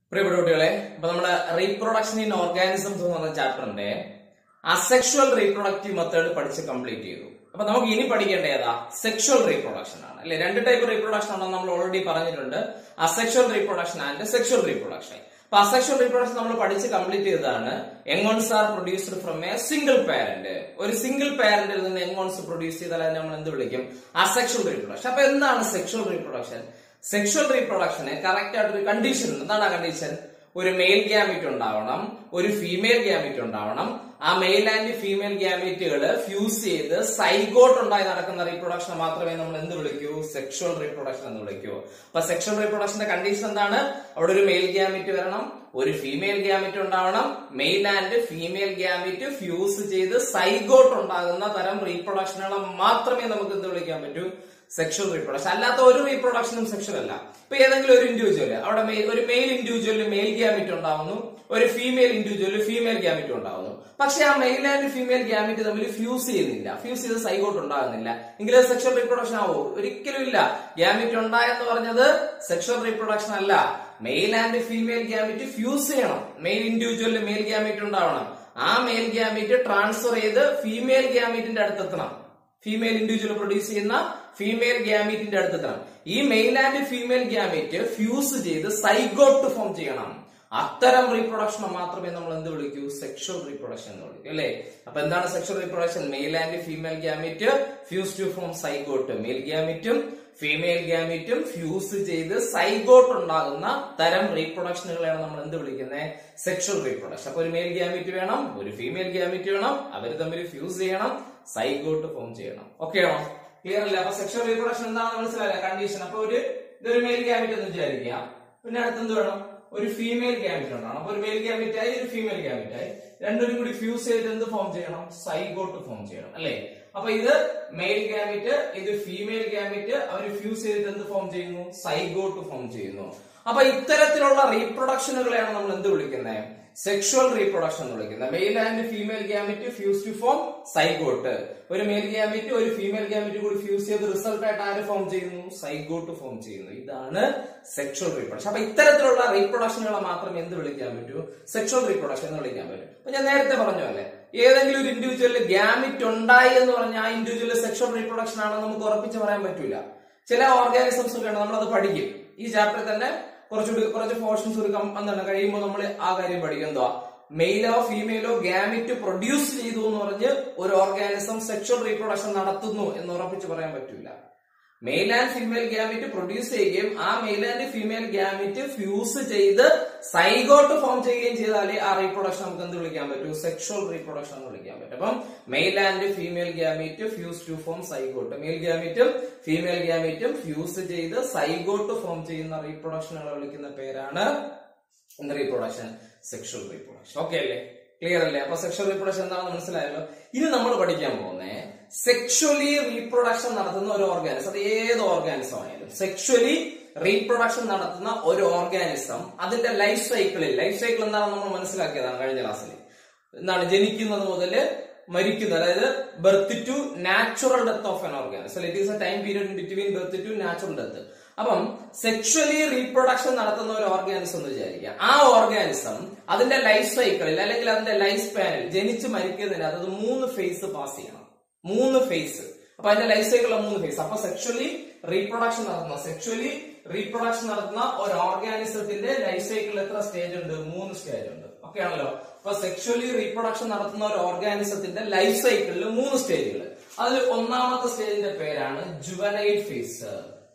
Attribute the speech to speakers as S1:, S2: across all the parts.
S1: പ്രിയപ്പെട്ട കുട്ടികളെ അപ്പൊ നമ്മുടെ റീപ്രൊഡക്ഷൻ ഇൻ ഓർഗാനിസംസ് എന്ന് പറഞ്ഞ ചാപ്റ്ററിന്റെ അസെക്ഷുവൽ റീപ്രൊഡക്റ്റീവ് മെത്തേഡ് പഠിച്ച് കംപ്ലീറ്റ് ചെയ്തു അപ്പൊ നമുക്ക് ഇനി പഠിക്കേണ്ട ഏതാ സെക്ഷുവൽ റീപ്രൊഡക്ഷൻ ആണ് അല്ലെ രണ്ട് ടൈപ്പ് റീപ്രൊഡക്ഷൻ ആണെന്ന് നമ്മൾ ഓൾറെഡി പറഞ്ഞിട്ടുണ്ട് asexual reproduction and sexual reproduction അപ്പൊ അസെക്ഷുവൽ റീപ്രൊഡക്ഷൻ നമ്മൾ പഠിച്ച് കംപ്ലീറ്റ് ചെയ്തതാണ് young ones are produced from a single parent ഒരു സിംഗിൾ പാരന്റിൽ നിന്ന് എങ്ങോൺസ് പ്രൊഡ്യൂസ് ചെയ്താൽ അതിനെ നമ്മൾ എന്ത് വിളിക്കും അസെക്ഷുവൽ റീപ്രൊഡക്ഷൻ അപ്പൊ എന്താണ് സെക്ഷുവൽ റീപ്രൊഡക്ഷൻ സെക്ഷുവൽ റീപ്രൊഡക്ഷന് കറക്റ്റ് ആയിട്ട് ഒരു കണ്ടീഷൻ ഉണ്ട് എന്താണ് ആ കണ്ടീഷൻ ഒരു മെയിൽ ഗ്യാമിറ്റ് ഉണ്ടാവണം ഒരു ഫീമെയിൽ ഗ്യാമിറ്റ് ഉണ്ടാവണം ആ മെയിൽ ആൻഡ് ഫീമെയിൽ ഗ്യാമിറ്റുകൾ ഫ്യൂസ് ചെയ്ത് സൈഗോട്ട് ഉണ്ടായി നടക്കുന്ന റീപ്രൊഡക്ഷൻ മാത്രമേ നമ്മൾ എന്ത് വിളിക്കൂ സെക്ഷുവൽ റീപ്രൊഡക്ഷൻ എന്ന് വിളിക്കൂ അപ്പൊ സെക്ഷുവൽ റീപ്രൊഡക്ഷന്റെ കണ്ടീഷൻ എന്താണ് അവിടെ ഒരു മെയിൽ ഗ്യാമിറ്റ് വരണം ഒരു ഫീമെയിൽ ഗ്യാമിറ്റ് ഉണ്ടാവണം male and female gamete fuse ചെയ്ത് സൈഗോട്ട് ഉണ്ടാകുന്ന തരം റീപ്രൊഡക്ഷനുകളെ മാത്രമേ നമുക്ക് എന്ത് വിളിക്കാൻ പറ്റൂ സെക്ഷൽ റീപ്രൊഡക്ഷൻ അല്ലാത്ത ഒരു റീപ്രൊഡക്ഷനും സെക്ഷൽ അല്ല ഇപ്പൊ ഏതെങ്കിലും ഒരു ഇൻഡിവിജ്വൽ അവിടെ മെ- ഒരു മെയിൽ ഇൻഡിവിജ്വലിന് മെയിൽ ഗ്യാമിറ്റ് ഉണ്ടാവുന്നു ഒരു ഫീമെയിൽ ഇൻഡിവിജ്വലിന് ഫീമെയിൽ ഗ്യാമിറ്റ് ഉണ്ടാവുന്നു പക്ഷെ ആ മെയിൽ ആൻഡ് ഫീമെയിൽ ഗ്യാമിറ്റ് തമ്മിൽ ഫ്യൂസ് ചെയ്യുന്നില്ല ഫ്യൂസ് ചെയ്ത് സൈഗോട്ട് ഉണ്ടാകുന്നില്ല എങ്കിലും സെക്ഷൽ റീപ്രൊഡക്ഷൻ ആവോ ഒരിക്കലും ഇല്ല ഗ്യാമിറ്റ് ഉണ്ടായെന്ന് പറഞ്ഞത് സെക്ഷൽ റീപ്രൊഡക്ഷൻ അല്ല male and female gamete fuse ചെയ്യണം മെയിൽ ഇൻഡിവിജ്വലിന് മെയിൽ ഗ്യാമിറ്റ് ഉണ്ടാവണം ആ മെയിൽ ഗ്യാമിറ്റ് ട്രാൻസ്ഫർ ചെയ്ത് ഫീമെയിൽ ഗ്യാമിറ്റിന്റെ അടുത്തെത്തണം ഫീമെയിൽ ഇൻഡിവിജ്വൽ പ്രൊഡ്യൂസ് ചെയ്യുന്ന ഫീമെയിൽ ഗ്യാമീറ്റിന്റെ അടുത്തെത്തണം ഈ male and female gamete fuse ചെയ്ത് സൈഗോട്ട് ഫോം ചെയ്യണം അത്തരം റീപ്രൊഡക്ഷൻ മാത്രമേ നമ്മൾ എന്ത് വിളിക്കൂ സെക്ഷൽ റീപ്രൊഡക്ഷൻ എന്ന് വിളിക്കൂ അല്ലേ അപ്പൊ എന്താണ് sexual reproduction male and female gamete fuse to form zygote male ഗ്യാമീറ്റും ഫീമെയിൽ ഗ്യാമീറ്റും ഫ്യൂസ് ചെയ്ത് സൈഗോട്ട് ഉണ്ടാകുന്ന തരം റീപ്രൊഡക്ഷനുകളെയാണ് നമ്മൾ എന്ത് വിളിക്കുന്നത് സെക്ഷൽ റീപ്രൊഡക്ഷൻ അപ്പൊ ഒരു മെയിൽ ഗ്യാമീറ്റ് വേണം ഒരു ഫീമെയിൽ ഗ്യാമീറ്റ് വേണം അവർ തമ്മിൽ ഫ്യൂസ് ചെയ്യണം സൈഗോട്ട് ഫോം ചെയ്യണം ഓക്കെ ആണോ ക്ലിയർ അല്ലേ അപ്പൊ സെക്ഷൽ റീപ്രൊഡക്ഷൻ എന്താണെന്ന് മനസ്സിലായില്ല കണ്ടീഷൻ അപ്പൊ ഒരു ഇതൊരു മെയിൽ ഗ്യാമീറ്റ് എന്ന് വിചാരിക്കുക പിന്നെ അടുത്ത് എന്ത് വേണം ഒരു ഫീമെയിൽ ഗ്യാമീറ്റ് ഉണ്ടാണ് അപ്പൊ ഒരു മെയിൽ ഗ്യാമീറ്റ് ആയി ഒരു ഫീമെയിൽ ഗ്യാമീറ്റ് ആയി രണ്ടും കൂടി ഫ്യൂസ് ചെയ്ത് എന്ത് ഫോം ചെയ്യണം സൈഗോട്ട് ഫോം ചെയ്യണം അല്ലേ അപ്പൊ ഇത് മെയിൽ ഗ്യാമീറ്റ് ഇത് ഫീമെയിൽ ഗ്യാമീറ്റ് അവർ ഫ്യൂസ് ചെയ്തിട്ട് എന്ത് ഫോം ചെയ്യുന്നു സൈഗോട്ട് ഫോം ചെയ്യുന്നു അപ്പൊ ഇത്തരത്തിലുള്ള റീപ്രൊഡക്ഷനുകളെയാണ് നമ്മൾ എന്ത് വിളിക്കുന്നത് സെക്ഷുവൽ റീപ്രൊഡക്ഷൻ എന്ന് വിളിക്കുന്നത് male and female gamete fuse to form zygote ഒരു മെയിൽ ഗ്യാമിറ്റ് ഒരു ഫീമെയിൽ ഗ്യാമിറ്റ് കൂടി ഫ്യൂസ് ചെയ്ത് റിസൾട്ട് ആയിട്ട് ആര് ഫോം ചെയ്യുന്നു സൈഗോട്ട് ഫോം ചെയ്യുന്നു ഇതാണ് സെക്ഷുവൽ റീപ്രൊഡക്ഷൻ അപ്പൊ ഇത്തരത്തിലുള്ള റീപ്രൊഡക്ഷനുകളെ മാത്രമേ എന്ത് വിളിക്കാൻ പറ്റൂ സെക്ഷുവൽ റീപ്രൊഡക്ഷൻ എന്ന് വിളിക്കാൻ പറ്റും അപ്പൊ ഞാൻ നേരത്തെ പറഞ്ഞ പോലെ ഏതെങ്കിലും ഒരു ഇൻഡിവിജ്വലിൽ ഗ്യാമിറ്റ് ഉണ്ടായി എന്ന് പറഞ്ഞാൽ ആ ഇൻഡിവിജ്വലിൽ സെക്ഷുവൽ റീപ്രൊഡക്ഷൻ ആണെന്ന് നമുക്ക് ഉറപ്പിച്ച് പറയാൻ പറ്റൂല ചില ഓർഗാനിസംസ് ഒക്കെ ഉണ്ട് നമ്മളത് പഠിക്കും ഈ ചാപ്റ്ററിൽ തന്നെ കുറച്ചുകൂടി കുറച്ച് പോർഷൻസ് ഒരു കം- എന്താണ് കഴിയുമ്പോൾ നമ്മൾ ആ കാര്യം പഠിക്കും എന്തുവാ മെയിലോ ഫീമെയിലോ ഗാമിറ്റ് പ്രൊഡ്യൂസ് ചെയ്തു എന്ന് പറഞ്ഞ് ഒരു ഓർഗാനിസം സെക്ഷൽ റീപ്രൊഡക്ഷൻ നടത്തുന്നു എന്ന് ഉറപ്പിച്ച് പറയാൻ പറ്റൂല male and female gamete produce ചെയ്യുകയും ആ male and female gamete fuse ചെയ്ത് സൈഗോട്ട് ഫോം ചെയ്യുകയും ചെയ്താലേ ആ റീപ്രൊഡക്ഷൻ നമുക്ക് എന്ത് വിളിക്കാൻ പറ്റൂ സെക്ഷൽ റീപ്രൊഡക്ഷൻ എന്ന് വിളിക്കാൻ പറ്റും അപ്പം male and female gamete fuse to form zygote male ഗ്യാമിറ്റും ഫീമെയിൽ ഗ്യാമിറ്റും ഫ്യൂസ് ചെയ്ത് സൈഗോട്ട് ഫോം ചെയ്യുന്ന റീപ്രൊഡക്ഷനുകളെ വിളിക്കുന്ന പേരാണ് എന്ത് റീപ്രൊഡക്ഷൻ സെക്ഷൽ റീപ്രൊഡക്ഷൻ ഓക്കെ അല്ലേ ക്ലിയർ അല്ലേ അപ്പൊ സെക്ഷൽ റീപ്രൊഡക്ഷൻ എന്താണെന്ന് മനസ്സിലായല്ലോ ഇനി നമ്മൾ പഠിക്കാൻ പോകുന്നേ സെക്ഷുവലി റീപ്രൊഡക്ഷൻ നടത്തുന്ന ഒരു ഓർഗാനിസം അത് ഏത് ഓർഗാനിസം ആയാലും സെക്ഷുവലി റീപ്രൊഡക്ഷൻ നടത്തുന്ന ഒരു ഓർഗാനിസം അതിന്റെ ലൈഫ് സൈക്കിളിൽ ലൈഫ് സൈക്കിൾ എന്താണെന്ന് നമ്മൾ മനസ്സിലാക്കിയതാണ് കഴിഞ്ഞ ക്ലാസ്സിൽ എന്താണ് ജനിക്കുന്നത് മുതൽ മരിക്കുന്നത് അതായത് birth to natural death of an organism it is a time period between birth to natural death അപ്പം സെക്ഷുവലി റീപ്രൊഡക്ഷൻ നടത്തുന്ന ഒരു ഓർഗാനിസം എന്ന് വിചാരിക്കുക ആ ഓർഗാനിസം അതിന്റെ ലൈഫ് സൈക്കിളിൽ അല്ലെങ്കിൽ അതിന്റെ ലൈഫ് സ്പാനിൽ ജനിച്ച് മരിക്കുന്നതിന് അത് മൂന്ന് ഫേസ് പാസ് ചെയ്യണം മൂന്ന് ഫേസ് അപ്പൊ അതിന്റെ ലൈഫ് സൈക്കിളിലെ മൂന്ന് ഫേസ് അപ്പൊ സെക്ഷുവലി റീപ്രൊഡക്ഷൻ നടത്തുന്ന സെക്ഷുവലി റീപ്രൊഡക്ഷൻ നടത്തുന്ന ഒരു ഓർഗാനിസത്തിന്റെ ലൈഫ് സൈക്കിളിൽ എത്ര സ്റ്റേജ് ഉണ്ട് മൂന്ന് സ്റ്റേജ് ഉണ്ട് ഓക്കെ ആണല്ലോ അപ്പൊ സെക്ഷുവലി റീപ്രൊഡക്ഷൻ നടത്തുന്ന ഒരു ഓർഗാനിസത്തിന്റെ ലൈഫ് സൈക്കിളിൽ മൂന്ന് സ്റ്റേജുകൾ അതിൽ ഒന്നാമത്തെ സ്റ്റേജിന്റെ പേരാണ് ജുവനൈൽ ഫേസ്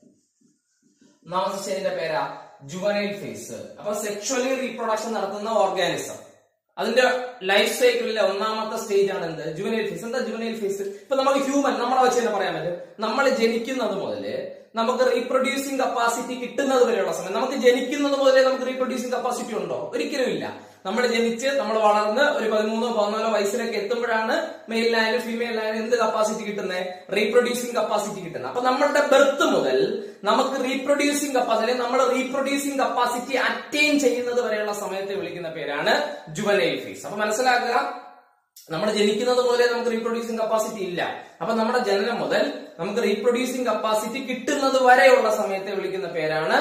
S1: ഒന്നാമത്തെ സ്റ്റേജിന്റെ പേരാ ജുവനൈൽ ഫേസ് അപ്പൊ സെക്ഷുവലി റീപ്രൊഡക്ഷൻ നടത്തുന്ന ഓർഗാനിസം അതിന്റെ ലൈഫ് സൈക്കിളിലെ ഒന്നാമത്തെ സ്റ്റേജ് ആണ് എന്ത് ജുവനൈൽ ഫേസ് എന്താ ജുവനൈൽ ഫേസ് ഇപ്പൊ നമുക്ക് ഹ്യൂമൻ നമ്മളെ വെച്ച് തന്നെ പറയാൻ പറ്റും നമ്മൾ ജനിക്കുന്നത് മുതല് നമുക്ക് റീപ്രൊഡ്യൂസിംഗ് കപ്പാസിറ്റി കിട്ടുന്നത് വരെയുള്ള സമയം നമുക്ക് ജനിക്കുന്നത് മുതലേ നമുക്ക് റീപ്രൊഡ്യൂസിംഗ് കപ്പാസിറ്റി ഉണ്ടോ ഒരിക്കലും ഇല്ല നമ്മൾ ജനിച്ച് നമ്മൾ വളർന്ന് ഒരു പതിമൂന്നോ പതിനാലോ വയസ്സിലൊക്കെ എത്തുമ്പോഴാണ് മെയിലിനായാലും ഫീമെയിലായാലും എന്ത് കപ്പാസിറ്റി കിട്ടുന്നത് റീപ്രൊഡ്യൂസിംഗ് കപ്പാസിറ്റി കിട്ടുന്നത് അപ്പൊ നമ്മളുടെ ബർത്ത് മുതൽ നമുക്ക് റീപ്രൊഡ്യൂസിംഗ് കപ്പാസിറ്റി നമ്മൾ റീപ്രൊഡ്യൂസിംഗ് കപ്പാസിറ്റി അറ്റൈൻ ചെയ്യുന്നത് വരെയുള്ള സമയത്തെ വിളിക്കുന്ന പേരാണ് ജുവനൈൽ ഫേസ് അപ്പൊ മനസ്സിലാക്കുക നമ്മൾ ജനിക്കുന്നത് മുതലേ നമുക്ക് റീപ്രൊഡ്യൂസിംഗ് കപ്പാസിറ്റി ഇല്ല അപ്പൊ നമ്മുടെ ജനനം മുതൽ നമുക്ക് റീപ്രൊഡ്യൂസിംഗ് കപ്പാസിറ്റി കിട്ടുന്നത് വരെയുള്ള സമയത്തെ വിളിക്കുന്ന പേരാണ്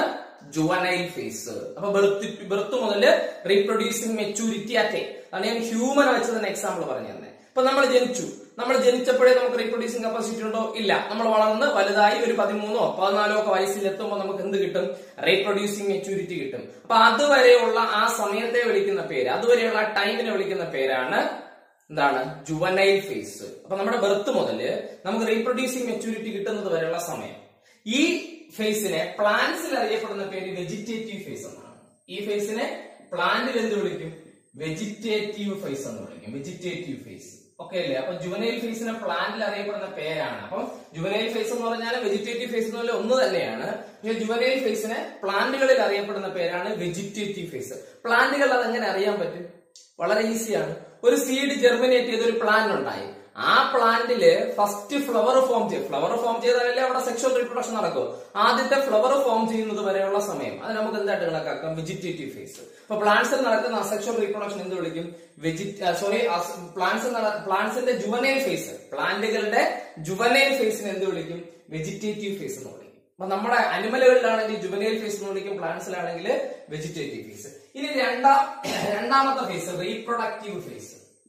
S1: ജുവനൈൽ ഫേസ് അപ്പൊ ബർത്ത് ബർത്ത് മുതൽ റീപ്രൊഡ്യൂസിങ് മെച്ചൂരിറ്റി അറ്റേ അതാണ് ഞാൻ ഹ്യൂമൻ വെച്ച് തന്നെ എക്സാമ്പിൾ പറഞ്ഞു തന്നെ ഇപ്പൊ നമ്മൾ ജനിച്ചു നമ്മൾ ജനിച്ചപ്പോഴേ നമുക്ക് റീപ്രൊഡ്യൂസിങ് കപ്പാസിറ്റി ഉണ്ടോ ഇല്ല നമ്മൾ വളർന്ന് വലുതായി ഒരു പതിമൂന്നോ പതിനാലോ ഒക്കെ വയസ്സിലെത്തുമ്പോൾ നമുക്ക് എന്ത് കിട്ടും റീപ്രൊഡ്യൂസിങ് മെച്ചൂരിറ്റി കിട്ടും അപ്പൊ അതുവരെയുള്ള ആ സമയത്തെ വിളിക്കുന്ന പേര് അതുവരെയുള്ള ആ ടൈമിനെ വിളിക്കുന്ന പേരാണ് എന്താണ് ജുവനൈൽ ഫേസ് അപ്പൊ നമ്മുടെ ബർത്ത് മുതല് നമുക്ക് റീപ്രൊഡ്യൂസിങ് മെച്ചൂരിറ്റി കിട്ടുന്നത് വരെയുള്ള സമയം ഈ ഫേസിനെ പ്ലാന്റ്സിൽ അറിയപ്പെടുന്ന പേര് വെജിറ്റേറ്റീവ് ഫേസ് എന്നാണ് ഈ ഫേസിനെ പ്ലാന്റിൽ എന്ത് വിളിക്കും വെജിറ്റേറ്റീവ് ഫേസ് എന്ന് വിളിക്കും വെജിറ്റേറ്റീവ് ഫേസ് ഓക്കെ അല്ലേ അപ്പൊ ജുവനൈൽ ഫേസിനെ പ്ലാന്റിൽ അറിയപ്പെടുന്ന പേരാണ് അപ്പം ജുവനൈൽ ഫേസ് എന്ന് പറഞ്ഞാൽ വെജിറ്റേറ്റീവ് ഫേസ് എന്ന് പറഞ്ഞാൽ ഒന്ന് തന്നെയാണ് പക്ഷെ ജുവനൈൽ ഫേസിനെ പ്ലാന്റുകളിൽ അറിയപ്പെടുന്ന പേരാണ് വെജിറ്റേറ്റീവ് ഫേസ് പ്ലാന്റുകൾ അതെങ്ങനെ അറിയാൻ പറ്റും വളരെ ഈസിയാണ് ഒരു സീഡ് ജെർമിനേറ്റ് ചെയ്ത ഒരു പ്ലാന്റ് ഉണ്ടായി ആ പ്ലാന്റില് ഫസ്റ്റ് ഫ്ലവർ ഫോം ചെയ്യും ഫ്ലവർ ഫോം ചെയ്താലല്ലേ അവിടെ സെക്ഷൽ റീപ്രൊഡക്ഷൻ നടക്കും ആദ്യത്തെ ഫ്ലവർ ഫോം ചെയ്യുന്നത് വരെയുള്ള സമയം അത് നമുക്ക് എന്തായിട്ട് കണക്കാക്കാം വെജിറ്റേറ്റീവ് ഫേസ് അപ്പൊ പ്ലാന്റ്സിൽ നടക്കുന്ന അസെക്ഷൽ റീപ്രൊഡക്ഷൻ എന്ത് വിളിക്കും വെജിറ്റ സോറി പ്ലാന്റ്സ് പ്ലാന്റ്സിന്റെ ജുവനൈൽ ഫേസ് പ്ലാന്റുകളുടെ ജുവനൈൽ ഫേസിന് എന്ത് വിളിക്കും വെജിറ്റേറ്റീവ് ഫേസ് എന്ന് വിളിക്കും അപ്പൊ നമ്മുടെ അനിമലുകളിലാണെങ്കിൽ ജുവനൈൽ ഫേസ് എന്ന് വിളിക്കും പ്ലാന്റ്സിലാണെങ്കിൽ വെജിറ്റേറ്റീവ് ഫേസ് ഇനി രണ്ടാം രണ്ടാമത്തെ ഫേസ് റീപ്രൊഡക്റ്റീവ് ഫേസ്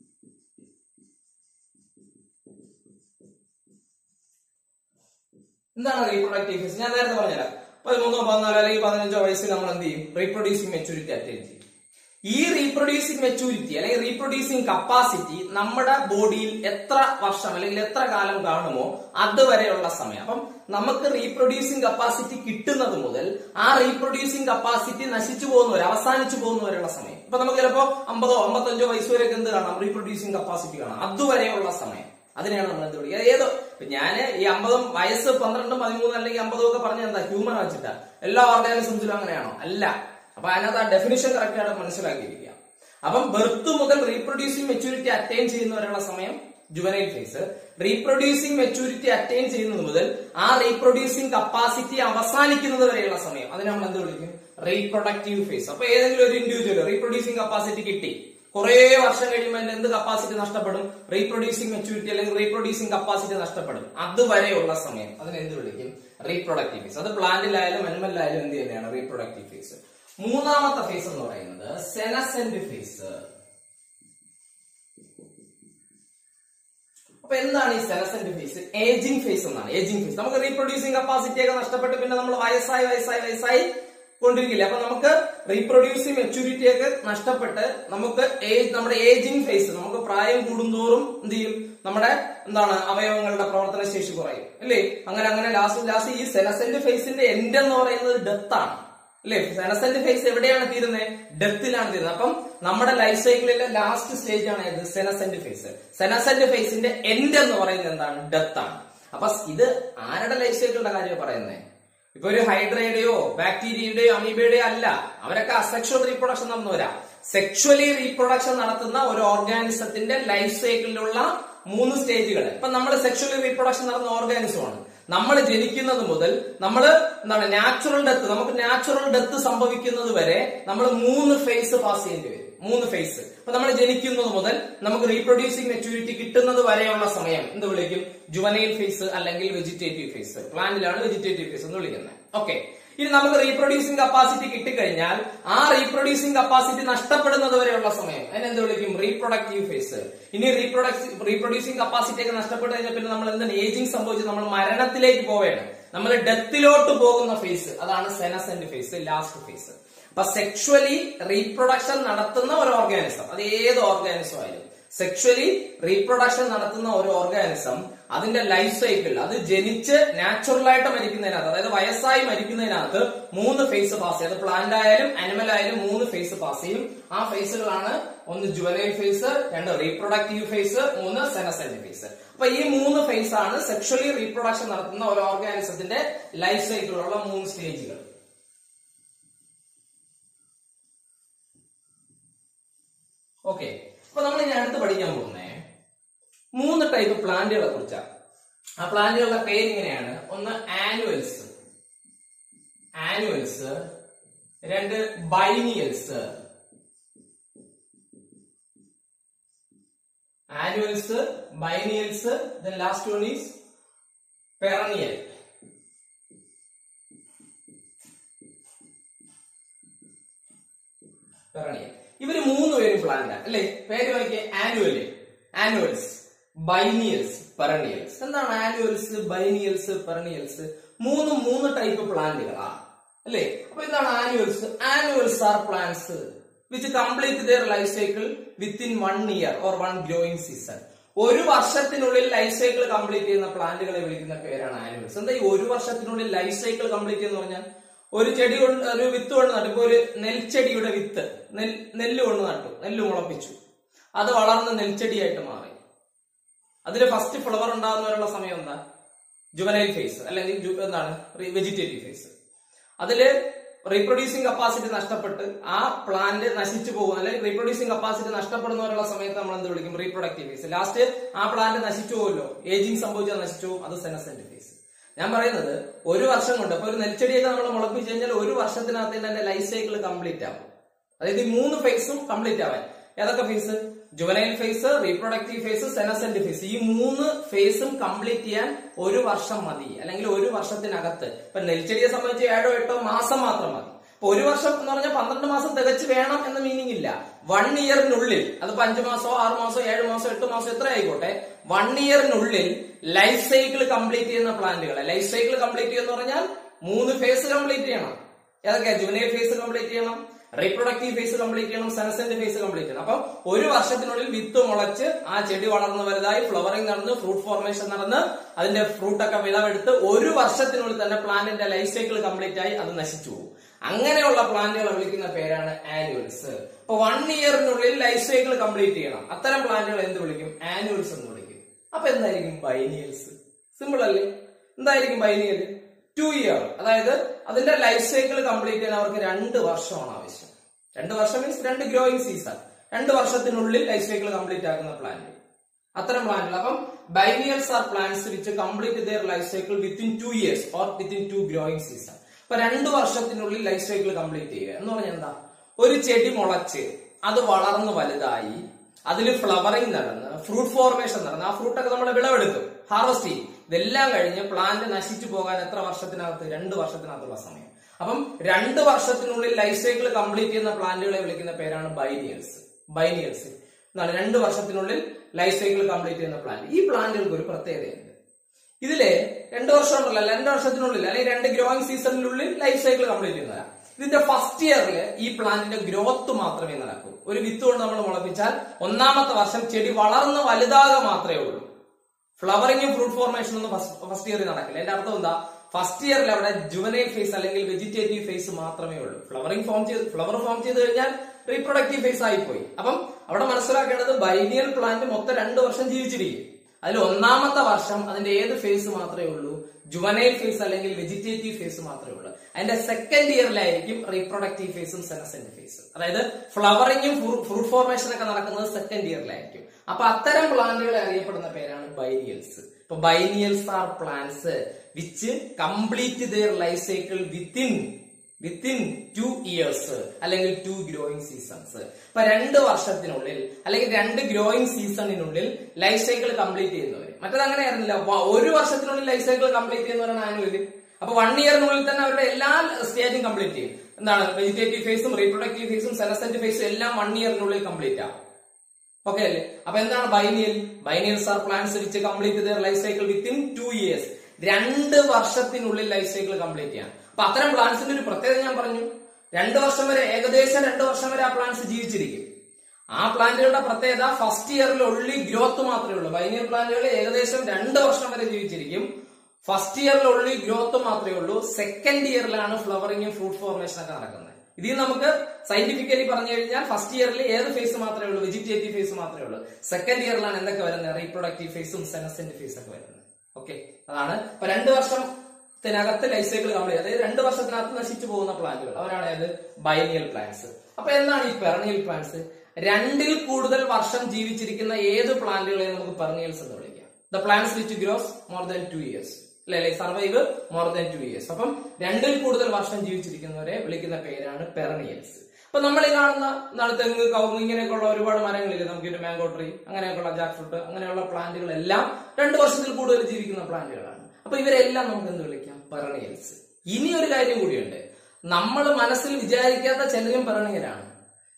S1: എന്താണ് റീപ്രൊഡക്റ്റീവ് ഫേസ് ഞാൻ നേരത്തെ പറഞ്ഞുതരാം പതിമൂന്നോ പതിനാലോ അല്ലെങ്കിൽ പതിനഞ്ചോ വയസ്സിൽ നമ്മൾ എന്ത് ചെയ്യും റീപ്രൊഡ്യൂസിങ് മെച്ചൂരിറ്റി അറ്റൈൻ ചെയ്യും ഈ റീപ്രൊഡ്യൂസിങ് മെച്ചൂരിറ്റി അല്ലെങ്കിൽ റീപ്രൊഡ്യൂസിങ് കപ്പാസിറ്റി നമ്മുടെ ബോഡിയിൽ എത്ര വർഷം അല്ലെങ്കിൽ എത്ര കാലം കാണുമോ അതുവരെയുള്ള സമയം അപ്പം നമുക്ക് റീപ്രൊഡ്യൂസിങ് കപ്പാസിറ്റി കിട്ടുന്നത് മുതൽ ആ റീപ്രൊഡ്യൂസിങ് കപ്പാസിറ്റി നശിച്ചു പോകുന്നവരെ അവസാനിച്ചു പോകുന്നവരെയുള്ള സമയം ഇപ്പൊ നമുക്ക് ചിലപ്പോ അമ്പതോ അമ്പത്തഞ്ചോ വയസ്സ് വരെയൊക്കെ എന്ത് കാണാം റീപ്രൊഡ്യൂസിങ് കപ്പാസിറ്റി കാണാം അതുവരെയുള്ള സമയം അതിനെയാണ് നമ്മൾ എന്ത് വിളിക്കുക ഏതോ ഇപ്പൊ ഞാന് ഈ അമ്പതും വയസ്സ് പന്ത്രണ്ടും പതിമൂന്നും അല്ലെങ്കിൽ അമ്പതും ഒക്കെ പറഞ്ഞ എന്താ ഹ്യൂമൻ വെച്ചിട്ടാ എല്ലാ ഓർഗാനിസംസിലും അങ്ങനെയാണോ അല്ല അപ്പൊ അതിനകത്ത് ആ ഡെഫിനിഷൻ കറക്റ്റ് ആയിട്ട് മനസ്സിലാക്കിയിരിക്കുക അപ്പം ബർത്ത് മുതൽ റീപ്രൊഡ്യൂസിംഗ് മെച്ചൂരിറ്റി അറ്റൈൻ ചെയ്യുന്നവരെയുള്ള സമയം juvenile phase reproducing maturity attain ചെയ്യുന്നത് മുതൽ ആ റീപ്രൊഡ്യൂസിംഗ് കപ്പാസിറ്റി അവസാനിക്കുന്നത് വരെയുള്ള സമയം അതിനെ നമ്മൾ എന്ത് വിളിക്കും റീപ്രൊഡക്റ്റീവ് ഫേസ് അപ്പൊ ഏതെങ്കിലും ഒരു ഇൻഡിവിജ്വൽ റീപ്രൊഡ്യൂസിംഗ് കപ്പാസിറ്റി കിട്ടി കുറെ വർഷം കഴിയുമ്പോൾ അതിന്റെ എന്ത് കപ്പാസിറ്റി നഷ്ടപ്പെടും റീപ്രൊഡ്യൂസിംഗ് മെച്ചൂരിറ്റി അല്ലെങ്കിൽ റീപ്രൊഡ്യൂസിംഗ് കപ്പാസിറ്റി നഷ്ടപ്പെടും അതുവരെയുള്ള സമയം അതിനെ എന്ത് വിളിക്കും റീപ്രൊഡക്റ്റീവ് ഫേസ് അത് പ്ലാന്റിലായാലും അനിമലിലായാലും എന്ത് തന്നെയാണ് റീപ്രൊഡക്റ്റീവ് ഫേസ് മൂന്നാമത്തെ ഫേസ് എന്ന് പറയുന്നത് സെനസെന്റ് ഫേസ് അപ്പൊ എന്താണ് ഈ സെനസെന്റ് ഫേസ് ഏജിംഗ് ഫേസ് എന്നാണ് ഏജിംഗ് ഫേസ് നമുക്ക് റീപ്രൊഡ്യൂസിംഗ് കപ്പാസിറ്റി ഒക്കെ നഷ്ടപ്പെട്ട് പിന്നെ നമ്മൾ വയസ്സായി വയസ്സായി വയസ്സായി കൊണ്ടിരിക്കില്ല അപ്പൊ നമുക്ക് റീപ്രൊഡ്യൂസിംഗ് മെച്ചൂരിറ്റി ഒക്കെ നഷ്ടപ്പെട്ട് നമുക്ക് ഏജ് നമ്മുടെ ഏജിംഗ് ഫേസ് നമുക്ക് പ്രായം കൂടുന്തോറും എന്ത് ചെയ്യും നമ്മുടെ എന്താണ് അവയവങ്ങളുടെ പ്രവർത്തന ശേഷി കുറയും അല്ലേ അങ്ങനെ അങ്ങനെ ലാസ്റ്റ് ലാസ്റ്റ് ഈ സെനസെന്റ് ഫേസിന്റെ എൻഡ് എന്ന് പറയുന്നത് ഡെത്ത് ആണ് അല്ലേ സെനസെന്റ് ഫേസ് എവിടെയാണ് തീരുന്നത് ഡെത്തിലാണ് തീരുന്നത് അപ്പം നമ്മുടെ ലൈഫ് സൈക്കിളിലെ ലാസ്റ്റ് സ്റ്റേജ് ആണ് ഇത് സെനസെന്റ് ഫേസ് സെനസെന്റ് ഫേസിന്റെ എൻഡ് എന്ന് പറയുന്നത് എന്താണ് ഡെത്ത് ആണ് അപ്പൊ ഇത് ആരുടെ ലൈഫ് സൈക്കിളിന്റെ കാര്യം പറയുന്നത് ഇപ്പൊ ഒരു ഹൈഡ്രയുടെയോ ബാക്ടീരിയയുടെയോ അമീബയുടെയോ അല്ല അവരൊക്കെ അസെക്ഷൽ റീപ്രൊഡക്ഷൻ നടന്നവരാ സെക്ഷുവലി റീപ്രൊഡക്ഷൻ നടത്തുന്ന ഒരു ഓർഗാനിസത്തിന്റെ ലൈഫ് സൈക്കിളിലുള്ള മൂന്ന് സ്റ്റേജുകൾ ഇപ്പൊ നമ്മൾ സെക്ഷുവലി റീപ്രൊഡക്ഷൻ നടന്ന ഓർഗാനിസമാണ് നമ്മൾ ജനിക്കുന്നത് മുതൽ നമ്മൾ എന്താണ് നാച്ചുറൽ ഡെത്ത് നമുക്ക് നാച്ചുറൽ ഡെത്ത് സംഭവിക്കുന്നത് വരെ നമ്മൾ മൂന്ന് ഫേസ് പാസ് ചെയ്യേണ്ടി വരും മൂന്ന് ഫേസ് അപ്പൊ നമ്മൾ ജനിക്കുന്നത് മുതൽ നമുക്ക് റീപ്രൊഡ്യൂസിംഗ് മെച്ചൂരിറ്റി കിട്ടുന്നത് വരെയുള്ള സമയം എന്ത് വിളിക്കും ജുവനൈൽ ഫേസ് അല്ലെങ്കിൽ വെജിറ്റേറ്റീവ് ഫേസ് പ്ലാന്റിലാണ് വെജിറ്റേറ്റീവ് ഫേസ് എന്ന് വിളിക്കുന്നത് ഓക്കെ ഇനി നമുക്ക് റീപ്രൊഡ്യൂസിംഗ് കപ്പാസിറ്റി കിട്ടിക്കഴിഞ്ഞാൽ ആ റീപ്രൊഡ്യൂസിംഗ് കപ്പാസിറ്റി നഷ്ടപ്പെടുന്നത് വരെയുള്ള സമയം അതിനെ എന്ത് വിളിക്കും റീപ്രൊഡക്റ്റീവ് ഫേസ് ഇനി റീപ്രൊഡക്ട് റീപ്രൊഡ്യൂസിംഗ് കപ്പാസിറ്റി ഒക്കെ നഷ്ടപ്പെട്ട് കഴിഞ്ഞാൽ പിന്നെ നമ്മൾ എന്താണ് ഏജിംഗ് സംഭവിച്ച് നമ്മൾ മരണത്തിലേക്ക് പോവുകയാണ് നമ്മൾ ഡെത്തിലോട്ട് പോകുന്ന ഫേസ് അതാണ് സെനസെന്റ് ഫേസ് ലാസ്റ്റ് ഫേസ് അപ്പൊ സെക്ഷുവലി റീപ്രൊഡക്ഷൻ നടത്തുന്ന ഒരു ഓർഗാനിസം അത് ഏത് ഓർഗാനിസം ആയാലും സെക്ഷുവലി റീപ്രൊഡക്ഷൻ നടത്തുന്ന ഒരു ഓർഗാനിസം അതിന്റെ ലൈഫ് സൈക്കിൾ അത് ജനിച്ച് നാച്ചുറൽ ആയിട്ട് മരിക്കുന്നതിനകത്ത് അതായത് വയസ്സായി മരിക്കുന്നതിനകത്ത് മൂന്ന് ഫേസ് പാസ് ചെയ്യും അത് പ്ലാന്റ് ആയാലും അനിമൽ ആയാലും മൂന്ന് ഫേസ് പാസ് ചെയ്യും ആ ഫേസുകളാണ് ഒന്ന് ജുവനൈൽ ഫേസ് രണ്ട് റീപ്രൊഡക്റ്റീവ് ഫേസ് മൂന്ന് സെനസെന്റ് ഫേസ് അപ്പൊ ഈ മൂന്ന് ഫേസ് ആണ് സെക്ഷുവലി റീപ്രൊഡക്ഷൻ നടത്തുന്ന ഒരു ഓർഗാനിസത്തിന്റെ ലൈഫ് സൈക്കിളിലുള്ള മൂന്ന് സ്റ്റേജുകൾ ഓക്കെ അപ്പൊ നമ്മൾ ഇനി അടുത്ത് പഠിക്കാൻ പോകുന്നേ മൂന്ന് ടൈപ്പ് പ്ലാന്റുകളെ കുറിച്ചാണ് ആ പ്ലാന്റുകളുടെ പേര് ഇങ്ങനെയാണ് ഒന്ന് ആനുവൽസ് ആനുവൽസ് രണ്ട് biennials annuals biennials then last one is perennial perennial ഇവര് മൂന്ന് പേരും പ്ലാന്റ് അല്ലെ പേര് നോക്കിയ ആനുവല് ആനുവൽസ് ബൈനിയൽസ് പെറണിയൽസ് എന്താണ് ആനുവൽസ് ബൈനിയൽസ് പെറണിയൽസ് മൂന്ന് മൂന്ന് ടൈപ്പ് പ്ലാന്റുകളാണ് അല്ലേ അപ്പൊ എന്താണ് annuals annuals are plants which complete their life cycle within one year or one growing season ഒരു വർഷത്തിനുള്ളിൽ ലൈഫ് സൈക്കിൾ കംപ്ലീറ്റ് ചെയ്യുന്ന പ്ലാന്റുകളെ വിളിക്കുന്ന പേരാണ് ആനുവൽസ് എന്താ ഈ ഒരു വർഷത്തിനുള്ളിൽ ലൈഫ് സൈക്കിൾ കംപ്ലീറ്റ് എന്ന് പറഞ്ഞാൽ ഒരു ചെടി കൊണ്ട് ഒരു വിത്ത് കൊണ്ട് നട്ടു ഇപ്പൊ ഒരു നെൽച്ചെടിയുടെ വിത്ത് നെൽ നെല്ല് കൊണ്ട് നട്ടു നെല്ല് മുളപ്പിച്ചു അത് വളർന്ന് നെൽച്ചെടിയായിട്ട് മാറി അതില് ഫസ്റ്റ് ഫ്ലവർ ഉണ്ടാകുന്നവരുള്ള സമയം എന്താ ജുവനൈൽ ഫേസ് അല്ലെങ്കിൽ ജു- എന്താണ് വെജിറ്റേറ്റീവ് ഫേസ് അതില് റീപ്രൊഡ്യൂസിംഗ് കപ്പാസിറ്റി നഷ്ടപ്പെട്ട് ആ പ്ലാന്റ് നശിച്ചു പോകും അല്ലെങ്കിൽ റീപ്രൊഡ്യൂസിംഗ് കപ്പാസിറ്റി നഷ്ടപ്പെടുന്നവരുള്ള സമയത്ത് നമ്മൾ എന്ത് വിളിക്കും റീപ്രൊഡക്റ്റീവ് ഫേസ് ലാസ്റ്റ് ആ പ്ലാന്റ് നശിച്ചു പോകുമല്ലോ ഏജിങ് സംഭവിച്ചാൽ നശിച്ചു പോകും അത് സെനസെന്റ് ഫേസ് ഞാൻ പറയുന്നത് ഒരു വർഷം കൊണ്ട് അപ്പൊ ഒരു നെൽച്ചെടിയൊക്കെ നമ്മൾ മുളപ്പിച്ചു കഴിഞ്ഞാൽ ഒരു വർഷത്തിനകത്ത് തന്നെ ലൈഫ് സൈക്കിൾ കംപ്ലീറ്റ് ആവും അതായത് ഈ മൂന്ന് ഫേസും കംപ്ലീറ്റ് ആവാൻ ഏതൊക്കെ phase juvenile phase reproductive phase senescent phase ഈ മൂന്ന് ഫേസും കംപ്ലീറ്റ് ചെയ്യാൻ ഒരു വർഷം മതി അല്ലെങ്കിൽ ഒരു വർഷത്തിനകത്ത് ഇപ്പൊ നെൽച്ചെടിയെ സംബന്ധിച്ച് ഏഴോ എട്ടോ മാസം മാത്രം മതി ഇപ്പൊ ഒരു വർഷം എന്ന് പറഞ്ഞാൽ പന്ത്രണ്ട് മാസം തികച്ച് വേണം എന്ന മീനിങ് ഇല്ല വൺ ഇയറിനുള്ളിൽ അതിപ്പോ അഞ്ചു മാസമോ ആറ് മാസമോ ഏഴ് മാസമോ എട്ട് മാസമോ എത്ര ആയിക്കോട്ടെ വൺ ഇയറിനുള്ളിൽ ലൈഫ് സൈക്കിൾ കംപ്ലീറ്റ് ചെയ്യുന്ന പ്ലാന്റുകളെ ലൈഫ് സൈക്കിൾ കംപ്ലീറ്റ് ചെയ്യുന്ന പറഞ്ഞാൽ മൂന്ന് ഫേസ് കംപ്ലീറ്റ് ചെയ്യണം ഏതൊക്കെയാ ജുവനൈൽ ഫേസ് കംപ്ലീറ്റ് ചെയ്യണം റീപ്രൊഡക്റ്റീവ് ഫേസ് കംപ്ലീറ്റ് ചെയ്യണം സെനസെന്റ് ഫേസ് കംപ്ലീറ്റ് ചെയ്യണം അപ്പൊ ഒരു വർഷത്തിനുള്ളിൽ വിത്ത് മുളച്ച് ആ ചെടി വളർന്ന് വലുതായി ഫ്ലവറിംഗ് നടന്ന് ഫ്രൂട്ട് ഫോർമേഷൻ നടന്ന് അതിന്റെ ഫ്രൂട്ട് ഒക്കെ വിളവെടുത്ത് ഒരു വർഷത്തിനുള്ളിൽ തന്നെ പ്ലാന്റിന്റെ ലൈഫ് സൈക്കിൾ കംപ്ലീറ്റ് ആയി അത് നശിച്ചു പോകും അങ്ങനെയുള്ള പ്ലാന്റുകളെ വിളിക്കുന്ന പേരാണ് ആനുവൽസ് അപ്പൊ വൺ ഇയറിനുള്ളിൽ ലൈഫ് സൈക്കിൾ കംപ്ലീറ്റ് ചെയ്യണം അത്തരം പ്ലാന്റുകൾ എന്ത് വിളിക്കും ആനുവൽസ് എന്ന് വിളിക്കും അപ്പൊ എന്തായിരിക്കും ബൈനിയൽസ് സിമ്പിൾ അല്ലേ എന്തായിരിക്കും ബൈനിയൽ ടു ഇയർ അതായത് അതിന്റെ ലൈഫ് സൈക്കിൾ കംപ്ലീറ്റ് ചെയ്യാൻ അവർക്ക് രണ്ട് വർഷമാണ് ആവശ്യം രണ്ട് വർഷം മീൻസ് രണ്ട് ഗ്രോയിങ് സീസൺ രണ്ട് വർഷത്തിനുള്ളിൽ ലൈഫ് സൈക്കിൾ കംപ്ലീറ്റ് ആക്കുന്ന പ്ലാന്റ് അത്തരം പ്ലാന്റുകൾ അപ്പം biennials are plants which complete their life cycle within two years or within two growing season അപ്പൊ രണ്ട് വർഷത്തിനുള്ളിൽ ലൈഫ് സൈക്കിൾ കംപ്ലീറ്റ് ചെയ്യുക എന്ന് പറഞ്ഞാൽ എന്താ ഒരു ചെടി മുളച്ച് അത് വളർന്ന് വലുതായി അതിൽ ഫ്ലവറിംഗ് നടന്ന് ഫ്രൂട്ട് ഫോർമേഷൻ നടന്ന് ആ ഫ്രൂട്ടൊക്കെ നമ്മൾ വിളവെടുത്തു ഹാർവസ്റ്റ് ചെയ്യും ഇതെല്ലാം കഴിഞ്ഞ് പ്ലാന്റ് നശിച്ചു പോകാൻ എത്ര വർഷത്തിനകത്ത് രണ്ട് വർഷത്തിനകത്തുള്ള സമയം അപ്പം രണ്ട് വർഷത്തിനുള്ളിൽ ലൈഫ് സൈക്കിൾ കംപ്ലീറ്റ് ചെയ്യുന്ന പ്ലാന്റുകളെ വിളിക്കുന്ന പേരാണ് ബൈനിയൽസ് ബൈനിയൽസ് എന്താണ് രണ്ട് വർഷത്തിനുള്ളിൽ ലൈഫ് സൈക്കിൾ കംപ്ലീറ്റ് ചെയ്യുന്ന പ്ലാന്റ് ഈ പ്ലാന്റുകൾക്ക് ഒരു പ്രത്യേകതയുണ്ട് ഇതിലെ രണ്ട് വർഷം ഉണ്ടല്ലോ രണ്ട് വർഷത്തിനുള്ളിൽ അല്ലെങ്കിൽ രണ്ട് ഗ്രോയിങ് സീസണിനുള്ളിൽ ലൈഫ് സൈക്കിൾ കംപ്ലീറ്റ് ചെയ്യുന്നതാണ് ഇതിന്റെ ഫസ്റ്റ് ഇയറിൽ ഈ പ്ലാന്റിന്റെ ഗ്രോത്ത് മാത്രമേ നടക്കൂ ഒരു വിത്ത് കൊണ്ട് നമ്മൾ മുളപ്പിച്ചാൽ ഒന്നാമത്തെ വർഷം ചെടി വളർന്ന് വലുതാകുക മാത്രമേ ഉള്ളൂ ഫ്ലവറിങ്ങും ഫ്രൂട്ട് ഫോർമേഷനും ഒന്നും ഫസ്റ്റ് ഇയറിൽ നടക്കില്ല എന്റെ അർത്ഥം എന്താ ഫസ്റ്റ് ഇയറിൽ അവിടെ ജുവനൈൽ ഫേസ് അല്ലെങ്കിൽ വെജിറ്റേറ്റീവ് ഫേസ് മാത്രമേ ഉള്ളൂ ഫ്ലവറിംഗ് ഫോം ചെയ്ത് ഫ്ലവർ ഫോം ചെയ്ത് കഴിഞ്ഞാൽ റീപ്രൊഡക്റ്റീവ് ഫേസ് ആയിപ്പോയി അപ്പം അവിടെ മനസ്സിലാക്കേണ്ടത് ബൈനിയൽ പ്ലാന്റ് മൊത്തം രണ്ട് വർഷം ജീവിച്ചിരിക്കും അതിൽ ഒന്നാമത്തെ വർഷം അതിന്റെ ഏത് ഫേസ് മാത്രമേ ഉള്ളൂ ജുവനൈൽ ഫേസ് അല്ലെങ്കിൽ വെജിറ്റേറ്റീവ് ഫേസ് മാത്രമേ ഉള്ളൂ അതിന്റെ സെക്കൻഡ് ഇയറിലായിരിക്കും റീപ്രൊഡക്റ്റീവ് ഫേസും സെനസെന്റ് ഫേസും അതായത് ഫ്ലവറിങ്ങും ഫ്രൂട്ട് ഫോർമേഷൻ ഒക്കെ നടക്കുന്നത് സെക്കൻഡ് ഇയറിലായിരിക്കും അപ്പൊ അത്തരം പ്ലാന്റുകളെ അറിയപ്പെടുന്ന പേരാണ് ബൈനിയൽസ് ഇപ്പൊ biennials are plants which complete their life cycle within within two years അല്ലെങ്കിൽ ടു ഗ്രോയിങ് സീസൺസ് ഇപ്പൊ രണ്ട് വർഷത്തിനുള്ളിൽ അല്ലെങ്കിൽ രണ്ട് ഗ്രോയിങ് സീസണിനുള്ളിൽ ലൈഫ് സൈക്കിൾ കംപ്ലീറ്റ് ചെയ്യുന്നവർ മറ്റത് അങ്ങനെ ആയിരുന്നില്ല വ- ഒരു വർഷത്തിനുള്ളിൽ ലൈഫ് സൈക്കിൾ കംപ്ലീറ്റ് ചെയ്യുന്നവരാണ് ആനുവല് അപ്പൊ വൺ ഇയറിനുള്ളിൽ തന്നെ അവരുടെ എല്ലാ സ്റ്റേജും കംപ്ലീറ്റ് ചെയ്യും എന്താണ് വെജിറ്റേറ്റീവ് ഫേസും റീപ്രൊഡക്റ്റീവ് ഫേസും സെനസെന്റ് ഫേസും എല്ലാം വൺ ഇയറിനുള്ളിൽ കംപ്ലീറ്റ് ആവും ഓക്കെ അല്ലേ അപ്പൊ എന്താണ് biennial biennials are plants which complete their life cycle within two years രണ്ട് വർഷത്തിനുള്ളിൽ ലൈഫ് സൈക്കിൾ കംപ്ലീറ്റ് ചെയ്യാം അപ്പൊ അത്തരം പ്ലാന്റ്സിന്റെ ഒരു പ്രത്യേകത ഞാൻ പറഞ്ഞു രണ്ട് വർഷം വരെ ഏകദേശം രണ്ട് വർഷം വരെ ആ പ്ലാന്റ്സ് ജീവിച്ചിരിക്കും ആ പ്ലാന്റുകളുടെ പ്രത്യേകത ഫസ്റ്റ് ഇയറിൽ ഉള്ളി ഗ്രോത്ത് മാത്രമേ ഉള്ളൂ ബൈനിയൽ പ്ലാന്റുകൾ ഏകദേശം രണ്ട് വർഷം വരെ ജീവിച്ചിരിക്കും ഫസ്റ്റ് ഇയറിൽ ഉള്ളി ഗ്രോത്ത് മാത്രമേ ഉള്ളൂ സെക്കൻഡ് ഇയറിലാണ് ഫ്ലവറിങ്ങും ഫ്രൂട്ട് ഫോർമേഷൻ ഒക്കെ നടക്കുന്നത് ഇതിൽ നമുക്ക് സയന്റിഫിക്കലി പറഞ്ഞു കഴിഞ്ഞാൽ ഫസ്റ്റ് ഇയറിൽ ഏത് ഫേസ് മാത്രമേ ഉള്ളൂ വെജിറ്റേറ്റീവ് ഫേസ് മാത്രമേ ഉള്ളൂ സെക്കൻഡ് ഇയറിലാണ് എന്തൊക്കെ വരുന്നത് റീപ്രൊഡക്റ്റീവ് ഫേസും സെനസെന്റ് ഫേസ് ഒക്കെ വരുന്നത് ഓക്കെ അതാണ് ഇപ്പൊ രണ്ട് വർഷത്തിനകത്ത് ലൈഫ് സൈക്കിൾ കംപ്ലീറ്റ് അതായത് രണ്ട് വർഷത്തിനകത്ത് നശിച്ചു പോകുന്ന പ്ലാന്റുകൾ അവരാണ് ഏത് ബൈനിയൽ പ്ലാന്റ്സ് അപ്പൊ എന്താണ് ഈ പെറണിയൽ പ്ലാന്റ്സ് രണ്ടിൽ കൂടുതൽ വർഷം ജീവിച്ചിരിക്കുന്ന ഏത് പ്ലാന്റുകളെ നമുക്ക് പെറണിയൽസ് എന്ന് വിളിക്കാം the plants which grows more than two years അല്ലെ survive more than two years അപ്പം രണ്ടിൽ കൂടുതൽ വർഷം ജീവിച്ചിരിക്കുന്നവരെ വിളിക്കുന്ന പേരാണ് പെറണിയൽസ് അപ്പൊ നമ്മൾ ഈ കാണുന്ന എന്താണ് തെങ്ങ് കവുങ്ങ് ഇങ്ങനെയൊക്കെയുള്ള ഒരുപാട് മരങ്ങളില്ലേ നമുക്ക് ഒരു മാംഗോ ട്രീ അങ്ങനെയൊക്കെയുള്ള ജാക്ക് ഫ്രൂട്ട് അങ്ങനെയുള്ള പ്ലാന്റുകളെല്ലാം രണ്ട് വർഷത്തിൽ കൂടുതൽ ജീവിക്കുന്ന പ്ലാന്റുകളാണ് അപ്പൊ ഇവരെല്ലാം നമുക്ക് എന്ത് വിളിക്കാം പെറണിയൽസ് ഇനി ഒരു കാര്യം കൂടിയുണ്ട് നമ്മൾ മനസ്സിൽ വിചാരിക്കാത്ത ചിലരും പെറണിയലാണ്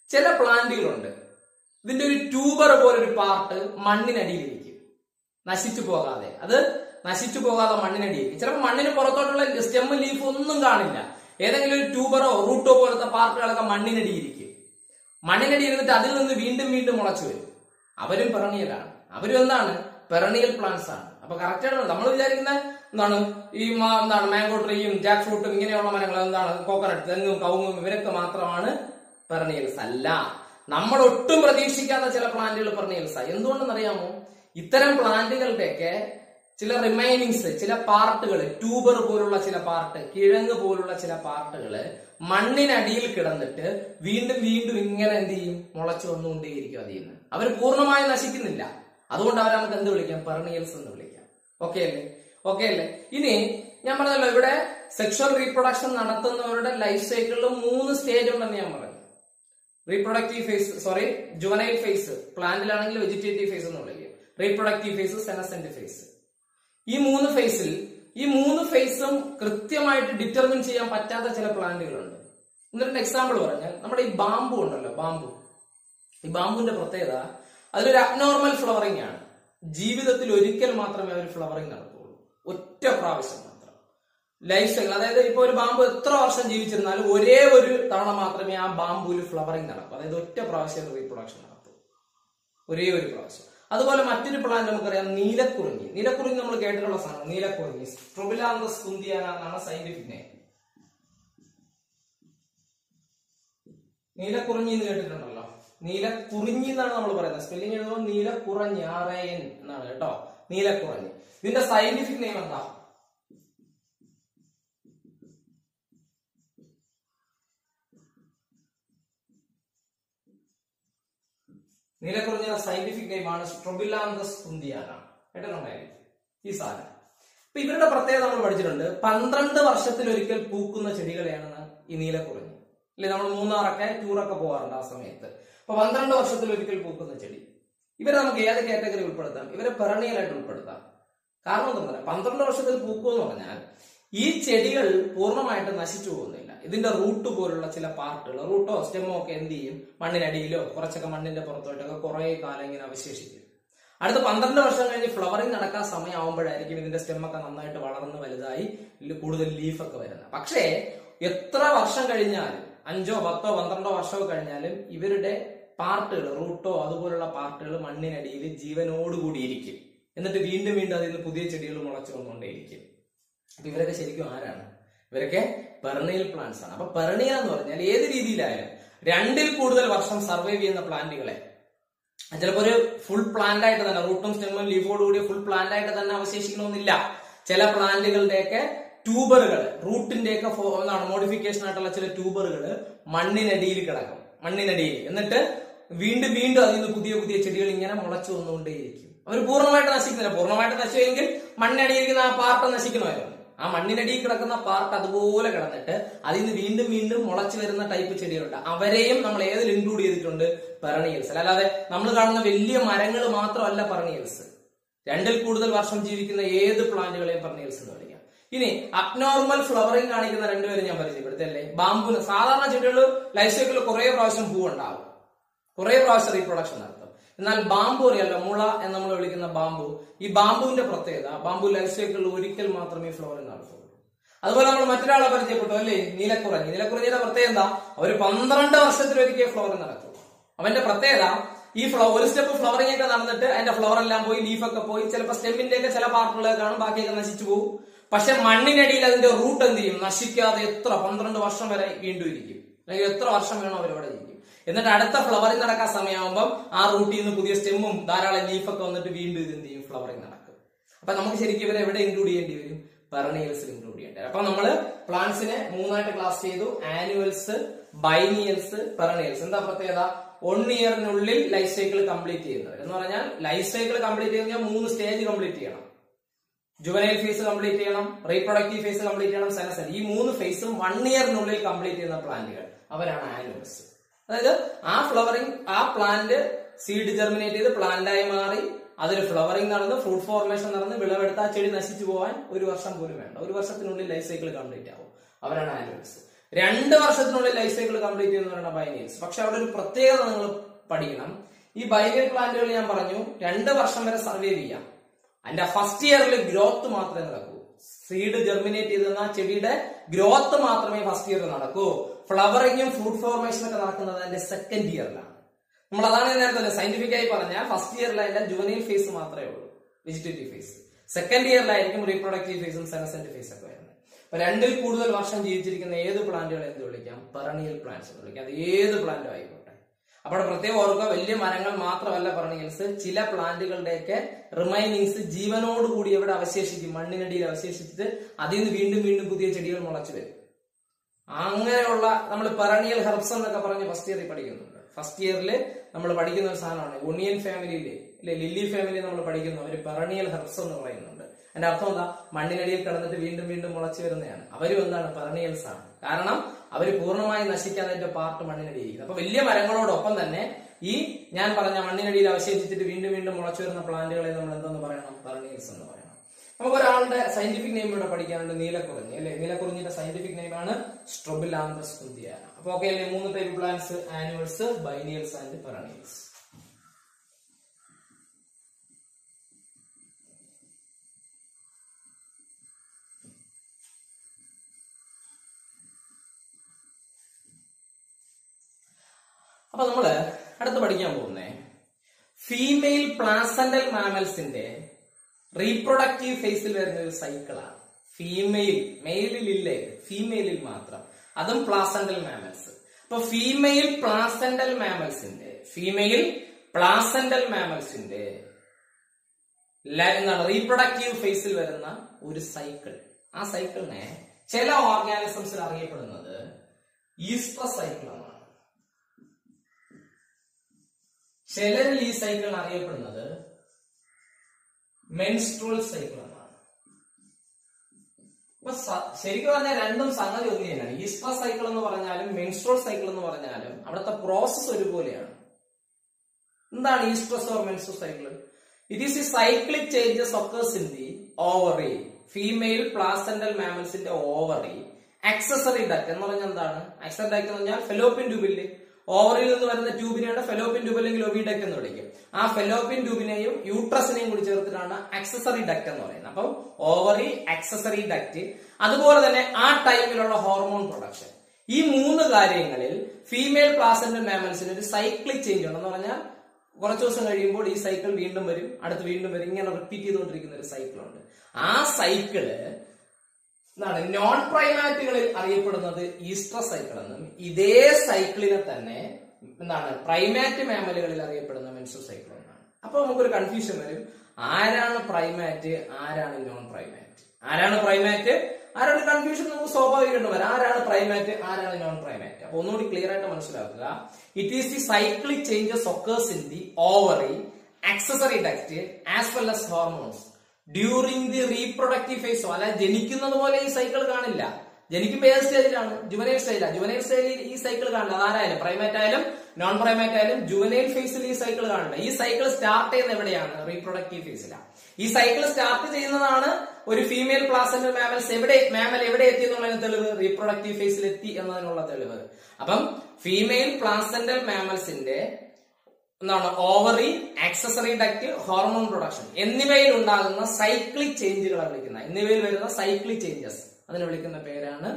S1: ചില പ്ലാന്റുകളുണ്ട് ഇതിന്റെ ഒരു ട്യൂബർ പോലൊരു പാർട്ട് മണ്ണിനടിയിലിരിക്കും നശിച്ചു പോകാതെ അത് നശിച്ചു പോകാതെ മണ്ണിനടിയിലിരിക്കും ചിലപ്പോൾ മണ്ണിന് പുറത്തോട്ടുള്ള സ്റ്റെം ലീഫ് ഒന്നും കാണില്ല ഏതെങ്കിലും ഒരു ട്യൂബറോ റൂട്ടോ പോലത്തെ പാർട്ടുകളൊക്കെ മണ്ണിനടിയിരിക്കും മണ്ണിനടി ഇരുന്നിട്ട് അതിൽ നിന്ന് വീണ്ടും വീണ്ടും മുളച്ചു വരും അവരും പെറണിയലാണ് അവരും എന്താണ് പെറണിയൽ പ്ലാന്റ്സ് ആണ് അപ്പൊ കറക്റ്റ് ആണ് നമ്മൾ വിചാരിക്കുന്ന എന്താണ് ഈ മാ- എന്താണ് മാംഗോ ട്രീയും ജാക്ക് ഫ്രൂട്ടും ഇങ്ങനെയുള്ള മരങ്ങൾ എന്താണ് കോക്കനട്ട് തെങ്ങും കവുങ്ങും ഇവരൊക്കെ മാത്രമാണ് പെറണിയൽസ് അല്ല നമ്മൾ ഒട്ടും പ്രതീക്ഷിക്കാത്ത ചില പ്ലാന്റുകൾ പെറണിയൽസ് എന്തുകൊണ്ടെന്ന് അറിയാമോ ഇത്തരം പ്ലാന്റുകളുടെയൊക്കെ ചില റിമൈനിങ്സ് ചില പാർട്ടുകൾ ട്യൂബർ പോലുള്ള ചില പാർട്ട് കിഴങ്ങ് പോലുള്ള ചില പാർട്ടുകള് മണ്ണിനടിയിൽ കിടന്നിട്ട് വീണ്ടും വീണ്ടും ഇങ്ങനെ എന്ത് ചെയ്യും മുളച്ചു വന്നുകൊണ്ടേയിരിക്കും അതിൽ നിന്ന് അവർ പൂർണ്ണമായി നശിക്കുന്നില്ല അതുകൊണ്ട് അവരെ നമുക്ക് എന്ത് വിളിക്കാം പെർണിയൽസ് എന്ന് വിളിക്കാം ഓക്കെ അല്ലേ ഓക്കെ അല്ലേ ഇനി ഞാൻ പറഞ്ഞല്ലോ ഇവിടെ സെക്ഷൽ റീപ്രൊഡക്ഷൻ നടത്തുന്നവരുടെ ലൈഫ് സൈക്കിളിൽ മൂന്ന് സ്റ്റേജ് ഉണ്ടെന്ന് ഞാൻ പറഞ്ഞു reproductive phase sorry juvenile phase പ്ലാന്റിലാണെങ്കിൽ വെജിറ്റേറ്റീവ് ഫേസ് എന്ന് വിളിക്കും റീപ്രൊഡക്റ്റീവ് ഫേസ് സെനസെന്റ് ഫേസ് ഈ മൂന്ന് ഫേസിൽ ഈ മൂന്ന് ഫേസും കൃത്യമായിട്ട് ഡിറ്റർമിൻ ചെയ്യാൻ പറ്റാത്ത ചില പ്ലാന്റുകളുണ്ട് എന്നിട്ട് എക്സാമ്പിൾ പറഞ്ഞാൽ നമ്മുടെ ഈ ബാമ്പു ഉണ്ടല്ലോ ബാമ്പു ഈ ബാമ്പുവിന്റെ പ്രത്യേകത അതിലൊരു അബ്നോർമൽ ഫ്ലവറിംഗ് ആണ് ജീവിതത്തിൽ ഒരിക്കൽ മാത്രമേ അവർ ഫ്ലവറിംഗ് നടത്തുള്ളൂ ഒറ്റ പ്രാവശ്യം മാത്രം ലൈഫ് സൈക്കിൾ അതായത് ഇപ്പൊ ഒരു ബാമ്പു എത്ര വർഷം ജീവിച്ചിരുന്നാലും ഒരേ ഒരു തവണ മാത്രമേ ആ ബാമ്പുവിൽ ഫ്ലവറിംഗ് നടക്കൂ അതായത് ഒറ്റ പ്രാവശ്യം റീപ്രൊഡക്ഷൻ നടത്തൂ ഒരേ ഒരു പ്രാവശ്യം അതുപോലെ മറ്റൊരു പ്ലാന്റ് നമുക്കറിയാം നീലക്കുറിഞ്ഞി നീലക്കുറിഞ്ഞി നമ്മൾ കേട്ടിട്ടുള്ള സാധനം നീലക്കുറിഞ്ഞി സ്ട്രൊബിലാന്തസ് കുന്തിയാന എന്നാണ് സയന്റിഫിക് നെയിം നീലക്കുറിഞ്ഞി എന്ന് കേട്ടിട്ടുണ്ടല്ലോ നീലക്കുറിഞ്ഞി എന്നാണ് നമ്മൾ പറയുന്നത് സ്പെല്ലിംഗ് എഴുതുമ്പോൾ നീലക്കുറഞ്ഞി ആർ എ എൻ എന്നാണ് കേട്ടോ നീലക്കുറഞ്ഞി ഇതിന്റെ സയന്റിഫിക് നെയിം എന്താ നീലക്കുറിഞ്ഞിയുടെ സയന്റിഫിക് നെയിം ആണ് സ്ട്രൊബിലാന്തസ് കുന്തിയാന കേട്ടിട്ടുണ്ടായിരിക്കും ഈ സാധനം അപ്പൊ ഇവരുടെ പ്രത്യേകത നമ്മൾ പഠിച്ചിട്ടുണ്ട് പന്ത്രണ്ട് വർഷത്തിൽ ഒരിക്കൽ പൂക്കുന്ന ചെടികളെയാണ് ഈ നീലക്കുറിഞ്ഞി അല്ലെ നമ്മൾ മൂന്നാറൊക്കെ ടൂറൊക്കെ പോകാറുണ്ട് ആ സമയത്ത് അപ്പൊ പന്ത്രണ്ട് വർഷത്തിൽ ഒരിക്കൽ പൂക്കുന്ന ചെടി ഇവരെ നമുക്ക് ഏത് കാറ്റഗറി ഉൾപ്പെടുത്താം ഇവരെ പെറണിയലായിട്ട് ഉൾപ്പെടുത്താം കാരണം എന്താ പറയുക പന്ത്രണ്ട് വർഷത്തിൽ പൂക്കും എന്ന് പറഞ്ഞാൽ ഈ ചെടികൾ പൂർണ്ണമായിട്ട് നശിച്ചു പോകുന്നില്ല ഇതിന്റെ റൂട്ട് പോലുള്ള ചില പാർട്ടുകൾ റൂട്ടോ സ്റ്റെമോ ഒക്കെ എന്ത് ചെയ്യും മണ്ണിനടിയിലോ കുറച്ചൊക്കെ മണ്ണിന്റെ പുറത്തോട്ടൊക്കെ കുറെ കാലം ഇങ്ങനെ അവശേഷിക്കും അടുത്ത പന്ത്രണ്ട് വർഷം കഴിഞ്ഞ് ഫ്ലവറിങ് നടക്കാൻ സമയമാകുമ്പോഴായിരിക്കും ഇതിന്റെ സ്റ്റെമ്മൊക്കെ നന്നായിട്ട് വളർന്ന് വലുതായി ഇതിൽ കൂടുതൽ ലീഫൊക്കെ വരുന്നത് പക്ഷേ എത്ര വർഷം കഴിഞ്ഞാലും അഞ്ചോ പത്തോ പന്ത്രണ്ടോ വർഷമോ കഴിഞ്ഞാലും ഇവരുടെ പാർട്ടുകൾ റൂട്ടോ അതുപോലുള്ള പാർട്ടുകൾ മണ്ണിനടിയിൽ ജീവനോടുകൂടി ഇരിക്കും എന്നിട്ട് വീണ്ടും വീണ്ടും അതിൽ നിന്ന് പുതിയ ചെടികൾ മുളച്ചു വന്നുകൊണ്ടേയിരിക്കും അപ്പൊ ഇവരൊക്കെ ശരിക്കും ആരാണ് ഇവരൊക്കെ പെർണിയൽ പ്ലാന്റ്സ് ആണ് അപ്പൊ പെർണിയ എന്ന് പറഞ്ഞാൽ ഏത് രീതിയിലായാലും രണ്ടിൽ കൂടുതൽ വർഷം സർവൈവ് ചെയ്യുന്ന പ്ലാന്റുകളെ ചിലപ്പോ ഒരു ഫുൾ പ്ലാന്റ് ആയിട്ട് തന്നെ റൂട്ടും സ്റ്റെമ്മും ലീഫോട് കൂടിയ ഫുൾ പ്ലാന്റ് ആയിട്ട് തന്നെ അവശേഷിക്കണമെന്നില്ല ചില പ്ലാന്റുകളുടെയൊക്കെ ട്യൂബറുകൾ റൂട്ടിന്റെയൊക്കെ ഫോ- എന്താണ് മോഡിഫിക്കേഷൻ ആയിട്ടുള്ള ചില ട്യൂബറുകൾ മണ്ണിനടിയിൽ കിടക്കും മണ്ണിനടിയിൽ എന്നിട്ട് വീണ്ടും വീണ്ടും അതിൽ നിന്ന് പുതിയ പുതിയ ചെടികൾ ഇങ്ങനെ മുളച്ചു വന്നുകൊണ്ടേയിരിക്കും അവർ പൂർണ്ണമായിട്ട് നശിക്കുന്നില്ല പൂർണ്ണമായിട്ട് നശിക്കുമെങ്കിൽ മണ്ണിനടിയിരിക്കുന്ന ആ പാർട്ട് നശിക്കണമായിരുന്നു ആ മണ്ണിനടിയിൽ കിടക്കുന്ന പാർട്ട് അതുപോലെ കിടന്നിട്ട് അതിൽ നിന്ന് വീണ്ടും വീണ്ടും മുളച്ചു വരുന്ന ടൈപ്പ് ചെടികളുണ്ട് അവരെയും നമ്മൾ ഏതിൽ ഇൻക്ലൂഡ് ചെയ്തിട്ടുണ്ട് പെറണിയൽസ് അല്ലാതെ നമ്മൾ കാണുന്ന വലിയ മരങ്ങൾ മാത്രമല്ല പെറണിയൽസ് രണ്ടിൽ കൂടുതൽ വർഷം ജീവിക്കുന്ന ഏത് പ്ലാന്റുകളെയും പെറണിയൽസ് എന്ന് വിളിക്കാം ഇനി അബ്നോർമൽ ഫ്ലവറിംഗ് കാണിക്കുന്ന രണ്ടുപേരും ഞാൻ പരിചയപ്പെടുത്തല്ലേ ബാമ്പുന് സാധാരണ ചെടികൾ ലൈഫ് സൈക്കിളിൽ കുറെ പ്രാവശ്യം പൂവുണ്ടാവും കുറെ പ്രാവശ്യം റീപ്രൊഡക്ഷൻ നടത്തും എന്നാൽ ബാമ്പു അറിയാലോ മുള എന്ന് നമ്മൾ വിളിക്കുന്ന ബാമ്പു ഈ ബാമ്പുവിന്റെ പ്രത്യേകത ബാമ്പു ലൈഫ് സൈക്കിളിൽ ഒരിക്കൽ മാത്രമേ ഫ്ലവറിംഗ് നടത്തുള്ളൂ അതുപോലെ നമ്മൾ മറ്റൊരാളെ പരിചയപ്പെട്ടു അല്ലേ നീലക്കുറഞ്ഞി നീലക്കുറഞ്ഞിയുടെ പ്രത്യേകത എന്താ ഒരു പന്ത്രണ്ട് വർഷത്തിലൊരിക്കൽ ഫ്ലവറിംഗ് നടക്കും അവന്റെ പ്രത്യേകത ഈ ഫ്ലവർ ഒരു സ്റ്റെപ്പ് ഫ്ലവറിംഗ് ഒക്കെ നടന്നിട്ട് അതിന്റെ ഫ്ലവർ എല്ലാം പോയി ലീഫൊക്കെ പോയി ചിലപ്പോൾ സ്റ്റെമ്മിന്റെ ഒക്കെ ചില പാർട്ടുകളൊക്കെ കാണും ബാക്കിയൊക്കെ നശിച്ചു പോകും പക്ഷെ മണ്ണിനടിയിൽ അതിന്റെ റൂട്ട് എന്ത് ചെയ്യും നശിക്കാതെ എത്ര പന്ത്രണ്ട് വർഷം വരെ വീണ്ടും ഇരിക്കും അല്ലെങ്കിൽ എത്ര വർഷം വേണോ അവരവിടെ ഇരിക്കും എന്നിട്ട് അടുത്ത ഫ്ലവറിംഗ് നടക്കാൻ സമയമാകുമ്പോൾ ആ റൂട്ടിൽ നിന്ന് പുതിയ സ്റ്റെമ്മും ധാരാളം ലീഫൊക്കെ വന്നിട്ട് വീണ്ടും ഇത് എന്ത് ചെയ്യും ഫ്ലവറിംഗ് നടക്കും അപ്പൊ നമുക്ക് ശരിക്കും ഇവരെ എവിടെ ഇൻക്ലൂഡ് ചെയ്യേണ്ടി വരും പെറണിയൽസിൽ ഇൻക്ലൂഡ് ചെയ്യേണ്ടി വരും അപ്പൊ നമ്മള് പ്ലാന്റ്സിനെ മൂന്നായിട്ട് ക്ലാസ് ചെയ്തു ആനുവൽസ് ബൈനിയൽസ് പെറണിയൽസ് എന്താ പ്രത്യേകത വൺ ഇയറിനുള്ളിൽ ലൈഫ് സൈക്കിൾ കംപ്ലീറ്റ് ചെയ്യുന്നവർ എന്ന് പറഞ്ഞാൽ ലൈഫ് സൈക്കിൾ കംപ്ലീറ്റ് ചെയ്യുന്ന മൂന്ന് സ്റ്റേജ് കംപ്ലീറ്റ് ചെയ്യണം ജുവനൈൽ ഫേസ് കംപ്ലീറ്റ് ചെയ്യണം റീപ്രൊഡക്റ്റീവ് ഫേസ് കംപ്ലീറ്റ് ചെയ്യണം സെനസൽ ഈ മൂന്ന് ഫേസും വൺ ഇയറിനുള്ളിൽ കംപ്ലീറ്റ് ചെയ്യുന്ന പ്ലാന്റുകൾ അവരാണ് ആനുവൽസ് അതായത് ആ ഫ്ലവറിംഗ് ആ പ്ലാന്റ് സീഡ് ജെർമിനേറ്റ് ചെയ്ത് പ്ലാന്റായി മാറി അതിൽ ഫ്ലവറിംഗ് നടന്ന് ഫ്രൂട്ട് ഫോർമേഷൻ നടന്ന് വിളവെടുത്ത് ആ ചെടി നശിച്ചു പോകാൻ ഒരു വർഷം പോലും വേണ്ട ഒരു വർഷത്തിനുള്ളിൽ ലൈഫ് സൈക്കിൾ കംപ്ലീറ്റ് ആവും അവരാണ് ആനുവൽസ് രണ്ട് വർഷത്തിനുള്ളിൽ ലൈഫ് സൈക്കിൾ കംപ്ലീറ്റ് ചെയ്യുന്ന പറയുന്ന ബൈനിയൽസ് പക്ഷെ അവിടെ ഒരു പ്രത്യേകത നിങ്ങൾ പഠിക്കണം ഈ ബൈനിയൽ പ്ലാന്റുകൾ ഞാൻ പറഞ്ഞു രണ്ട് വർഷം വരെ സർവൈവ് ചെയ്യാം അതിന്റെ ഫസ്റ്റ് ഇയറിൽ ഗ്രോത്ത് മാത്രമേ നടക്കൂ സീഡ് ജെർമിനേറ്റ് ചെയ്തെന്ന ചെടിയുടെ ഗ്രോത്ത് മാത്രമേ ഫസ്റ്റ് ഇയറിൽ നടക്കൂ ഫ്ലവറിങ്ങും ഫ്രൂട്ട് ഫോർമേഷനും ഒക്കെ നടക്കുന്നത് അതിന്റെ സെക്കൻഡ് ഇയറിലാണ് നമ്മൾ അതാണ് ഞാൻ നേരത്തെ സയന്റിഫിക് ആയി പറഞ്ഞാൽ ഫസ്റ്റ് ഇയറിൽ അതിന്റെ ജുവനൈൽ ഫേസ് മാത്രമേ ഉള്ളൂ വെജിറ്റേറ്റീവ് ഫേസ് സെക്കൻഡ് ഇയറിലായിരിക്കും റീപ്രൊഡക്റ്റീവ് ഫേസും സെനസെന്റ് ഫേസ് ഒക്കെ വരുന്നത് അപ്പൊ രണ്ടിൽ കൂടുതൽ വർഷം ജീവിച്ചിരിക്കുന്ന ഏത് പ്ലാന്റുകൾ എന്ത് വിളിക്കാം പെറണിയൽ പ്ലാന്റ്സ് എന്ന് വിളിക്കാം അത് ഏത് പ്ലാന്റും ആയിക്കോട്ടെ അപ്പോൾ പ്രത്യേകം ഓർക്കുക വലിയ മരങ്ങൾ മാത്രമല്ല പെറണിയൽസ് ചില പ്ലാന്റുകളുടെയൊക്കെ റിമൈനിങ്സ് ജീവനോട് കൂടി എവിടെ അവശേഷിക്കും മണ്ണിനടിയിൽ അവശേഷിച്ചിട്ട് അതിൽ നിന്ന് വീണ്ടും വീണ്ടും പുതിയ ചെടികൾ മുളച്ചു വരും അങ്ങനെയുള്ള നമ്മൾ പെറണിയൽ ഹെർബ്സ് എന്നൊക്കെ പറഞ്ഞ് ഫസ്റ്റ് ഇയറിൽ പഠിക്കുന്നുണ്ട് ഫസ്റ്റ് ഇയറിൽ നമ്മൾ പഠിക്കുന്ന ഒരു സാധനമാണ് ഒണിയൻ ഫാമിലിയിലെ അല്ലെ ലില്ലി ഫാമിലി നമ്മൾ പഠിക്കുന്ന ഒരു പെറണിയൽ ഹെർബ്സ് എന്ന് പറയുന്നുണ്ട് അതിന്റെ അർത്ഥം എന്താ മണ്ണിനടിയിൽ കിടന്നിട്ട് വീണ്ടും വീണ്ടും മുളച്ചു വരുന്നതാണ് അവരും എന്താണ് പെറണിയൽസ് ആണ് കാരണം അവർ പൂർണ്ണമായി നശിക്കാതെ അതിന്റെ പാർട്ട് മണ്ണിനടിയിരിക്കുന്നത് അപ്പൊ വലിയ മരങ്ങളോടൊപ്പം തന്നെ ഈ ഞാൻ പറഞ്ഞ മണ്ണിനടിയിൽ അവശേഷിച്ചിട്ട് വീണ്ടും വീണ്ടും മുളച്ചു വരുന്ന പ്ലാന്റുകളെ നമ്മൾ എന്തെന്ന് പറയണം പെറണിയൽസ് എന്ന് പറയണം നമുക്ക് ഒരാളുടെ സയന്റിഫിക് നെയിം ഇവിടെ പഠിക്കാനുണ്ട് നീലക്കുറിഞ്ഞി അല്ലെ നീലക്കുറിഞ്ഞിന്റെ സയന്റിഫിക് നെയിം ആണ് സ്ട്രോബിലാന്തസ് കുന്തിയാന അപ്പൊ ഓക്കെ അല്ലേ മൂന്ന് type plants annuals biennials and perennials അപ്പൊ നമ്മള് അടുത്ത് പഠിക്കാൻ പോകുന്നേ ഫീമെയിൽ പ്ലാസന്റൽ മാമൽസിന്റെ റീപ്രൊഡക്റ്റീവ് ഫേസിൽ വരുന്ന ഒരു സൈക്കിളാണ് ഫീമെയിൽ മെയിലിൽ ഇല്ലേ ഫീമെയിലിൽ മാത്രം അതും പ്ലാസന്റൽ മാമൽസ് അപ്പൊ ഫീമെയിൽ പ്ലാസന്റൽ മാമൽസിന്റെ ഫീമെയിൽ പ്ലാസന്റൽ മാമൽസിന്റെ ല- എന്താണ് റീപ്രൊഡക്റ്റീവ് ഫേസിൽ വരുന്ന ഒരു സൈക്കിൾ ആ സൈക്കിളിനെ ചില ഓർഗാനിസംസിൽ അറിയപ്പെടുന്നത് ഈസ്റ്റർ സൈക്കിൾ എന്നാണ് ചിലരിൽ ഈ സൈക്കിൾ അറിയപ്പെടുന്നത് മെൻസ്ട്രൽ സൈക്കിൾ എന്നാണ് അപ്പൊ സ- ശരിക്കും പറഞ്ഞാൽ രണ്ടും സംഗതി ഒന്ന് തന്നെയാണ് ഈസ്റ്റർ സൈക്കിൾ എന്ന് പറഞ്ഞാലും മെൻസ്ട്രൽ സൈക്കിൾ എന്ന് പറഞ്ഞാലും അവിടുത്തെ പ്രോസസ് ഒരുപോലെയാണ് എന്താണ് oestrus or menstrual cycle it is ഈ cyclic changes occurs in the ovary female placental മാമൽസിന്റെ ഓവറി ആക്സസറി ഡക്ട് എന്ന് പറഞ്ഞാൽ എന്താണ് ആക്സസറി ഡക്ട് എന്ന് പറഞ്ഞാൽ ഫെലോപ്പിൻ ട്യൂബില് ഓവറിൽ നിന്ന് വരുന്ന ട്യൂബിനെയാണ് ഫെലോപ്പിൻ ട്യൂബ് അല്ലെങ്കിൽ ഒവിഡക്ട് എന്ന് വിളിക്കും ആ ഫെലോപ്പിൻ ട്യൂബിനെയും യൂട്രസിനെയും കൂടി ചേർത്തിട്ടാണ് ആക്സസറി ഡക്ട് എന്ന് പറയുന്നത് അപ്പം ഓവറി ആക്സസറി ഡക്ട് അതുപോലെ തന്നെ ആ ടൈമിലുള്ള ഹോർമോൺ പ്രൊഡക്ഷൻ ഈ മൂന്ന് കാര്യങ്ങളിൽ ഫീമെയിൽ പ്ലാസന്റൽ മാമൽസിന് ഒരു സൈക്ലിക് ചേഞ്ച് ഉണ്ടെന്ന് പറഞ്ഞാൽ കുറച്ച് ദിവസം കഴിയുമ്പോൾ ഈ സൈക്കിൾ വീണ്ടും വരും അടുത്ത് വീണ്ടും വരും ഇങ്ങനെ റിപ്പീറ്റ് ചെയ്തുകൊണ്ടിരിക്കുന്ന ഒരു സൈക്കിൾ ഉണ്ട് ആ സൈക്കിള് എന്താണ് നോൺ പ്രൈമാറ്റുകളിൽ അറിയപ്പെടുന്നത് ഈസ്റ്റർ സൈക്കിൾ എന്നും ഇതേ സൈക്കിളിനെ തന്നെ എന്താണ് പ്രൈമാറ്റ് മാമലുകളിൽ അറിയപ്പെടുന്ന മെൻസു സൈക്കിൾ എന്നാണ് അപ്പൊ നമുക്കൊരു കൺഫ്യൂഷൻ വരും ആരാണ് പ്രൈമാറ്റ് ആരാണ് നോൺ പ്രൈമാറ്റ് ആരാണ് പ്രൈമാറ്റ് ആരാണ് കൺഫ്യൂഷൻ നമുക്ക് സ്വാഭാവികമായിട്ട് വരാം ആരാണ് പ്രൈമാറ്റ് ആരാണ് നോൺ പ്രൈമാറ്റ് അപ്പൊ ഒന്നുകൂടി ക്ലിയർ ആയിട്ട് മനസ്സിലാക്കുക it is the cyclic changes occurs in the ovary accessory duct as well as hormones during the reproductive phase അല്ല ജനിക്കുന്നത് പോലെ ഈ സൈക്കിൾ കാണില്ല ജനിക്കുമ്പോൾ ഏത് സ്റ്റേജിലാണ് ജുവനൈൽ സ്റ്റേജിലാണ് ജുവനൈൽ സ്റ്റേജിൽ ഈ സൈക്കിൾ കാണില്ല അതാരായാലും പ്രൈമേറ്റ് ആയാലും നോൺ പ്രൈമേറ്റ് ആയാലും ജുവനൈൽ ഫേസിൽ ഈ സൈക്കിൾ കാണില്ല ഈ സൈക്കിൾ സ്റ്റാർട്ട് ചെയ്യുന്നത് എവിടെയാണ് റീപ്രൊഡക്റ്റീവ് ഫേസിലാണ് ഈ സൈക്കിൾ സ്റ്റാർട്ട് ചെയ്യുന്നതാണ് ഒരു ഫീമെയിൽ പ്ലാസന്റൽ മാമൽസ് എവിടെ മാമൽ എവിടെ എത്തി എന്നുള്ളതിന് തെളിവ് റീപ്രൊഡക്റ്റീവ് ഫേസിൽ എത്തി എന്നതിനുള്ള തെളിവ് അപ്പം ഫീമെയിൽ പ്ലാസന്റൽ മാമൽസിന്റെ എന്താണ് ovary accessory duct hormone production എന്നിവയിൽ ഉണ്ടാകുന്ന സൈക്ലിക് ചേഞ്ചുകളെ വിളിക്കുന്ന എന്നിവയിൽ വരുന്ന സൈക്ലിക് ചേഞ്ചസ് അതിനെ വിളിക്കുന്ന പേരാണ്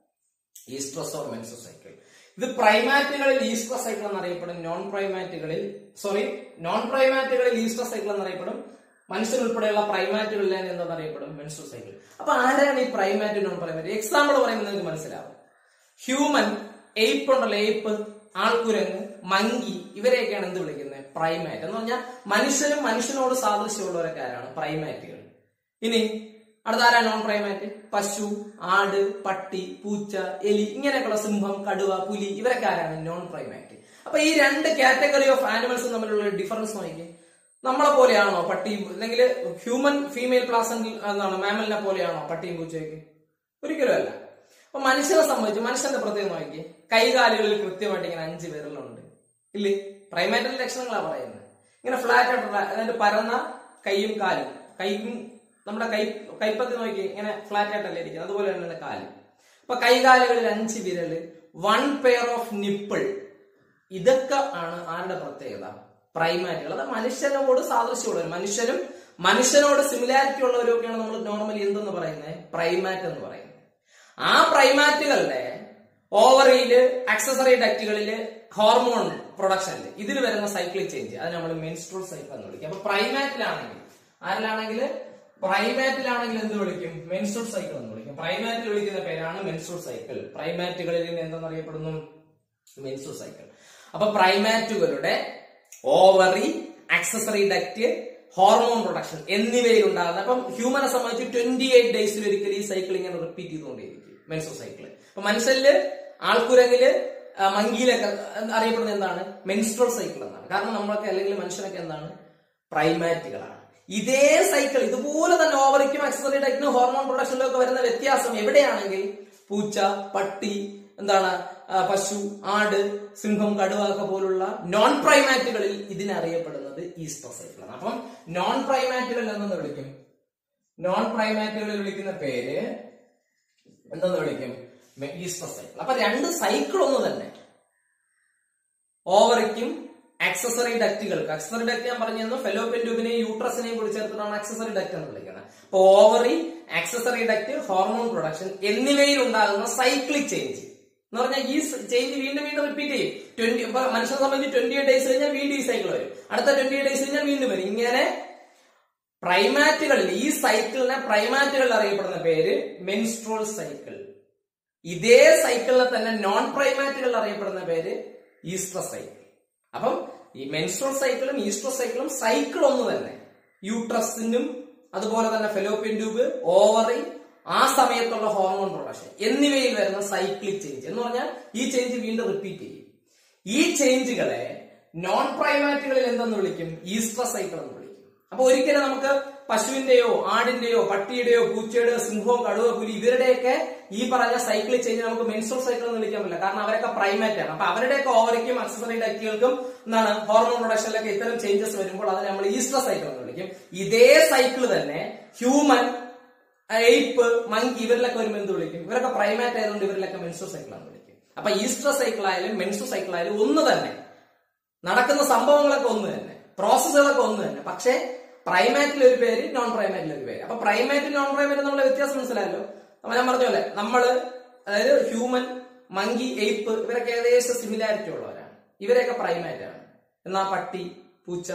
S1: ഈസ്ട്രസ് ഓർ മെൻസോ സൈക്കിൾ ഇത് പ്രൈമാറ്റുകളിൽ ഈസ്റ്റർ സൈക്കിൾ എന്നറിയപ്പെടും നോൺ പ്രൈമാറ്റുകളിൽ സോറി നോൺ പ്രൈമാറ്റുകളിൽ ഈസ്റ്റർ സൈക്കിൾ എന്നറിയപ്പെടും മനുഷ്യൻ ഉൾപ്പെടെയുള്ള പ്രൈമാറ്റുകളിൽ എന്താണെന്നറിയപ്പെടും മെൻസോ സൈക്കിൾ അപ്പൊ ആരാണ് ഈ പ്രൈമാറ്റ് നോൺ പ്രൈമാറ്റ് എക്സാമ്പിൾ പറയുമ്പോൾ നിങ്ങൾക്ക് മനസ്സിലാവും ഹ്യൂമൻ എയ്പ്പ് ഉണ്ടല്ലോ എയ്പ്പ് ആൾക്കുരങ്ങ് മങ്കി ഇവരെയൊക്കെയാണ് എന്ത് വിളിക്കുന്നത് പ്രൈമാറ്റ് എന്ന് പറഞ്ഞാൽ മനുഷ്യനും മനുഷ്യനോട് സാദൃശ്യമുള്ളവരൊക്കെ ആരാണ് പ്രൈമാറ്റുകൾ ഇനി അടുത്ത ആരാ നോൺ പ്രൈമാറ്റ് പശു ആട് പട്ടി പൂച്ച എലി ഇങ്ങനെയൊക്കെയുള്ള സിംഹം കടുവ പുലി ഇവരൊക്കെ ആരാണ് നോൺ പ്രൈമാറ്റ് അപ്പൊ ഈ രണ്ട് കാറ്റഗറി ഓഫ് ആനിമൽസ് തമ്മിലുള്ള ഡിഫറൻസ് നോക്കിയേ നമ്മളെ പോലെയാണോ പട്ടിയും അല്ലെങ്കിൽ ഹ്യൂമൻ ഫീമെയിൽ പ്ലാസന്റ് എന്താണ് മാമലിനെ പോലെയാണോ പട്ടിയും പൂച്ചയൊക്കെ ഒരിക്കലും അല്ല അപ്പൊ മനുഷ്യനെ സംബന്ധിച്ച് മനുഷ്യന്റെ പ്രത്യേകം നോക്കി കൈകാലുകളിൽ കൃത്യമായിട്ട് ഇങ്ങനെ അഞ്ച് വിരലുണ്ട് ഇല്ലേ പ്രൈമേറ്റൽ ലക്ഷണങ്ങളാ പറയുന്നത് ഇങ്ങനെ ഫ്ലാറ്റ് ആയിട്ടുള്ള അതായത് പരന്ന കൈയും കാലും കൈയും നമ്മുടെ കൈ കൈപ്പത്തി നോക്കി ഇങ്ങനെ ഫ്ലാറ്റ് ആയിട്ടല്ലേ ഇരിക്കുന്നത് അതുപോലെ തന്നെ കാല് അപ്പൊ കൈകാലുകളിൽ അഞ്ച് വിരല് വൺ പെയർ ഓഫ് നിപ്പിൾ ഇതൊക്കെ ആണ് ആരുടെ പ്രത്യേകത പ്രൈമാറ്റുകൾ അത് മനുഷ്യനോട് സാദൃശ്യമുള്ളവർ മനുഷ്യനും മനുഷ്യനോട് സിമിലാരിറ്റി ഉള്ളവരൊക്കെയാണ് നമ്മൾ നോർമലി എന്തെന്ന് പറയുന്നത് പ്രൈമാറ്റ് എന്ന് പറയുന്നത് ആ പ്രൈമാറ്റുകളുടെ ഓവറിയില് അക്സസറി ഡക്റ്റുകളില് ഹോർമോൺ പ്രൊഡക്ഷനിൽ ഇതിൽ വരുന്ന സൈക്ലിക് ചേഞ്ച് അത് നമ്മൾ മെൻസ്ട്രോൾ സൈക്കിൾ എന്ന് വിളിക്കും അപ്പൊ പ്രൈമാറ്റിലാണെങ്കിൽ ആരിലാണെങ്കിൽ പ്രൈമാറ്റിലാണെങ്കിൽ എന്ത് വിളിക്കും മെൻസ്ട്രോൾ സൈക്കിൾ എന്ന് വിളിക്കും പ്രൈമാറ്റിൽ വിളിക്കുന്ന പേരാണ് മെൻസ്ട്രോൾ സൈക്കിൾ പ്രൈമാറ്റുകളിൽ നിന്ന് എന്തെന്നറിയപ്പെടുന്നു മെൻസ്ട്രോൾ സൈക്കിൾ അപ്പൊ പ്രൈമാറ്റുകളുടെ ovary accessory duct hormone production എന്നിവയിൽ ഉണ്ടാകുന്ന അപ്പം ഹ്യൂമനെ സംബന്ധിച്ച് ട്വന്റി എയ്റ്റ് ഡേയ്സിൽ ഒരിക്കൽ ഈ സൈക്കിൾ ഇങ്ങനെ റിപ്പീറ്റ് ചെയ്തുകൊണ്ടേയിരിക്കും മെൻസ്ട്രോൾ സൈക്കിൾ അപ്പൊ മനുഷ്യരില് ആൾക്കുരങ്ങില് ആ, മങ്കിയിലൊക്കെ അറിയപ്പെടുന്ന എന്താണ് മെൻസ്ട്രോൾ സൈക്കിൾ എന്നാണ് കാരണം നമ്മളൊക്കെ അല്ലെങ്കിൽ മനുഷ്യനൊക്കെ എന്താണ് പ്രൈമാറ്റുകളാണ് ഇതേ സൈക്കിൾ ഇതുപോലെ തന്നെ ഓവറിക്കും അക്സസറി ഡക്റ്റിനും ഹോർമോൺ പ്രൊഡക്ഷനിലും ഒക്കെ വരുന്ന വ്യത്യാസം എവിടെയാണെങ്കിൽ പൂച്ച പട്ടി എന്താണ് ആ, പശു ആട് സിംഹം കടുവ ഒക്കെ പോലുള്ള നോൺ പ്രൈമാറ്റുകളിൽ ഇതിനറിയപ്പെടുന്നത് ഈസ്റ്റർ സൈക്കിൾ ആണ് അപ്പം നോൺ പ്രൈമാറ്റുകൾ എന്തെന്ന് വിളിക്കും നോൺ പ്രൈമാറ്റുകളിൽ വിളിക്കുന്ന പേര് എന്തെന്ന് വിളിക്കും ഈസ്റ്റർ സൈക്കിൾ അപ്പൊ രണ്ട് സൈക്കിൾ ഒന്ന് തന്നെ ഓവറിക്കും ആക്സസറി ഡക്റ്റുകൾക്ക് ആക്സസറി ഡക്ട് ഞാൻ പറഞ്ഞു ഫെലോപ്പിൻ ട്യൂബിനെയും യൂട്രസിനെയും കൂടി ചേർത്തിട്ടാണ് ആക്സസറി ഡക്ട് എന്ന് വിളിക്കുന്നത് അപ്പൊ ovary accessory duct hormone production എന്നിവയിൽ ഉണ്ടാകുന്ന സൈക്ലിക് ചേഞ്ച് എന്ന് പറഞ്ഞാൽ ഈ ചേഞ്ച് വീണ്ടും വീണ്ടും റിപ്പീറ്റ് ചെയ്യും ട്വന്റി ഇപ്പൊ മനുഷ്യനെ സംബന്ധിച്ച് ട്വന്റി എയ്റ്റ് ഡേയ്സ് കഴിഞ്ഞാൽ വീണ്ടും ഈ സൈക്കിൾ വരും അടുത്ത ട്വന്റി എയ്റ്റ് ഡേയ്സ് കഴിഞ്ഞാൽ വീണ്ടും വരും ഇങ്ങനെ പ്രൈമാറ്റുകളിൽ ഈ സൈക്കിളിനെ പ്രൈമാറ്റുകളിൽ അറിയപ്പെടുന്ന പേര് മെൻസ്ട്രോൾ സൈക്കിൾ ഇതേ സൈക്കിളിനെ തന്നെ നോൺ പ്രൈമാറ്റുകളിൽ അറിയപ്പെടുന്ന പേര് ഈസ്റ്റർ സൈക്കിൾ അപ്പം ഈ മെൻസ്ട്രോൾ സൈക്കിളും ഈസ്റ്റർ സൈക്കിളും സൈക്കിൾ ഒന്ന് തന്നെ യൂട്രസിനും അതുപോലെ തന്നെ ഫെലോപ്പിയൻ ട്യൂബ് ഓവറി ആ സമയത്തുള്ള ഹോർമോൺ പ്രൊഡക്ഷൻ എന്നിവയിൽ വരുന്ന സൈക്ലിക് ചേഞ്ച് എന്ന് പറഞ്ഞാൽ ഈ ചേഞ്ച് വീണ്ടും റിപ്പീറ്റ് ചെയ്യും ഈ ചേഞ്ചുകളെ നോൺ പ്രൈമാറ്റുകളിൽ എന്തെന്ന് വിളിക്കും ഈസ്റ്റർ സൈക്കിൾ എന്ന് വിളിക്കും അപ്പൊ ഒരിക്കലും നമുക്ക് പശുവിന്റെയോ ആടിന്റെയോ പട്ടിയുടെയോ പൂച്ചയുടെയോ സിംഹവും കടുവ പുലി ഇവരുടെയൊക്കെ ഈ പറഞ്ഞ സൈക്കിൾ ചേഞ്ച് നമുക്ക് മെൻസ്ട്രോൾ സൈക്കിൾ എന്ന് വിളിക്കാൻ പറ്റില്ല കാരണം അവരൊക്കെ പ്രൈമാറ്റ് ആണ് അപ്പൊ അവരുടെയൊക്കെ ഓവറിക്കും അക്സസറി ഡക്റ്റുകൾക്കും എന്താണ് ഹോർമോൺ പ്രൊഡക്ഷനിലൊക്കെ ഇത്തരം ചേഞ്ചസ് വരുമ്പോൾ അതിനെ നമ്മൾ ഈസ്റ്റർ സൈക്കിൾ എന്ന് വിളിക്കും ഇതേ സൈക്കിൾ തന്നെ ഹ്യൂമൻ എയ്പ്പ് മങ്കി ഇവരിലൊക്കെ വരുമ്പോൾ എന്ത് വിളിക്കും ഇവരൊക്കെ പ്രൈമാറ്റ് ആയതുകൊണ്ട് ഇവരിലൊക്കെ മെൻസ്ട്രോൾ സൈക്കിൾ എന്ന് വിളിക്കും അപ്പൊ ഈസ്റ്റർ സൈക്കിൾ ആയാലും മെൻസ്ട്രോൾ സൈക്കിൾ ആയാലും ഒന്ന് തന്നെ നടക്കുന്ന സംഭവങ്ങളൊക്കെ ഒന്ന് തന്നെ പ്രോസസ്സുകളൊക്കെ ഒന്ന് തന്നെ പക്ഷേ പ്രൈമാറ്റിൽ ഒരു പേര് നോൺ പ്രൈമാറ്റിൽ ഒരു പേര് അപ്പൊ പ്രൈമാറ്റ് നോൺ പ്രൈമാറ്റ് നമ്മളെ വ്യത്യാസം മനസ്സിലായല്ലോ അപ്പൊ ഞാൻ പറഞ്ഞ പോലെ നമ്മള് അതായത് ഹ്യൂമൻ മങ്കി എയ്പ്പ് ഇവരൊക്കെ ഏകദേശം സിമിലാരിറ്റി ഉള്ളവരാണ് ഇവരൊക്കെ പ്രൈമാറ്റ് ആണ് എന്നാ പട്ടി പൂച്ച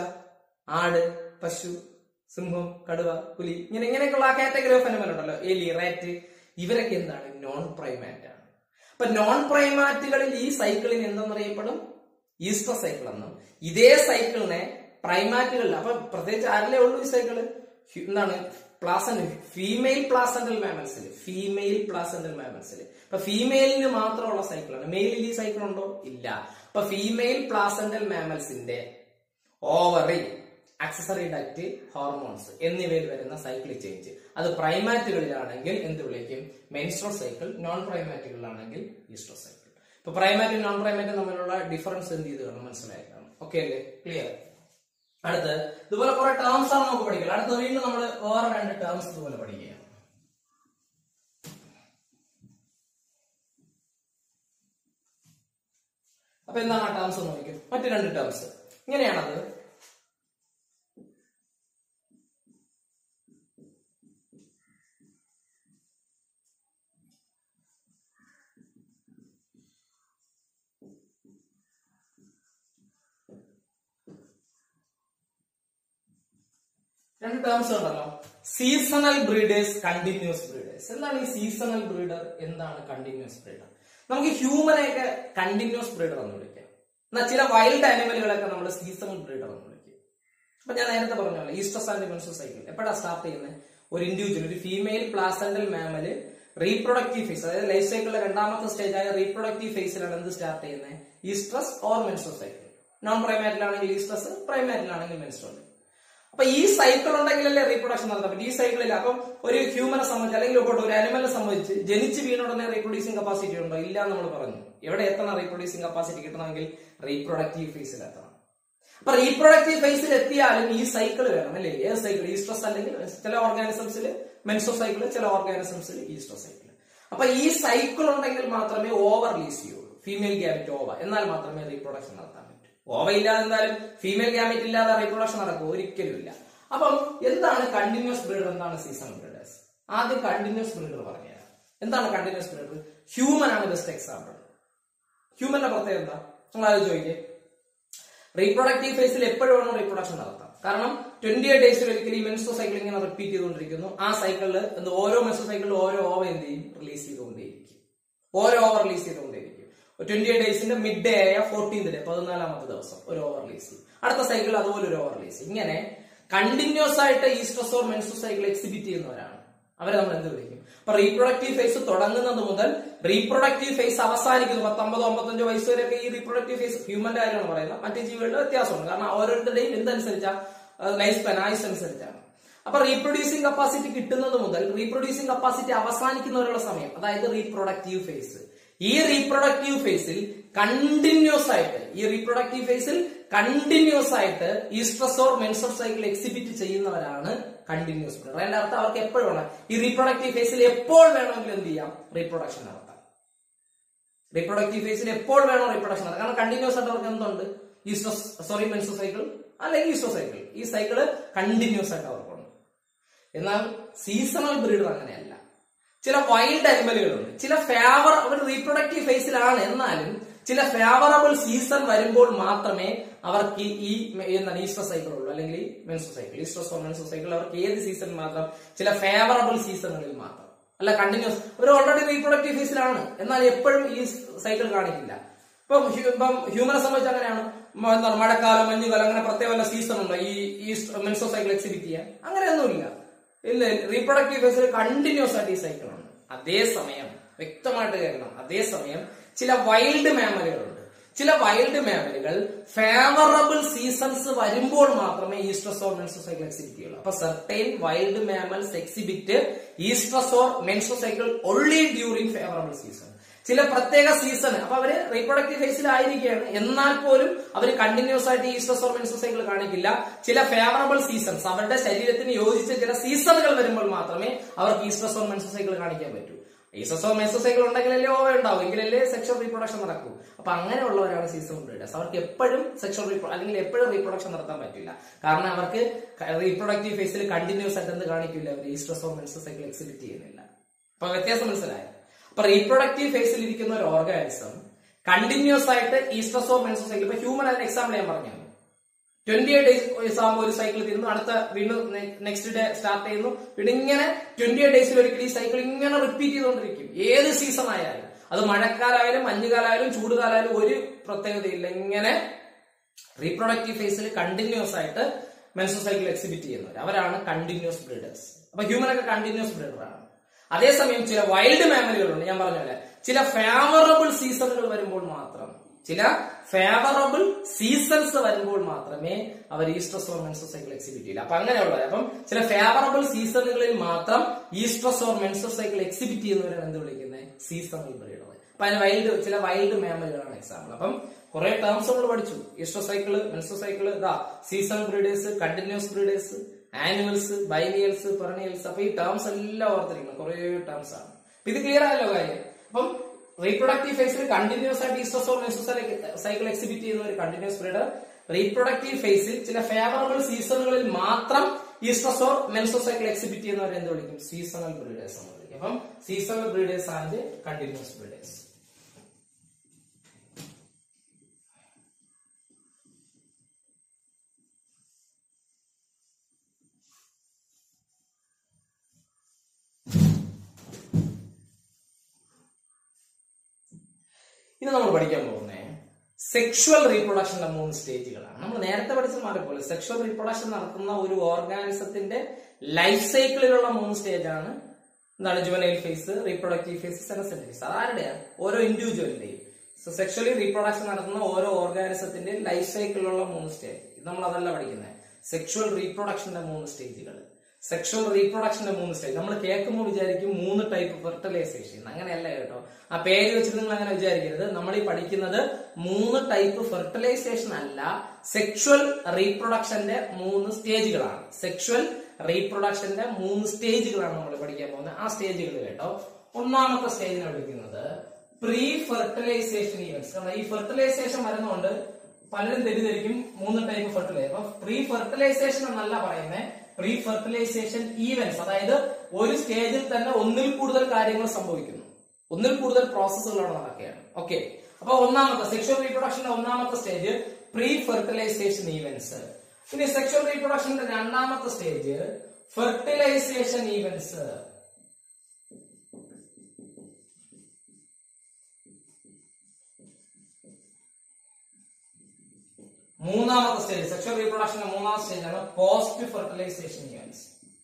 S1: ആട് പശു സിംഹം കടുവ പുലി ഇങ്ങനെ ഇങ്ങനെയൊക്കെയുള്ള ആ കാറ്റഗറി ഓഫ് അനിമൽ ഉണ്ടല്ലോ എലി റാറ്റ് ഇവരൊക്കെ എന്താണ് നോൺ പ്രൈമാറ്റ് ആണ് അപ്പൊ നോൺ പ്രൈമാറ്റുകളിൽ ഈ സൈക്കിളിന് എന്തെന്നറിയപ്പെടും ഈസ്റ്റർ സൈക്കിൾ എന്നും ഇതേ സൈക്കിളിനെ പ്രൈമാറ്റുകളിൽ അപ്പൊ പ്രത്യേകിച്ച് ആരിലേ ഉള്ളൂ ഈ സൈക്കിള് ഹ്യു- എന്താണ് പ്ലാസന്റ് ഫീമെയിൽ പ്ലാസന്റൽ മാമൽസിൽ ഫീമെയിൽ പ്ലാസന്റൽ മാമൽസിൽ അപ്പൊ ഫീമെയിലിന് മാത്രമുള്ള സൈക്കിളാണ് മെയിലിൽ ഈ സൈക്കിൾ ഉണ്ടോ ഇല്ല അപ്പൊ ഫീമെയിൽ പ്ലാസന്റൽ മാമൽസിന്റെ ഓവറി അക്സസറി ഡക്റ്റ് ഹോർമോൺസ് എന്നിവയിൽ വരുന്ന സൈക്കിൾ ചേഞ്ച് അത് പ്രൈമാറ്റുകളിലാണെങ്കിൽ എന്ത് വിളിക്കും മെൻസ്ട്രോൾ സൈക്കിൾ നോൺ പ്രൈമാറ്റുകളിലാണെങ്കിൽ ഈസ്ട്രോ സൈക്കിൾ ഇപ്പൊ പ്രൈമാറ്റും നോൺ പ്രൈമാറ്റും തമ്മിലുള്ള ഡിഫറൻസ് എന്ത് ചെയ്ത് കാണും മനസ്സിലായി കാണും ഓക്കെ അല്ലേ ക്ലിയർ അടുത്ത് ഇതുപോലെ കുറെ ടേംസ് ആണ് നമുക്ക് പഠിക്കുക അടുത്ത വീണ്ടും നമ്മൾ വേറെ രണ്ട് ടേംസ് ഇതുപോലെ പഠിക്കുക അപ്പൊ എന്താണ് ആ ടേംസ് എന്ന് നോക്കും മറ്റു രണ്ട് ടേംസ് ഇങ്ങനെയാണത് രണ്ട് ടേംസ് ഉണ്ടല്ലോ സീസണൽ ബ്രീഡേഴ്സ് കണ്ടിന്യൂസ് ബ്രീഡേഴ്സ് എന്താണ് ഈ സീസണൽ ബ്രീഡർ എന്താണ് കണ്ടിന്യൂസ് ബ്രീഡർ നമുക്ക് ഹ്യൂമനെയൊക്കെ കണ്ടിന്യൂസ് ബ്രീഡർ എന്ന് വിളിക്കാം എന്നാൽ ചില വൈൽഡ് ആനിമലുകളൊക്കെ നമ്മൾ സീസണൽ ബ്രീഡർ എന്ന് വിളിക്കും അപ്പൊ ഞാൻ നേരത്തെ പറഞ്ഞ പോലെ ഈസ്റ്റർ ആൻഡ് മെൻസോ സൈക്കിൾ എപ്പോഴാണ് സ്റ്റാർട്ട് ചെയ്യുന്നത് ഒരു ഇൻഡിവിജ്വൽ ഒരു female placental mammal reproductive phase അതായത് ലൈഫ് സൈക്കിളിലെ രണ്ടാമത്തെ സ്റ്റേജ് ആയ റീപ്രൊഡക്റ്റീവ് ഫേസിലാണ് എന്ത് സ്റ്റാർട്ട് ചെയ്യുന്നത് oestrus or menstrual cycle non പ്രൈമാറ്റിലാണെങ്കിൽ ഈസ്ട്രസ് പ്രൈമാറ്റിലാണെങ്കിൽ മെൻസ്ട്രൽ അപ്പൊ ഈ സൈക്കിൾ ഉണ്ടെങ്കിലല്ലേ റീപ്രൊഡക്ഷൻ നടത്താൻ പറ്റും ഈ സൈക്കിളിൽ അപ്പം ഒരു ഹ്യൂമനെ സംബന്ധിച്ച് അല്ലെങ്കിൽ ഇപ്പോൾ ഒരു അനിമലിനെ സംബന്ധിച്ച് ജനിച്ച് വീണുടനെ റീപ്രൊഡ്യൂസിംഗ് കപ്പാസിറ്റി ഉണ്ടോ ഇല്ല എന്ന് നമ്മൾ പറഞ്ഞു എവിടെ എത്തണം റീപ്രൊഡ്യൂസിംഗ് കപ്പാസിറ്റി കിട്ടണമെങ്കിൽ റീപ്രൊഡക്റ്റീവ് ഫേസിൽ എത്തണം അപ്പൊ റീപ്രൊഡക്റ്റീവ് ഫേസിൽ എത്തിയാലും ഈ സൈക്കിൾ വേണം അല്ലേ ഏത് സൈക്കിൾ ഈസ്ട്രസ് അല്ലെങ്കിൽ ചില ഓർഗാനിസംസിൽ മെൻസോ സൈക്കിൾ ചില ഓർഗാനിസംസിൽ ഈസ്ട്രോ സൈക്കിൾ അപ്പൊ ഈ സൈക്കിൾ ഉണ്ടെങ്കിൽ മാത്രമേ ഓവർ റിലീസ് ചെയ്യുള്ളൂ ഫീമെയിൽ ഗ്യാമറ്റ് ഓവ എന്നാൽ മാത്രമേ റീപ്രൊഡക്ഷൻ നടത്താൻ പറ്റൂ ഓവ ഇല്ലാതെ എന്തായാലും ഫീമെയിൽ ഗ്യാമറ്റ് ഇല്ലാതെ റീപ്രൊഡക്ഷൻ നടക്കും ഒരിക്കലും ഇല്ല അപ്പം എന്താണ് കണ്ടിന്യൂസ് ബ്രീഡർ എന്താണ് സീസൺ ബ്രീഡേഴ്സ് ആദ്യം കണ്ടിന്യൂസ് ബ്രീഡർ പറഞ്ഞുതരാം എന്താണ് കണ്ടിന്യൂസ് ബ്രീഡർ ഹ്യൂമൻ ആണ് ബെസ്റ്റ് എക്സാമ്പിൾ ഹ്യൂമന്റെ പ്രത്യേകത എന്താ നിങ്ങൾ ആലോചിച്ച് നോക്കിയേ റീപ്രൊഡക്റ്റീവ് ഫേസിൽ എപ്പോഴും വേണം റീപ്രൊഡക്ഷൻ നടത്താം കാരണം ട്വന്റി എയ്റ്റ് ഡേയ്സിൽ ഒരിക്കലും ഈ മെൻസ്ട്രോ സൈക്കിൾ ഇങ്ങനെ റിപ്പീറ്റ് ചെയ്തുകൊണ്ടിരിക്കുന്നു ആ സൈക്കിളിൽ എന്ത് ഓരോ മെൻസ്ട്രോ സൈക്കിളിൽ ഓരോ ഓവർ എന്ത് ചെയ്യും റിലീസ് ചെയ്തുകൊണ്ടേയിരിക്കും ഓരോ ഓവർ റിലീസ് ചെയ്തുകൊണ്ടേയിരിക്കും ട്വന്റി എയ്റ്റ് ഡേയ്സിന്റെ മിഡ് ഡേ ആയ ഫോർട്ടീൻത് ഡേ പതിനാലാമത്തെ ദിവസം ഒരു ഓവർ റിലീസ് ചെയ്യും അടുത്ത സൈക്കിൾ അതുപോലെ ഒരു ഓവർ റിലീസ് ചെയ്യും ഇങ്ങനെ കണ്ടിന്യൂസ് ആയിട്ട് ഈസ്ട്രസോർ മെൻസ്ട്രോ സൈക്കിൾ എക്സിബിറ്റ് ചെയ്യുന്നവരാണ് അവരെ നമ്മൾ എന്ത് വിളിക്കും അപ്പൊ റീപ്രൊഡക്റ്റീവ് ഫേസ് തുടങ്ങുന്നത് മുതൽ റീപ്രൊഡക്റ്റീവ് ഫേസ് അവസാനിക്കുന്നു പത്തൊമ്പതോ അമ്പത്തഞ്ചോ വയസ്സ് വരെയൊക്കെ ഈ റീപ്രൊഡക്റ്റീവ് ഫേസ് ഹ്യൂമന്റെ കാര്യമാണ് പറയുന്നത് മറ്റു ജീവികളുടെ വ്യത്യാസമുണ്ട് കാരണം ഓരോരുത്തരുടെയും എന്തനുസരിച്ചാ ലൈഫ് സ്പാൻ ആയുസ് അനുസരിച്ചാണ് അപ്പൊ റീപ്രൊഡ്യൂസിംഗ് കപ്പാസിറ്റി കിട്ടുന്നത് മുതൽ റീപ്രൊഡ്യൂസിംഗ് കപ്പാസിറ്റി അവസാനിക്കുന്നവരുള്ള സമയം അതായത് റീപ്രൊഡക്റ്റീവ് ഫേസ് ഈ റീപ്രൊഡക്റ്റീവ് ഫേസിൽ കണ്ടിന്യൂസ് ആയിട്ട് ഈ റീപ്രൊഡക്റ്റീവ് ഫേസിൽ കണ്ടിന്യൂസ് ആയിട്ട് ഈസ്ട്രസോർ മെൻസോർ സൈക്കിൾ എക്സിബിറ്റ് ചെയ്യുന്നവരാണ് കണ്ടിന്യൂസ് ബ്രീഡർ അതിന്റെ അർത്ഥം അവർക്ക് എപ്പോഴും വേണം ഈ റീപ്രൊഡക്റ്റീവ് ഫേസിൽ എപ്പോൾ വേണമെങ്കിലും എന്ത് ചെയ്യാം റീപ്രൊഡക്ഷൻ നടത്താം റീപ്രൊഡക്റ്റീവ് ഫേസിൽ എപ്പോൾ വേണോ റീപ്രൊഡക്ഷൻ നടത്താം കാരണം കണ്ടിന്യൂസ് ആയിട്ട് അവർക്ക് എന്തുണ്ട് ഈസ്ട്രോ സോറി മെൻസോ സൈക്കിൾ അല്ലെങ്കിൽ ഈസ്ട്രോ സൈക്കിൾ ഈ സൈക്കിള് കണ്ടിന്യൂസ് ആയിട്ട് അവർക്കുണ്ട് എന്നാൽ സീസണൽ ബ്രീഡർ അങ്ങനെയല്ല ചില വൈൽഡ് അനിമലുകളുണ്ട് ചില ഫേവർ അവർ റീപ്രൊഡക്റ്റീവ് ഫേസിലാണ് എന്നാലും ചില ഫേവറബിൾ സീസൺ വരുമ്പോൾ മാത്രമേ അവർക്ക് ഈ എന്താണ് ഈസ്റ്റർ സൈക്കിൾ ഉള്ളൂ അല്ലെങ്കിൽ menstrual cycle oestrus menstrual cycle അവർക്ക് ഏത് സീസൺ മാത്രം ചില ഫേവറബിൾ സീസണുകളിൽ മാത്രം അല്ല കണ്ടിന്യൂസ് അവർ ഓൾറെഡി റീപ്രൊഡക്റ്റീവ് ഫേസിലാണ് എന്നാൽ എപ്പോഴും ഈ സൈക്കിൾ കാണിക്കില്ല ഇപ്പം ഹ്യൂ- ഇപ്പം ഹ്യൂമനെ സംബന്ധിച്ച് അങ്ങനെയാണ് മ- എന്താണ് മഴക്കാലം മഞ്ഞുകാലം അങ്ങനെ പ്രത്യേക വല്ല സീസൺ ഉണ്ടോ ഈ ഈ മെൻസോ സൈക്കിൾ എക്സിബിറ്റ് ചെയ്യാൻ അങ്ങനെയൊന്നുമില്ല ഇല്ല റീപ്രൊഡക്റ്റീവ് ഫേസിൽ കണ്ടിന്യൂസ് ആയിട്ട് ഈ സൈക്കിൾ ഉണ്ട് അതേസമയം വ്യക്തമായിട്ട് കേൾക്കണം അതേസമയം ചില വൈൽഡ് മാമലുകളുണ്ട് ചില വൈൽഡ് മാമലുകൾ ഫേവറബിൾ സീസൺസ് വരുമ്പോൾ മാത്രമേ ഈസ്ട്രസോർ മെൻസോ സൈക്കിൾ എക്സിബിറ്റ് ചെയ്യുള്ളൂ അപ്പൊ certain wild mammals exhibit oestrus or menstrual cycle only during favourable season ചില പ്രത്യേക സീസൺ അപ്പൊ അവര് റീപ്രൊഡക്റ്റീവ് ഫേസിലായിരിക്കുകയാണ് എന്നാൽ പോലും അവർ കണ്ടിന്യൂസ് ആയിട്ട് ഈസ്ട്രസോർ മെൻസോ സൈക്കിൾ കാണിക്കില്ല ചില ഫേവറബിൾ സീസൺസ് അവരുടെ ശരീരത്തിന് യോജിച്ച ചില സീസണുകൾ വരുമ്പോൾ മാത്രമേ അവർക്ക് ഈസ്ട്രസോർ മെൻസോ സൈക്കിൾ കാണിക്കാൻ പറ്റൂ ഈസ്ട്രസോർ മെൻസോ സൈക്കിൾ ഉണ്ടെങ്കിലല്ലേ ഓവ ഉണ്ടാവും എങ്കിലല്ലേ സെക്ഷൽ റീപ്രൊഡക്ഷൻ നടക്കൂ അപ്പൊ അങ്ങനെയുള്ളവരാണ് സീസൺ ബ്രീഡേഴ്സ് അവർക്ക് എപ്പോഴും സെക്ഷൽ അല്ലെങ്കിൽ എപ്പോഴും റീപ്രൊഡക്ഷൻ നടത്താൻ പറ്റില്ല കാരണം അവർക്ക് റീപ്രൊഡക്റ്റീവ് ഫേസിൽ കണ്ടിന്യൂസ് ആയിട്ട് എന്ത് കാണിക്കില്ല അവർ ഈസ്ട്രസോർ മെൻസോ സൈക്കിൾ എക്സിബിറ്റ് ചെയ്യുന്നില്ല അപ്പൊ വ്യത്യാസം മനസ്സിലായോ അപ്പൊ റീപ്രൊഡക്റ്റീവ് ഫേസിൽ ഇരിക്കുന്ന ഒരു ഓർഗാനിസം കണ്ടിന്യൂസ് ആയിട്ട് ഈസ്ട്രസോർ മെൻസോ സൈക്കിൾ ഇപ്പൊ ഹ്യൂമൻ അതിന് എക്സാമ്പിൾ ഞാൻ പറഞ്ഞു ട്വന്റി എയ്റ്റ് ഡേയ്സ് ആകുമ്പോൾ ഒരു സൈക്കിൾ തീരുന്നു അടുത്ത വീണ്ടും നെക്സ്റ്റ് ഡേ സ്റ്റാർട്ട് ചെയ്യുന്നു പിന്നെ ഇങ്ങനെ ട്വന്റി എയ്റ്റ് ഡേയ്സിൽ ഒരിക്കലും ഈ സൈക്കിൾ ഇങ്ങനെ റിപ്പീറ്റ് ചെയ്തുകൊണ്ടിരിക്കും ഏത് സീസൺ ആയാലും അത് മഴക്കാലായാലും മഞ്ഞുകാലായാലും ചൂടുകാലായാലും ഒരു പ്രത്യേകതയില്ല ഇങ്ങനെ റീപ്രൊഡക്റ്റീവ് ഫേസിൽ കണ്ടിന്യൂസ് ആയിട്ട് മെൻസോ സൈക്കിൾ എക്സിബിറ്റ് ചെയ്യുന്നവർ അവരാണ് കണ്ടിന്യൂസ് ബ്രീഡേഴ്സ് അപ്പൊ ഹ്യൂമൻ ഒക്കെ കണ്ടിന്യൂസ് ബ്രീഡർ ആണ് അതേസമയം ചില വൈൽഡ് മാമലുകളുണ്ട് ഞാൻ പറഞ്ഞ പോലെ ചില ഫേവറബിൾ സീസണുകൾ വരുമ്പോൾ മാത്രം ചില ഫേവറബിൾ സീസൺസ് വരുമ്പോൾ മാത്രമേ അവർ ഈസ്ട്രസോർ മെൻസോ സൈക്കിൾ എക്സിബിറ്റ് ചെയ്യില്ല അപ്പൊ അങ്ങനെയുള്ളത് അപ്പം ചില ഫേവറബിൾ സീസണുകളിൽ മാത്രം ഈസ്ട്രസോർ മെൻസോ സൈക്കിൾ എക്സിബിറ്റ് ചെയ്യുന്നവരാണ് എന്ത് വിളിക്കുന്നത് സീസണൽ ബ്രീഡർ അപ്പൊ അതിന് വൈൽഡ് ചില വൈൽഡ് മാമലുകളാണ് എക്സാമ്പിൾ അപ്പം കുറെ ടേംസ് നമ്മൾ പഠിച്ചു ഈസ്റ്റർ സൈക്കിള് മെൻസോ സൈക്കിള് ഇതാ season breeders continuous breeders annuals biennials perennials അപ്പൊ ഈ ടേംസ് എല്ലാം ഓർത്തിരിക്കണം കുറെ ടേംസ് ആണ് അപ്പൊ ഇത് ക്ലിയർ ആയല്ലോ കാര്യം അപ്പം റീപ്രൊഡക്റ്റീവ് ഫേസിൽ കണ്ടിന്യൂസ് ആയിട്ട് ഈസ്റ്റോസോർ മെൻസോ സൈക്കിൾ എക്സിബിറ്റ് ചെയ്യുന്ന ഒരു കണ്ടിന്യൂസ് ബ്രീഡർ റീപ്രൊഡക്റ്റീവ് ഫേസിൽ ചില ഫേവറബിൾ സീസണുകളിൽ മാത്രം ഈസ്റ്റോസോർ മെൻസോ സൈക്കിൾ എക്സിബിറ്റ് ചെയ്യുന്നവരെ എന്ത് വിളിക്കും സീസണൽ ബ്രീഡേഴ്സ് എന്ന് വിളിക്കും അപ്പം seasonal breeders and continuous breeders ഇത് നമ്മൾ പഠിക്കാൻ പോകുന്നത് സെക്ഷുവൽ റീപ്രൊഡക്ഷന്റെ മൂന്ന് സ്റ്റേജുകളാണ് നമ്മൾ നേരത്തെ പഠിച്ച മാറിപ്പോലെ സെക്ഷുവൽ റീപ്രൊഡക്ഷൻ നടത്തുന്ന ഒരു ഓർഗാനിസത്തിന്റെ ലൈഫ് സൈക്കിളിലുള്ള മൂന്ന് സ്റ്റേജാണ് എന്താണ് juvenile phase reproductive phase senescent phase അതാരുടെയാണ് ഓരോ ഇൻഡിവിജ്വലിന്റെയും സോ സെക്ഷലി റീപ്രൊഡക്ഷൻ നടത്തുന്ന ഓരോ ഓർഗാനിസത്തിന്റെ ലൈഫ് സൈക്കിളിലുള്ള മൂന്ന് സ്റ്റേജ് ഇത് നമ്മൾ അതല്ല പഠിക്കുന്നത് സെക്ഷുവൽ റീപ്രൊഡക്ഷന്റെ മൂന്ന് സ്റ്റേജുകൾ സെക്ഷുവൽ റീപ്രൊഡക്ഷന്റെ മൂന്ന് സ്റ്റേജ് നമ്മൾ കേൾക്കുമ്പോൾ വിചാരിക്കും മൂന്ന് ടൈപ്പ് ഫെർട്ടിലൈസേഷൻ അങ്ങനെയല്ല കേട്ടോ ആ പേര് വെച്ചിട്ട് നിങ്ങൾ അങ്ങനെ വിചാരിക്കരുത് നമ്മൾ ഈ പഠിക്കുന്നത് മൂന്ന് ടൈപ്പ് ഫെർട്ടിലൈസേഷൻ അല്ല സെക്ഷുവൽ റീപ്രൊഡക്ഷന്റെ മൂന്ന് സ്റ്റേജുകളാണ് സെക്ഷുവൽ റീപ്രൊഡക്ഷന്റെ മൂന്ന് സ്റ്റേജുകളാണ് നമ്മൾ പഠിക്കാൻ പോകുന്നത് ആ സ്റ്റേജുകൾ കേട്ടോ ഒന്നാമത്തെ സ്റ്റേജിനെ വിളിക്കുന്നത് പ്രീ ഫെർട്ടിലൈസേഷൻ ഈവൻസ് കാരണം ഈ ഫെർട്ടിലൈസേഷൻ വരുന്നതുകൊണ്ട് പലരും തെറ്റിദ്ധരിക്കും മൂന്ന് ടൈപ്പ് ഫെർട്ടിലൈസേഷൻ അപ്പൊ പ്രീ ഫെർട്ടിലൈസേഷൻ എന്നല്ല പറയുന്നത് പ്രീ ഫെർട്ടിലൈസേഷൻ ഈവൻസ് അതായത് ഒരു സ്റ്റേജിൽ തന്നെ ഒന്നിൽ കൂടുതൽ കാര്യങ്ങൾ സംഭവിക്കുന്നു ഒന്നിൽ കൂടുതൽ പ്രോസസ്സുകളാണ് നടക്കുകയാണ് ഓക്കെ അപ്പൊ ഒന്നാമത്തെ സെക്ഷൽ റീപ്രൊഡക്ഷന്റെ ഒന്നാമത്തെ സ്റ്റേജ് പ്രീ ഫെർട്ടിലൈസേഷൻ ഈവൻസ് ഇനി സെക്ഷൽ റീപ്രൊഡക്ഷന്റെ രണ്ടാമത്തെ സ്റ്റേജ് ഫെർട്ടിലൈസേഷൻ ഈവൻസ് മൂന്നാമത്തെ സ്റ്റേജ് സെക്ഷൽ റീപ്രൊഡക്ഷന്റെ മൂന്നാമത്തെ സ്റ്റേജ് ആണ് പോസ്റ്റ് ഫെർട്ടിലൈസേഷൻ ഈവൻസ്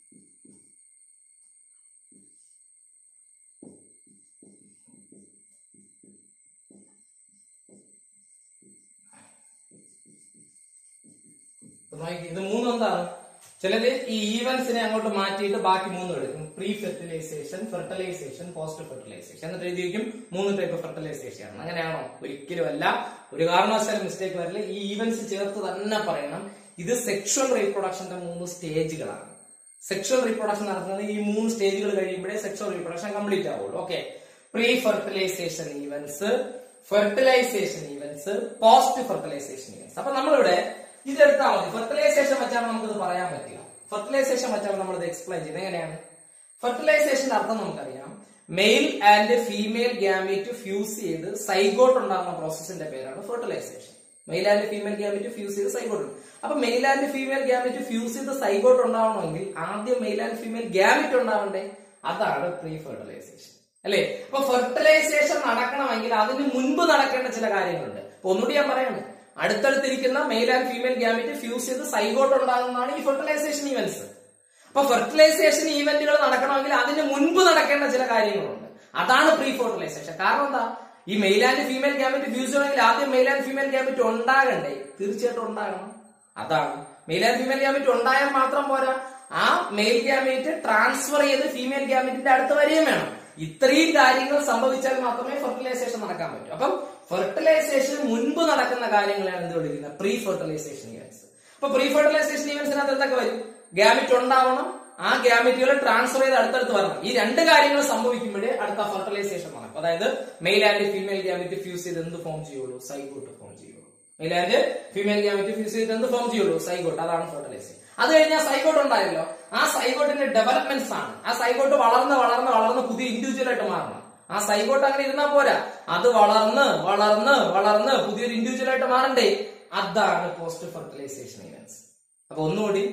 S1: ഇപ്പൊ നോക്കിക്കേ, ഇത് മൂന്നും എന്താണ് ചിലത് ഈ ഈവൻസിനെ അങ്ങോട്ട് മാറ്റിയിട്ട് ബാക്കി മൂന്നും എടുക്കും pre fertilisation fertilisation post fertilisation എന്നിട്ട് എഴുതിയിരിക്കും മൂന്ന് ടൈപ്പ് ഫെർട്ടിലൈസേഷൻ ആണ് അങ്ങനെയാണോ ഒരിക്കലും അല്ല ഒരു കാരണവശാലും മിസ്റ്റേക്ക് വരില്ല ഈ ഈവൻസ് ചേർത്ത് തന്നെ പറയണം ഇത് സെക്ഷൽ റീപ്രൊഡക്ഷന്റെ മൂന്ന് സ്റ്റേജുകളാണ് സെക്ഷൽ റീപ്രൊഡക്ഷൻ നടക്കുന്നത് ഈ മൂന്ന് സ്റ്റേജുകൾ കഴിയുമ്പോഴേ സെക്ഷൽ റീപ്രൊഡക്ഷൻ കംപ്ലീറ്റ് ആവുള്ളൂ okay pre fertilisation events fertilisation events post fertilisation events അപ്പൊ നമ്മളിവിടെ ഇതെടുത്താൽ മതി ഫെർട്ടിലൈസേഷൻ വെച്ചാണ് നമുക്കിത് പറയാൻ പറ്റുക ഫെർട്ടിലൈസേഷൻ വെച്ചാണ് നമ്മൾ ഇത് എക്സ്പ്ലെയിൻ ചെയ്യുന്നത് എങ്ങനെയാണ് ഫെർട്ടിലൈസേഷന്റെ അർത്ഥം നമുക്കറിയാം male and female gamete fuse ചെയ്ത് സൈഗോട്ട് ഉണ്ടാകുന്ന പ്രോസസ്സിന്റെ പേരാണ് fertilisation male and female gamete fuse ചെയ്ത് സൈഗോട്ട് അപ്പൊ male and female gamete fuse ചെയ്ത് സൈഗോട്ട് ഉണ്ടാവണമെങ്കിൽ ആദ്യം മെയിൽ ആൻഡ് ഫീമെയിൽ ഗ്യാമേറ്റ് ഉണ്ടാവണ്ടേ അതാണ് പ്രീ ഫെർട്ടിലൈസേഷൻ അല്ലേ അപ്പൊ ഫെർട്ടിലൈസേഷൻ നടക്കണമെങ്കിൽ അതിന് മുൻപ് നടക്കേണ്ട ചില കാര്യങ്ങളുണ്ട് അപ്പൊ ഒന്നുകൂടി ഞാൻ പറയാണ് അടുത്തടുത്തിരിക്കുന്ന male and female gamete fuse ചെയ്ത് സൈഗോട്ട് ഉണ്ടാകുന്നതാണ് ഈ ഫെർട്ടിലൈസേഷൻ ഈവൻസ് അപ്പൊ ഫെർട്ടിലൈസേഷൻ ഈവന്റുകൾ നടക്കണമെങ്കിൽ അതിന് മുൻപ് നടക്കേണ്ട ചില കാര്യങ്ങളുണ്ട് അതാണ് പ്രീ ഫെർട്ടിലൈസേഷൻ കാരണം എന്താ ഈ male and female gamete fuse ചെയ്യണമെങ്കിൽ ആദ്യം മെയിൽ ആൻഡ് ഫീമെയിൽ ഗ്യാമറ്റ് ഉണ്ടാകണ്ടേ തീർച്ചയായിട്ടും ഉണ്ടാകണം അതാണ് മെയിൽ ആൻഡ് ഫീമെയിൽ ഗ്യാമറ്റ് ഉണ്ടായാൽ മാത്രം പോരാ ആ മെയിൽ ഗ്യാമേറ്റ് ട്രാൻസ്ഫർ ചെയ്ത് ഫീമെയിൽ ഗ്യാമറ്റിന്റെ അടുത്ത് വരികയും വേണം ഇത്രയും കാര്യങ്ങൾ സംഭവിച്ചാൽ മാത്രമേ ഫെർട്ടിലൈസേഷൻ നടക്കാൻ പറ്റൂ അപ്പം ഫെർട്ടിലൈസേഷൻ മുൻപ് നടക്കുന്ന കാര്യങ്ങളാണ് എന്ത് വിളിക്കുന്നത് പ്രീ ഫെർട്ടിലൈസേഷൻ ഇവന്റ്സ് അപ്പൊ പ്രീ ഫെർട്ടിലൈസേഷൻ ഇവന്റ്സിനകത്ത് എന്തൊക്കെ വരും ഗ്യാമിറ്റ് ഉണ്ടാവണം ആ ഗ്യാമിറ്റുകൾ ട്രാൻസ്ഫർ ചെയ്ത് അടുത്തടുത്ത് വരണം ഈ രണ്ട് കാര്യങ്ങൾ സംഭവിക്കുമ്പോഴേ അടുത്ത ഫെർട്ടിലൈസേഷൻ നടക്കും അതായത് male and female gamete fuse ചെയ്ത് എന്ത് ഫോം ചെയ്യുള്ളൂ സൈഗോട്ട് ഫോം ചെയ്യുള്ളൂ male and female gamete fuse ചെയ്ത് എന്ത് ഫോം ചെയ്യുള്ളൂ സൈഗോട്ട് അതാണ് ഫെർട്ടിലൈസേഷൻ അത് കഴിഞ്ഞാൽ സൈഗോട്ട് ഉണ്ടായല്ലോ ആ സൈഗോട്ടിന്റെ ഡെവലപ്മെന്റ്സ് ആണ് ആ സൈഗോട്ട് വളർന്ന് വളർന്ന് വളർന്ന് പുതിയ ഇൻഡിവിജ്വൽ ആയിട്ട് മാറണം ആ സൈഗോട്ട് അങ്ങനെ ഇരുന്നാ പോരാ അത് വളർന്ന് വളർന്ന് വളർന്ന് പുതിയൊരു ഇൻഡിവിജ്വൽ ആയിട്ട് മാറണ്ടേ അതാണ് പോസ്റ്റ് ഫെർട്ടിലൈസേഷൻ ഇവന്റ്സ് അപ്പൊ ഒന്നുകൂടി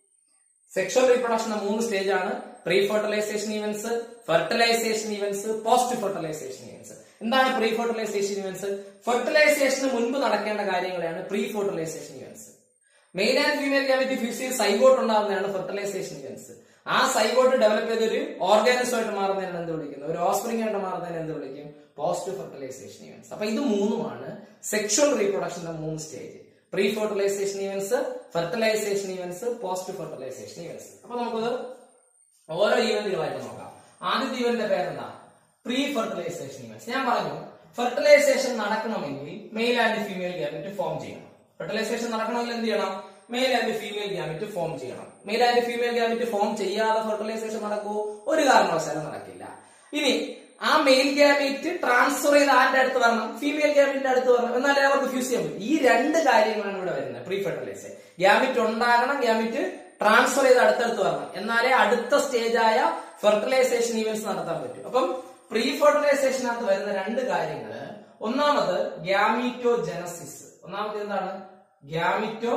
S1: സെക്ഷൽ റീപ്രൊഡക്ഷൻ മൂന്ന് സ്റ്റേജ് ആണ് pre fertilisation events fertilisation events post fertilisation events എന്താണ് പ്രീ ഫെർട്ടിലൈസേഷൻ ഇവന്റ്സ് ഫെർട്ടിലൈസേഷന് മുൻപ് നടക്കേണ്ട കാര്യങ്ങളാണ് pre fertilisation events male and female gamete fuse ചെയ്ത് സൈഗോട്ട് ഉണ്ടാകുന്നതാണ് ഫെർട്ടിലൈസേഷൻ ഇവന്റ്സ് ആ സൈഗോട്ട് ഡെവലപ്പ് ചെയ്തൊരു ഓർഗാനിസം ആയിട്ട് മാറുന്നതിന് എന്ത് വിളിക്കുന്നത് ഒരു ഓസ്പ്രിംഗ് ആയിട്ട് മാറുന്നതിന് എന്ത് വിളിക്കും പോസ്റ്റ് ഫെർട്ടിലൈസേഷൻ ഇവന്റ്സ് അപ്പൊ ഇത് മൂന്നുമാണ് സെക്ഷൽ റീപ്രൊഡക്ഷന്റെ മൂന്ന് stage pre fertilisation events fertilisation events post fertilisation events അപ്പൊ നമുക്കത് ഓരോ ഈവന്റുകളായിട്ട് നോക്കാം ആദ്യത്തെ ഈവന്റിന്റെ പേരെന്താ പ്രീ ഫെർട്ടിലൈസേഷൻ ഇവന്റ്സ് ഞാൻ പറഞ്ഞു ഫെർട്ടിലൈസേഷൻ നടക്കണമെങ്കിൽ male and female gamete form ചെയ്യണം ഫെർട്ടിലൈസേഷൻ നടക്കണമെങ്കിൽ എന്ത് ചെയ്യണം male and female gamete form ചെയ്യണം male and female gamete form ചെയ്യാതെ ഫെർട്ടിലൈസേഷൻ നടക്കുമോ ഒരു കാരണവശാലും നടക്കില്ല ഇനി ആ മെയിൽ ഗ്യാമേറ്റ് ട്രാൻസ്ഫർ ചെയ്ത് ആരുടെ അടുത്ത് വരണം ഫീമെയിൽ ഗ്യാമറ്റിന്റെ അടുത്ത് വരണം എന്നാലേ അവർക്ക് ഫ്യൂസ് ചെയ്യാൻ പറ്റും ഈ രണ്ട് കാര്യങ്ങളാണ് ഇവിടെ വരുന്നത് പ്രീ ഫെർട്ടിലൈസേഷൻ ഗ്യാമറ്റ് ഉണ്ടാകണം ഗ്യാമറ്റ് ട്രാൻസ്ഫർ ചെയ്ത് അടുത്തടുത്ത് വരണം എന്നാലേ അടുത്ത സ്റ്റേജായ ഫെർട്ടിലൈസേഷൻ ഈവന്റ്സ് നടത്താൻ പറ്റും അപ്പം പ്രീ ഫെർട്ടിലൈസേഷനകത്ത് വരുന്ന രണ്ട് കാര്യങ്ങള് ഒന്നാമത് ഗ്യാമീറ്റോ ജനസിസ് ഒന്നാമത് എന്താണ് ഗ്യാമിറ്റോ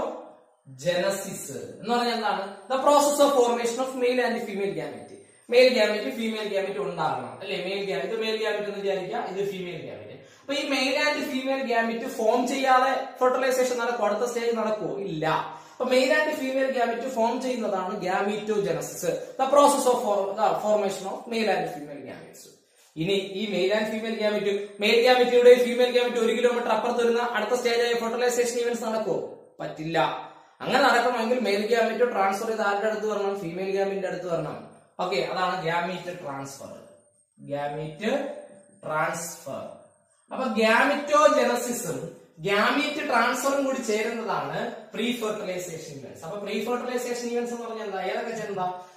S1: ജനസിസ് എന്ന് പറഞ്ഞാൽ എന്താണ് the process of formation of male and female gamete male gamete female gamete ഉണ്ടാകണം അല്ലെ മെയിൽ ഗ്യാമറ്റ് മെയിൽ ഗ്യാമറ്റ് എന്ന് വിചാരിക്കുക ഇത് ഫീമെയിൽ ഗ്യാമറ്റ് അപ്പൊ ഈ male and female gamete form ചെയ്യാതെ ഫെർട്ടിലൈസേഷൻ നടക്കും അടുത്ത സ്റ്റേജ് നടക്കുമോ ഇല്ല അപ്പൊ male and female gamete form ചെയ്യുന്നതാണ് gametogenesis the process of formation of male and female gametes ഇനി ഈ male and female gamete male ഗ്യാമറ്റിയുടെ ഫീമെയിൽ ഗ്യാമറ്റ് ഒരു കിലോമീറ്റർ അപ്പുറത്ത് വരുന്ന അടുത്ത സ്റ്റേജായ ഫെർട്ടിലൈസേഷൻ ഇവന്റ്സ് നടക്കുമോ പറ്റില്ല അങ്ങനെ നടക്കണമെങ്കിൽ മെയിൽ ഗ്യാമറ്റ് ട്രാൻസ്ഫർ ചെയ്ത് ആരുടെ അടുത്ത് വരണം ഫീമെയിൽ ഗ്യാമിന്റെ അടുത്ത് വരണം ഓക്കെ അതാണ് ഗ്യാമീറ്റ് ട്രാൻസ്ഫർ ഗ്യാമീറ്റ് ട്രാൻസ്ഫർ അപ്പൊ ഗ്യാമിറ്റോ ജനസിസും ഗ്യാമീറ്റ് ട്രാൻസ്ഫറും കൂടി ചേരുന്നതാണ് പ്രീ ഫെർട്ടിലൈസേഷൻ ഇവന്റ്സ് അപ്പൊ പ്രീ ഫെർട്ടിലൈസേഷൻ ഇവന്റ്സ് എന്ന് പറഞ്ഞാൽ എന്താ ഏതൊക്കെ ചേരുന്നതാ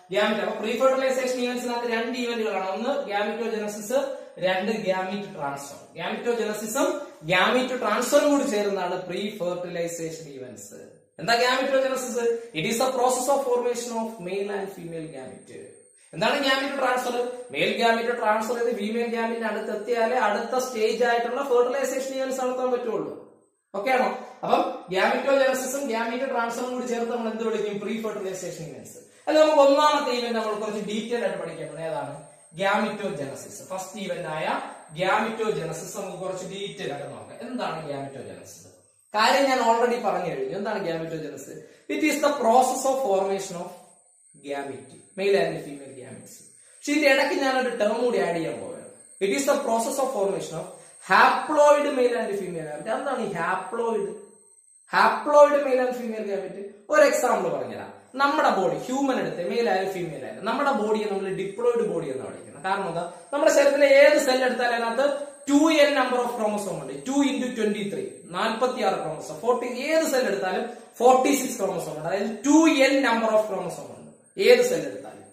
S1: ഗ്യാമിറ്റ് അപ്പൊ പ്രീ ഫെർട്ടിലൈസേഷൻ ഇവന്റ്സിനകത്ത് രണ്ട് ഇവന്റുകളാണ് ഒന്ന് ഗ്യാമിറ്റോജനസിസ് രണ്ട് ഗ്യാമിറ്റ് ട്രാൻസ്ഫർ ഗ്യാമിറ്റോജനസിസും ഗ്യാമിറ്റ് ട്രാൻസ്ഫറും കൂടി ചേരുന്നതാണ് പ്രീ ഫെർട്ടിലൈസേഷൻ ഇവന്റ്സ് എന്താ gametogenesis it is a process of formation of male and female gamete എന്താണ് gamete transfer male gamete transfer ചെയ്ത് ഫീമെയിൽ ഗ്യാമിറ്റ് അടുത്ത് എത്തിയാലേ അടുത്ത സ്റ്റേജ് ആയിട്ടുള്ള ഫെർട്ടിലൈസേഷൻ ഇവന്റ്സ് നടത്താൻ പറ്റുള്ളൂ ഓക്കെ ആണോ അപ്പം ഗ്യാമിറ്റോജനസിസും ഗ്യാമിറ്റോ ട്രാൻസ്ഫറും കൂടി ചേർത്ത് നമ്മൾ എന്ത് വിളിക്കും പ്രീ ഫെർട്ടിലൈസേഷൻ ഇവന്റ്സ് അല്ല നമുക്ക് ഒന്നാമത്തെ ഇവന്റ് നമ്മൾ കുറച്ച് ഡീറ്റെയിൽ ആയിട്ട് പഠിക്കണം ഏതാണ് ഗ്യാമിറ്റോജനസിസ് ഫസ്റ്റ് ഇവന്റ് ആയ ഗ്യാമിറ്റോജനസിസ് നമുക്ക് കുറച്ച് ഡീറ്റെയിൽ ആയിട്ട് നോക്കാം എന്താണ് ഗ്യാമിറ്റോജനസിസ് കാര്യം ഞാൻ ഓൾറെഡി പറഞ്ഞു കഴിഞ്ഞു എന്താണ് gametogenesis it is the process of formation of gamete male and female gametes പക്ഷെ ഇതിന്റെ ഇടയ്ക്ക് ഞാനൊരു ടേം കൂടി ആഡ് ചെയ്യാൻ പോവുകയാണ് it is the process of formation of haploid male and female gamete എന്താണ് ഈ haploid haploid male and female gamete ഒരു എക്സാമ്പിൾ പറഞ്ഞുതരാം നമ്മുടെ ബോഡി ഹ്യൂമൻ എടുത്ത് മെയിൽ ആയാലും ഫീമെയിൽ ആയാലും നമ്മുടെ ബോഡിയെ നമ്മൾ ഡിപ്ലോയിഡ് ബോഡി എന്ന് വിളിക്കുന്നത് കാരണം എന്താ നമ്മുടെ ശരീരത്തിലെ ഏത് സെൽ എടുത്താലും അതിനകത്ത് two N number of chromosome ഉണ്ട് ടു ഇൻറ്റു ട്വന്റി ത്രീ നാൽപ്പത്തി ആറ് ക്രോമസോം ഫോർട്ടി ഏത് സെൽ എടുത്താലും ഫോർട്ടി സിക്സ് ക്രോമസോം ഉണ്ട് അതായത് two N number of chromosome ഉണ്ട് ഏത് സെൽ എടുത്താലും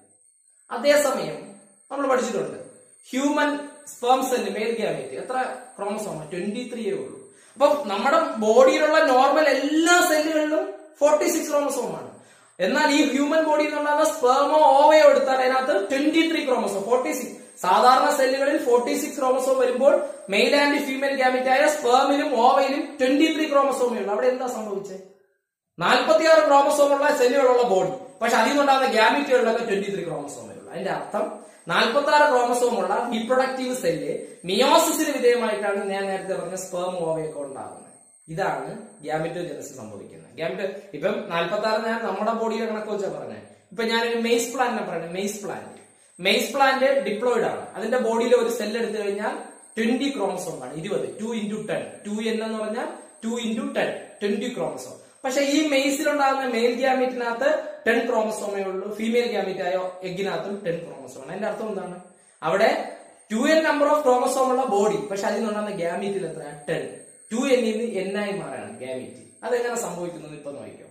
S1: അതേസമയം നമ്മൾ പഠിച്ചിട്ടുണ്ട് human sperm cell male gamete എത്ര ക്രോമസോം ട്വന്റി ത്രീയേ ഉള്ളൂ അപ്പൊ നമ്മുടെ ബോഡിയിലുള്ള നോർമൽ എല്ലാ സെല്ലുകളിലും ഫോർട്ടി സിക്സ് ക്രോമസോം ആണ് എന്നാൽ ഈ ഹ്യൂമൻ ബോഡിയിൽ നിന്നുണ്ടാകുന്ന സ്പേമോ ഓവയോ എടുത്താൽ അതിനകത്ത് twenty three chromosome forty six സാധാരണ സെല്ലുകളിൽ ഫോർട്ടി സിക്സ് ക്രോമസോം വരുമ്പോൾ മെയിൽ ആൻഡ് ഫീമെയിൽ ഗ്യാമറ്റ് ആയ സ്പേമിലും ഓവയിലും ട്വന്റി ത്രീ ക്രോമസോമേ ഉള്ളൂ അവിടെ എന്താ സംഭവിച്ചത് നാൽപ്പത്തിയാറ് ക്രോമസോമുള്ള സെല്ലുകളുള്ള ബോഡി പക്ഷെ അതിൽ നിന്നുണ്ടാകുന്ന ഗ്യാമിറ്റുകളിലൊക്കെ ട്വന്റി ത്രീ ക്രോമസോമേ ഉള്ളൂ അതിന്റെ അർത്ഥം നാൽപ്പത്തി ആറ് ക്രോമസോമുള്ള റീപ്രൊഡക്റ്റീവ് സെല്ല് മിയോസിസിന് വിധേയമായിട്ടാണ് ഞാൻ നേരത്തെ പറഞ്ഞ സ്പേം ഓവയൊക്കെ ഉണ്ടാകുന്നത് ഇതാണ് ഗ്യാമിറ്റോജനസിസ് സംഭവിക്കുന്നത് ഗ്യാമിറ്റോ ഇപ്പം നാൽപ്പത്തി ആറ് ഞാൻ നമ്മുടെ ബോഡിയുടെ കണക്ക് വെച്ചാ പറഞ്ഞത് ഇപ്പൊ ഞാനൊരു മെയ്സ് പ്ലാന്റിനെ പറയുന്നത് maize plant maize plant diploid ആണ് അതിന്റെ ബോഡിയിൽ ഒരു സെൽ എടുത്തു കഴിഞ്ഞാൽ ട്വന്റി ക്രോമസോം ആണ് ഇരുപത് two into ten two N എന്ന് പറഞ്ഞാൽ two into ten twenty chromosome പക്ഷെ ഈ മെയ്സിൽ ഉണ്ടാകുന്ന മെയിൽ ഗ്യാമിറ്റിനകത്ത് ടെൻ ക്രോമസോമേ ഉള്ളൂ ഫീമെയിൽ ഗ്യാമിറ്റ് ആയ എഗിനകത്തും ടെൻ ക്രോമസോം ആണ് അതിന്റെ അർത്ഥം എന്താണ് അവിടെ two N number of chromosome ഉള്ള ബോഡി പക്ഷെ അതിൽ നിന്നുണ്ടാകുന്ന ഗ്യാമിറ്റിൽ എത്ര ടെൻ ടു എന്നിന്ന് എൻ ആയി മാറാണ് ഗ്യാമിറ്റ് അതെങ്ങനെ സംഭവിക്കുന്നത് ഇപ്പൊ നോക്കിക്കോ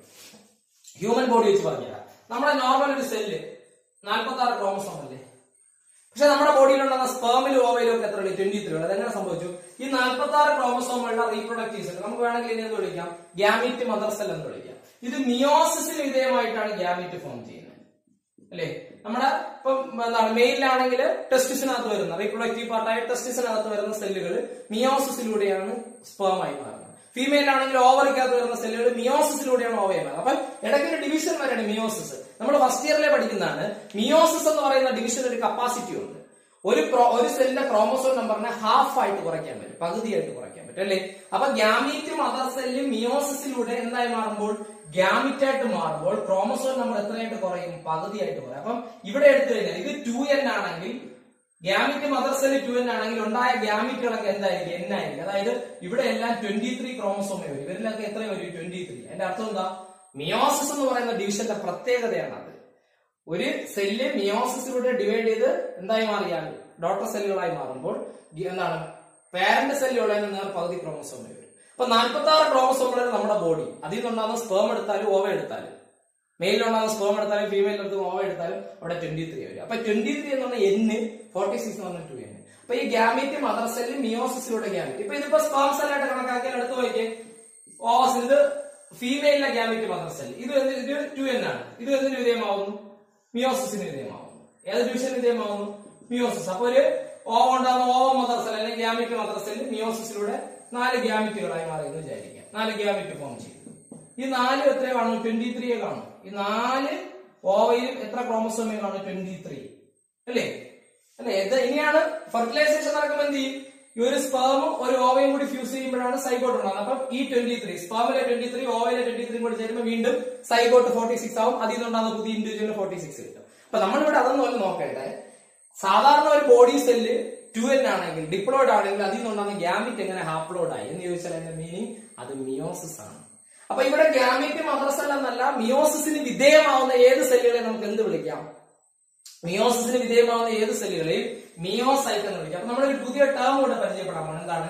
S1: ഹ്യൂമൻ ബോഡി വെച്ച് പറഞ്ഞുതരാം നമ്മുടെ നോർമൽ ഒരു സെല്ല് നാൽപ്പത്തി ആറ് ക്രോമസോം അല്ലേ പക്ഷെ നമ്മുടെ ബോഡിയിലുണ്ടാകുന്ന സ്പേമിലും ഓവയിലും ഒക്കെ എത്ര ട്വന്റി ത്രീ ഉണ്ട് അതെങ്ങനെ സംഭവിച്ചു ഈ നാൽപ്പത്തി ആറ് ക്രോമസോം ഉള്ള റീപ്രൊഡക്റ്റീവ് സെൽ നമുക്ക് വേണമെങ്കിൽ ഇനി എന്ന് വിളിക്കാം ഗ്യാമിറ്റ് മദർ സെൽ എന്ന് വിളിക്കാം ഇത് മിയോസിസിന് വിധേയമായിട്ടാണ് ഗ്യാമിറ്റ് ഫോം ചെയ്യുന്നത് അല്ലേ നമ്മുടെ ഇപ്പം എന്താണ് മെയിലാണെങ്കിൽ ടെസ്റ്റിസിനകത്ത് വരുന്ന റീപ്രൊഡക്റ്റീവ് പാർട്ടായ ടെസ്റ്റിസിനകത്ത് വരുന്ന സെല്ലുകൾ മിയോസിസിലൂടെയാണ് സ്പേമായി മാറുന്നത് ഫീമെയിൽ ആണെങ്കിൽ ഓവറിക്കകത്ത് വരുന്ന സെല്ലുകൾ മിയോസിസിലൂടെയാണ് ഓവയെ മാറുന്നത് അപ്പം ഇടയ്ക്കൊരു ഡിവിഷൻ വരെയാണ് മിയോസിസ് നമ്മൾ ഫസ്റ്റ് ഇയറിലെ പഠിക്കുന്നതാണ് മിയോസിസ് എന്ന് പറയുന്ന ഡിവിഷൻ ഒരു കപ്പാസിറ്റി ഉണ്ട് ഒരു ക്രോ- ഒരു സെല്ലിന്റെ ക്രോമസോം നമ്പറിനെ ഹാഫ് ആയിട്ട് കുറയ്ക്കാൻ പറ്റും പകുതിയായിട്ട് കുറയ്ക്കാൻ പറ്റും അല്ലേ അപ്പൊ ഗ്യാമീറ്റ് മദർ സെല്ല് മിയോസിസിലൂടെ എന്തായി മാറുമ്പോൾ ഗ്യാമിറ്റ് ആയിട്ട് മാറുമ്പോൾ ക്രോമസോം നമ്പർ എത്രയായിട്ട് കുറയും പകുതിയായിട്ട് കുറയും അപ്പം ഇവിടെ എടുത്തു കഴിഞ്ഞാൽ ഇത് ടു എൻ ആണെങ്കിൽ gamete mother cell two N ആണെങ്കിൽ ഉണ്ടായ ഗ്യാമിറ്റുകളൊക്കെ എന്തായിരിക്കും എൻ ആയിരിക്കും അതായത് ഇവിടെ എല്ലാം ട്വന്റി ത്രീ ക്രോമസോമേ വരും ഇവരിലൊക്കെ എത്രയും വരും ട്വന്റി ത്രീ എന്റെ അർത്ഥം എന്താ മിയോസിസ് എന്ന് പറയുന്ന ഡിവിഷന്റെ പ്രത്യേകതയാണ് അത് ഒരു സെല്ല് മിയോസിസിലൂടെ ഡിവൈഡ് ചെയ്ത് എന്തായി മാറിയാൽ ഡോട്ടർ സെല്ലുകളായി മാറുമ്പോൾ ഗി- എന്താണ് പാരന്റ് സെല്ലുകളിൽ നേർ പകുതി ക്രോമസോം വരും അപ്പൊ നാൽപ്പത്തി ആറ് ക്രോമസോമുള്ള നമ്മുടെ ബോഡി അതിൽ നിന്നുണ്ടാകുന്ന സ്പേം എടുത്താലും ഓവ എടുത്താലും മെയിലുണ്ടാകുന്ന സ്പേം എടുത്താലും ഫീമെയിലെടുത്ത് ഓവ എടുത്താലും അവിടെ ട്വന്റി ത്രീ വരും അപ്പൊ ട്വന്റി ത്രീ എന്ന് പറഞ്ഞാൽ എന് ഫോർട്ടി സിക്സ് എന്ന് പറഞ്ഞാൽ ടു എൻ അപ്പൊ ഈ ഗ്യാമീറ്റ് മദർ സെല്ല് മിയോസിസിലൂടെ ഗ്യാമീറ്റ് ഇപ്പൊ ഇതിപ്പോ സ്പേം സെല്ലായിട്ട് കണക്കാക്കിയാൽ എടുത്ത് നോക്കിയേ ഓവസ് ഇത് ഫീമെയിലിലെ ഗ്യാമീറ്റ് മദർ സെൽ ഇത് എന്ത് ഇത് ടു എൻ ആണ് ഇത് എന്തിന് വിധേയമാവുന്നു മിയോസിസിന് വിധേയമാവുന്നു ഏത് ഡിവിഷന് വിധേയമാവുന്നു മിയോസിസ് അപ്പൊ ഒരു ഓവ ഉണ്ടാകുന്ന ഓവ മദർ സെൽ അല്ലെങ്കിൽ ഗ്യാമിറ്റ് മദർ സെൽ മിയോസിസിലൂടെ നാല് ഗ്യാമിറ്റുകളായി മാറി എന്ന് വിചാരിക്കാം നാല് ഗ്യാമിറ്റ് ഫോം ചെയ്തു ഈ നാല് എത്ര കാണും ട്വന്റി ത്രീ കാണും ഈ നാല് ഓവയിലും എത്ര ക്രോമസോമേ കാണും ട്വന്റി ത്രീ അല്ലേ അല്ലെ ഇത് ഇനിയാണ് ഫെർട്ടിലൈസേഷൻ നടക്കുമ്പോൾ എന്ത് ചെയ്യും ഈ ഒരു സ്പേമും ഒരു ഓവയും കൂടി ഫ്യൂസ് ചെയ്യുമ്പോഴാണ് സൈഗോട്ട് ഉണ്ടാകുന്നത് അപ്പം ഈ ട്വന്റി ത്രീ സ്പേമിലെ ട്വന്റി ത്രീ ഓവയിലെ ട്വന്റി ത്രീ കൂടി ചേരുമ്പോൾ വീണ്ടും സൈഗോട്ട് ഫോർട്ടി സിക്സ് ആവും അതിൽ നിന്നുണ്ടാകുന്ന പുതിയ ഇൻഡിവിജ്വലിന് ഫോർട്ടി സിക്സ് കിട്ടും അപ്പൊ നമ്മളിവിടെ അതൊന്നും ഒന്ന് നോക്കട്ടെ സാധാരണ ഒരു ബോഡി സെല്ല് ടു എൻ ആണെങ്കിൽ ഡിപ്ലോയിഡ് ആണെങ്കിൽ അതിൽ നിന്നുണ്ടാകുന്ന ഗ്യാമിറ്റ് എങ്ങനെ ഹാപ്ലോഡ് ആയി എന്ന് ചോദിച്ചാൽ അതിന്റെ മീനിങ് അത് മിയോസിസ് ആണ് അപ്പൊ ഇവിടെ ഗ്യാമിറ്റ് മദ്രസൽ എന്നല്ല മിയോസിസിന് വിധേയമാവുന്ന ഏത് സെല്ലുകളെ നമുക്ക് എന്ത് വിളിക്കാം മിയോസിസിന് വിധേയമാവുന്ന ഏത് സെല്ലുകളെയും മിയോസൈറ്റ് എന്ന് വിളിക്കാം അപ്പൊ നമ്മളൊരു പുതിയ ടേം കൂടെ പരിചയപ്പെടാൻ പോകണം എന്താണ്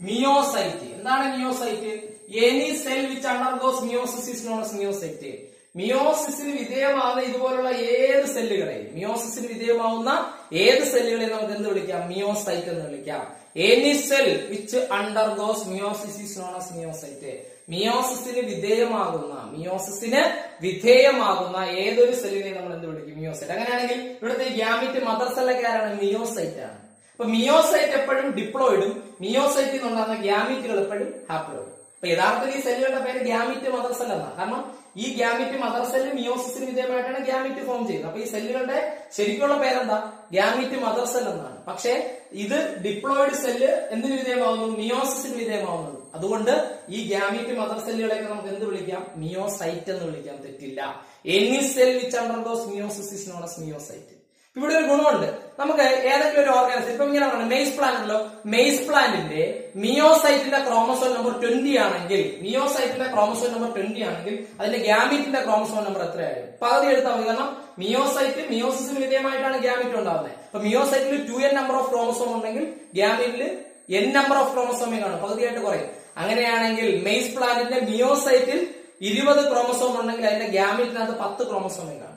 S1: മിയോസൈറ്റ് എന്താണ് meiocyte any cell which undergoes meiosis is known as meiocyte മിയോസിസിന് വിധേയമാവുന്ന ഇതുപോലുള്ള ഏത് സെല്ലുകളെയും മിയോസിസിന് വിധേയമാവുന്ന ഏത് സെല്ലുകളെയും നമുക്ക് എന്ത് വിളിക്കാം മിയോസൈറ്റ് എന്ന് വിളിക്കാം any cell which undergoes meiosis is known as meiocyte മിയോസിസിന് വിധേയമാകുന്ന മിയോസിസിന് വിധേയമാകുന്ന ഏതൊരു സെല്ലിനെ നമ്മൾ എന്ത് വിളിക്കും മിയോസൈറ്റ് അങ്ങനെയാണെങ്കിൽ ഇവിടുത്തെ ഗ്യാമിറ്റ് മദർ സെല്ലൊക്കെ ആരാണ് മിയോസൈറ്റ് ആണ് അപ്പൊ മിയോസൈറ്റ് എപ്പോഴും ഡിപ്ലോയിഡും മിയോസൈറ്റിൽ നിന്നുണ്ടാകുന്ന ഗ്യാമിറ്റുകൾ എപ്പോഴും ഹാപ്ലോയിഡും അപ്പൊ യഥാർത്ഥത്തിൽ ഈ സെല്ലുകളുടെ പേര് ഗ്യാമിറ്റ് മദർ സെൽ എന്നാണ് കാരണം ഈ ഗ്യാമിറ്റ് മദർ സെല്ല് മിയോസിസിന് വിധേയമായിട്ടാണ് ഗ്യാമിറ്റ് ഫോം ചെയ്യുന്നത് അപ്പൊ ഈ സെല്ലുകളുടെ ശരിക്കുള്ള പേരെന്താ ഗ്യാമിറ്റ് മദർ സെൽ എന്നാണ് പക്ഷേ ഇത് ഡിപ്ലോയിഡ് സെല്ല് എന്തിന് വിധേയമാവുന്നു മിയോസിസിന് വിധേയമാവുന്നത് അതുകൊണ്ട് ഈ ഗ്യാമിറ്റ് മദർ സെല്ലുകളെയൊക്കെ നമുക്ക് എന്ത് വിളിക്കാം മിയോസൈറ്റ് എന്ന് വിളിക്കാം തെറ്റില്ല any cell which undergoes meiosis is known as meiocyte ഇവിടെ ഒരു ഗുണമുണ്ട് നമുക്ക് ഏതെങ്കിലും ഒരു ഓർഗാനിസം ഇപ്പൊ ഇങ്ങനെ പറഞ്ഞു മെയ്സ് പ്ലാന്റ് ഉണ്ടല്ലോ മെയ്സ് പ്ലാന്റിന്റെ മിയോസൈറ്റിന്റെ ക്രോമസോം നമ്പർ ട്വന്റി ആണെങ്കിൽ മിയോസൈറ്റിന്റെ ക്രോമസോം നമ്പർ ട്വന്റി ആണെങ്കിൽ അതിന്റെ ഗ്യാമിറ്റിന്റെ ക്രോമസോം നമ്പർ എത്രയായിരിക്കും പകുതി എടുത്താൽ മതി കാരണം മിയോസൈറ്റ് മിയോസിസിന് വിധേയമായിട്ടാണ് ഗ്യാമിറ്റ് ഉണ്ടാവുന്നത് അപ്പൊ മിയോസൈറ്റിൽ two N number of chromosome ഉണ്ടെങ്കിൽ ഗ്യാമിറ്റിൽ എൻ നമ്പർ ഓഫ് ക്രോമസോമേ കാണും പകുതിയായിട്ട് കുറയും അങ്ങനെയാണെങ്കിൽ മെയ്സ് പ്ലാന്റിന്റെ മിയോസൈറ്റിൽ ഇരുപത് ക്രോമസോം ഉണ്ടെങ്കിൽ അതിന്റെ ഗ്യാമിറ്റിനകത്ത് പത്ത് ക്രോമസോമേ കാണും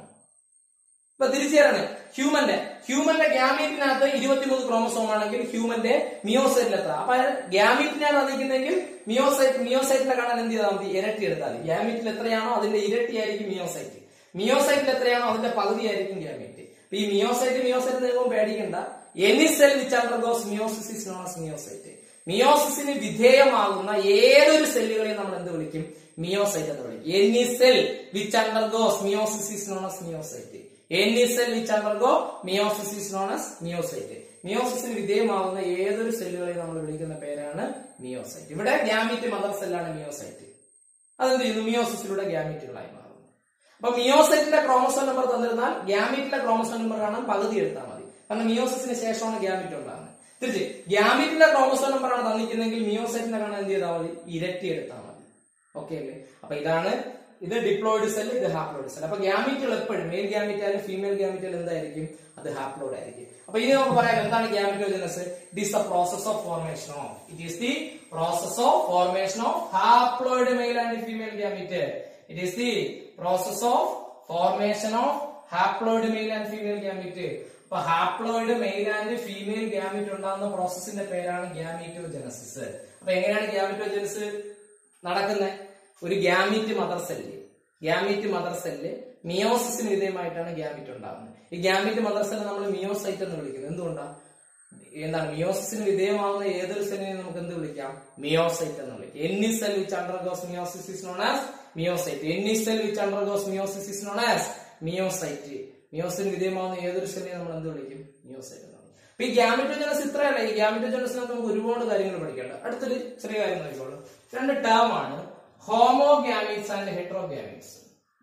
S1: ഇപ്പൊ തിരിച്ചു തരാണ് ഹ്യൂമന്റെ ഹ്യൂമന്റെ ഗ്യാമീറ്റിനകത്ത് ഇരുപത്തിമൂന്ന് ക്രോമസോം ആണെങ്കിൽ ഹ്യൂമന്റെ മിയോസൈറ്റിൽ എത്ര അപ്പൊ ഗ്യാമീറ്റിനാണ് തന്നിരിക്കുന്നെങ്കിൽ മിയോസൈറ്റ് മിയോസൈറ്റിനെ കാണാൻ എന്ത് ചെയ്താൽ മതി ഇരട്ടി എടുത്താൽ മതി ഗ്യാമീറ്റിൽ എത്രയാണോ അതിന്റെ ഇരട്ടി ആയിരിക്കും മിയോസൈറ്റ് മിയോസൈറ്റിൽ എത്രയാണോ അതിന്റെ പകുതി ആയിരിക്കും ഗ്യാമീറ്റ് അപ്പൊ ഈ മിയോസൈറ്റ് മിയോസൈറ്റ് നിയമം പേടിക്കണ്ട any cell which undergoes meiosis is known as meiocyte മിയോസിസിന് വിധേയമാകുന്ന ഏതൊരു സെല്ലുകളെയും നമ്മൾ എന്ത് വിളിക്കും മിയോസൈറ്റ് എന്ന് വിളിക്കും any cell which undergoes meiosis is known as meiocyte any cell which undergo meiosis is known as meiocyte മിയോസിസിന് വിധേയമാകുന്ന ഏതൊരു സെല്ലുകളെയും നമ്മൾ വിളിക്കുന്ന പേരാണ് മിയോസൈറ്റ് ഇവിടെ ഗ്യാമിറ്റ് മദർ സെല്ലാണ് മിയോസൈറ്റ് അതെന്ത് ചെയ്യുന്നു മിയോസിസിലൂടെ ഗ്യാമിറ്റുകളായി മാറുന്നു അപ്പൊ മിയോസൈറ്റിന്റെ ക്രോമസോം നമ്പർ തന്നിരുന്നാൽ ഗ്യാമിറ്റിലെ ക്രോമസോം നമ്പർ കാണാൻ പകുതി എടുത്താൽ മതി കാരണം മിയോസിസിന് ശേഷമാണ് ഗ്യാമിറ്റ് ഉണ്ടാകുന്നത് തിരിച്ച് ഗ്യാമിറ്റിന്റെ ക്രോമസോം നമ്പർ ആണ് തന്നിരിക്കുന്നെങ്കിൽ മിയോസൈറ്റിനെ കാണാൻ എന്ത് ചെയ്താൽ മതി ഇരട്ടി എടുത്താൽ മതി ഓക്കെ അല്ലേ അപ്പൊ ഇതാണ് ഇത് ഡിപ്ലോയിഡ് സെൽ ഇത് ഹാപ്ലോയിഡ് സെൽ അപ്പൊ ഗ്യാമിറ്റുകൾ എപ്പോഴും മെയിൽ ഗ്യാമിറ്റ് ആയാലും ഫീമെയിൽ ഗ്യാമിറ്റ് എന്തായിരിക്കും അത് ഹാപ്ലോയിഡ് ആയിരിക്കും അപ്പൊ ഇനി നമുക്ക് പറയാം എന്താണ് gametogenesis it is the process of formation of it is the process of formation of haploid male and female gamete it is the process of formation of haploid male and female gamete അപ്പൊ haploid male and female gamete ഉണ്ടാകുന്ന പ്രോസസ്സിന്റെ പേരാണ് gametogenesis അപ്പൊ എങ്ങനെയാണ് ഗ്യാമിറ്റോജനസ് നടക്കുന്നത് ഒരു gamete mother cell gamete mother cell മിയോസിസിന് വിധേയമായിട്ടാണ് ഗ്യാമിറ്റ് ഉണ്ടാകുന്നത് ഈ ഗ്യാമിറ്റ് മദർ സെല്ല് നമ്മൾ മിയോസൈറ്റ് എന്ന് വിളിക്കുന്നത് എന്തുകൊണ്ടാണ് എന്താണ് മിയോസിസിന് വിധേയമാവുന്ന ഏതൊരു സെല്ലിനെ നമുക്ക് എന്ത് വിളിക്കാം മിയോസൈറ്റ് എന്ന് വിളിക്കാം any cell which undergoes meiosis is known as meiocyte any cell which undergoes meiosis is known as meiocyte മിയോസിന് വിധേയമാവുന്ന ഏതൊരു സെല്ലിനെ നമ്മൾ എന്ത് വിളിക്കും മിയോസൈറ്റ് എന്ന് വിളിക്കും അപ്പൊ ഈ ഗ്യാമിറ്റോജനസ് ഇത്രയല്ല ഈ ഗ്യാമിറ്റോജനസിനകത്ത് നമുക്ക് ഒരുപാട് കാര്യങ്ങൾ പഠിക്കേണ്ട അടുത്തൊരു ചെറിയ കാര്യം നോക്കിക്കോളൂ രണ്ട് ടേം ആണ് ഹോമോഗ്യാമിറ്റ്സ് ആൻഡ് ഹെട്രോഗ്യാമിറ്റ്സ്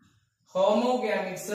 S1: ഹോമോഗ്യാമിറ്റ്സ്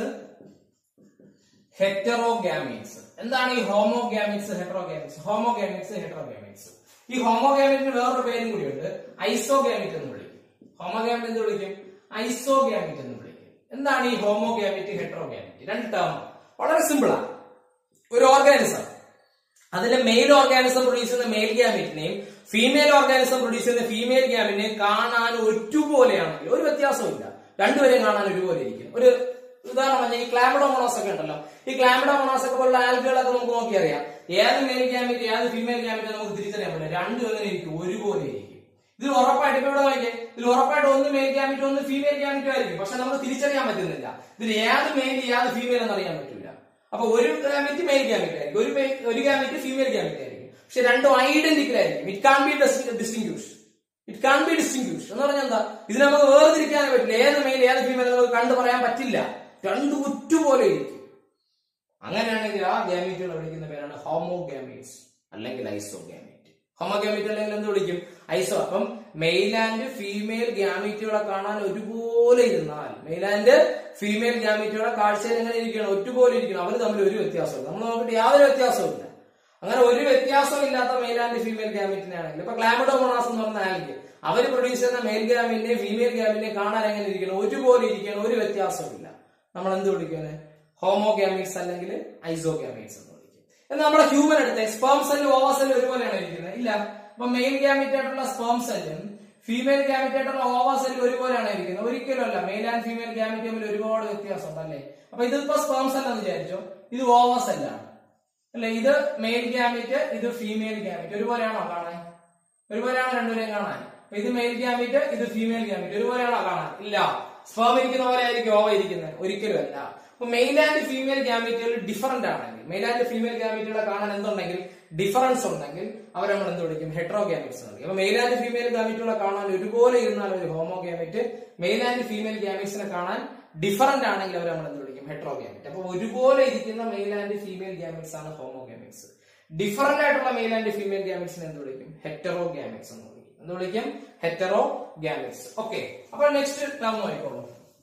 S1: ഹെറ്ററോഗ്യാമിറ്റ്സ് എന്താണ് ഈ ഹോമോഗ്യാമിറ്റ്സ് ഹെട്രോഗ്യാമിറ്റ്സ് ഹോമോഗ്യാമിറ്റ്സ് ഹെട്രോഗ്യാമിറ്റ്സ് ഈ ഹോമോഗ്യാമിറ്റിന് വേറൊരു പേരും കൂടിയുണ്ട് ഐസോഗ്യാമിറ്റ് എന്ന് വിളിക്കും ഹോമോഗ്യാമിറ്റ് എന്ന് വിളിക്കും ഐസോഗ്യാമിറ്റ് എന്ന് വിളിക്കും എന്താണ് ഈ ഹോമോഗ്യാമിറ്റ് ഹെട്രോഗ്യാമിറ്റ് രണ്ട് ടേം വളരെ സിമ്പിളാണ് ഒരു ഓർഗാനിസം അതിന്റെ മെയിൽ ഓർഗാനിസം പ്രൊഡ്യൂസ് ചെയ്യുന്ന മെയിൽ ഗ്യാമിറ്റിനെയും ഫീമെയിൽ ഓർഗാനിസം പ്രൊഡ്യൂസ് ചെയ്യുന്ന ഫീമെയിൽ ഗ്യാമിറ്റിനെയും കാണാൻ ഒരുപോലെയാണെങ്കിൽ ഒരു വ്യത്യാസവും രണ്ടുപേരെയും കാണാൻ ഒരുപോലെ ഇരിക്കും ഒരു ഉദാഹരണം പറഞ്ഞാൽ ഈ ക്ലാമിഡോമോണോസ് ഒക്കെ ഉണ്ടല്ലോ ഈ ക്ലാമിഡോമോണോസ് ഒക്കെ പോലുള്ള ആൽഗുകളൊക്കെ നമുക്ക് നോക്കിയറിയാം ഏത് മെയിൽ ഗ്യാമിറ്റ് ഏത് ഫീമെയിൽ ഗ്യാമിറ്റ് നമുക്ക് തിരിച്ചറിയാൻ പറ്റില്ല രണ്ടും എങ്ങനെ ഇരിക്കും ഒരുപോലെ ഇരിക്കും ഇതിൽ ഉറപ്പായിട്ട് ഇപ്പൊ ഇവിടെ നോക്കിയേ ഇതിൽ ഉറപ്പായിട്ട് ഒന്ന് മെയിൽ ഗ്യാമിറ്റ് ഒന്ന് ഫീമെയിൽ ഗ്യാമിറ്റും ആയിരിക്കും പക്ഷെ നമുക്ക് തിരിച്ചറിയാൻ പറ്റുന്നില്ല ഇതിൽ ഏത് മെയിൽ ഏത് ഫീമെയിൽ എന്ന് അറിയാൻ പറ്റില്ല അപ്പൊ ഒരു ഗാമിറ്റ് മെയിൽ ഗാമിറ്റ് ആയിരിക്കും ഒരു male- ഒരു ഗാമിറ്റ് ഫീമെയിൽ ഗാമിറ്റ് ആയിരിക്കും പക്ഷെ രണ്ടും ഐഡന്റിക്കൽ ആയിരിക്കും it can be distinguish it can be distinguish എന്ന് പറഞ്ഞാൽ എന്താ ഇത് നമുക്ക് വേർതിരിക്കാൻ പറ്റില്ല ഏത് മെയിൽ ഏത് ഫീമെയിൽ നമുക്ക് കണ്ടു പറയാൻ പറ്റില്ല രണ്ടും ഒറ്റുപോലെ ഇരിക്കും അങ്ങനെയാണെങ്കിൽ ആ ഗ്യാമീറ്റുകൾ വിളിക്കുന്ന പേരാണ് ഹോമോഗ്യാമീറ്റ്സ് അല്ലെങ്കിൽ ഐസോഗ്യാമീറ്റ് ഹോമോഗ്യാമീറ്റ് അല്ലെങ്കിൽ എന്ത് വിളിക്കും ഐസോ അപ്പം മെയിൽ ആൻഡ് ഫീമെയിൽ ഗ്യാമീറ്റുകളെ കാണാൻ ഒരുപോലെ ഇരുന്നാൽ മെയിൽ ആൻഡ് ഫീമെയിൽ ഗ്യാമീറ്റുകളെ കാഴ്ചയിൽ എങ്ങനെ ഇരിക്കണം ഒറ്റുപോലെ ഇരിക്കണം അവർ തമ്മിൽ ഒരു വ്യത്യാസമില്ല നമ്മൾ നോക്കിയിട്ട് യാതൊരു വ്യത്യാസവും ഇല്ല അങ്ങനെ ഒരു വ്യത്യാസവും ഇല്ലാത്ത മെയിൽ ആൻഡ് ഫീമെയിൽ ഗ്യാമിറ്റിനെ ആണെങ്കിൽ ഇപ്പൊ ക്ലാമിഡോമോണാസ് എന്ന് പറഞ്ഞ ആൽഗെ അവർ പ്രൊഡ്യൂസ് ചെയ്യുന്ന മെയിൽ ഗ്യാമിന്റെയും ഫീമെയിൽ ഗ്യാമിന്റെയും കാണാൻ എങ്ങനെ ഇരിക്കണം ഒരുപോലെ ഇരിക്കണം ഒരു വ്യത്യാസവും ഇല്ല നമ്മൾ എന്ത് വിളിക്കുന്നത് ഹോമോഗ്യാമിക്സ് അല്ലെങ്കിൽ ഐസോഗ്യാമിക്സ് എന്ന് വിളിക്കും എന്നാൽ നമ്മുടെ ഹ്യൂമൻ എടുത്ത് സ്പേം സെല്ലും ഓവർ സെല്ലും ഒരുപോലെയാണ് ഇരിക്കുന്നത് ഇല്ല അപ്പൊ മെയിൽ ഗ്യാമിറ്റ് ആയിട്ടുള്ള സ്പേം സെല്ലും
S2: ഫീമെയിൽ ഗ്യാമിറ്റ് ആയിട്ടുള്ള ഓവർ സെൽ ഒരുപോലെയാണ് ഇരിക്കുന്നത് ഒരിക്കലും അല്ല മെയിൽ ആൻഡ് ഫീമെയിൽ ഗ്യാമിറ്റ് തമ്മിൽ ഒരുപാട് വ്യത്യാസമുണ്ട് അല്ലേ അപ്പൊ ഇതിപ്പോ സ്പേം സെൽ എന്ന് വിചാരിച്ചോ ഇത് ഓവർ സെല്ലാണ് അല്ലെ ഇത് മെയിൽ ഗ്യാമിറ്റ് ഇത് ഫീമെയിൽ ഗ്യാമിറ്റ് ഒരുപോലെയാണോ കാണാൻ ഒരുപോലെയാണോ രണ്ടുപേരെയും കാണാൻ അപ്പൊ ഇത് മെയിൽ ഗ്യാമിറ്റ് ഇത് ഫീമെയിൽ ഗ്യാമിറ്റ് ഒരുപോലെയാണോ കാണാൻ ഇല്ല സ്പേം ഇരിക്കുന്ന പോലെ ആയിരിക്കും ഓവ ഇരിക്കുന്നത് ഒരിക്കലും അല്ല അപ്പൊ മെയിൽ ആൻഡ് ഫീമെയിൽ ഗ്യാമിറ്റുകൾ ഡിഫറന്റ് ആണെങ്കിൽ മെയിൽ ആൻഡ് ഫീമെയിൽ ഗ്യാമിറ്റുകളെ കാണാൻ എന്തുണ്ടെങ്കിൽ ഡിഫറൻസ് ഉണ്ടെങ്കിൽ അവരെ നമ്മൾ എന്ത് വിളിക്കും ഹെട്രോ ഗ്യാമിറ്റ്സ് എന്ന് വിളിക്കും അപ്പൊ മെയിൽ ആൻഡ് ഫീമെയിൽ ഗ്യാമിറ്റുകളെ കാണാൻ ഒരുപോലെ ഇരുന്നാൽ ഒരു homo gamete male and female ഗ്യാമിറ്റ്സിനെ കാണാൻ ഡിഫറന്റ് ആണെങ്കിൽ അവരെ നമ്മൾ എന്ത് വിളിക്കും ഹെട്രോ ഗ്യാമിറ്റ് അപ്പൊ ഒരുപോലെ ഇരിക്കുന്ന മെയിൽ ആൻഡ് ഫീമെയിൽ ഗ്യാമിറ്റ്സ് ആണ് ഹോമോ ഗ്യാമിറ്റ്സ് ഡിഫറന്റ് ആയിട്ടുള്ള മെയിൽ ആൻഡ് ഫീമെയിൽ ഗ്യാമിറ്റ്സിനെ എന്ത് വിളിക്കും ഹെറ്ററോ ഗ്യാമിറ്റ്സ് എന്ന് വിളിക്കും എന്ത് വിളിക്കും ഹെറ്ററോ ഗ്യാമിറ്റ്സ് ഓക്കെ അപ്പൊ നെക്സ്റ്റ് നാം നോക്കിക്കോളൂ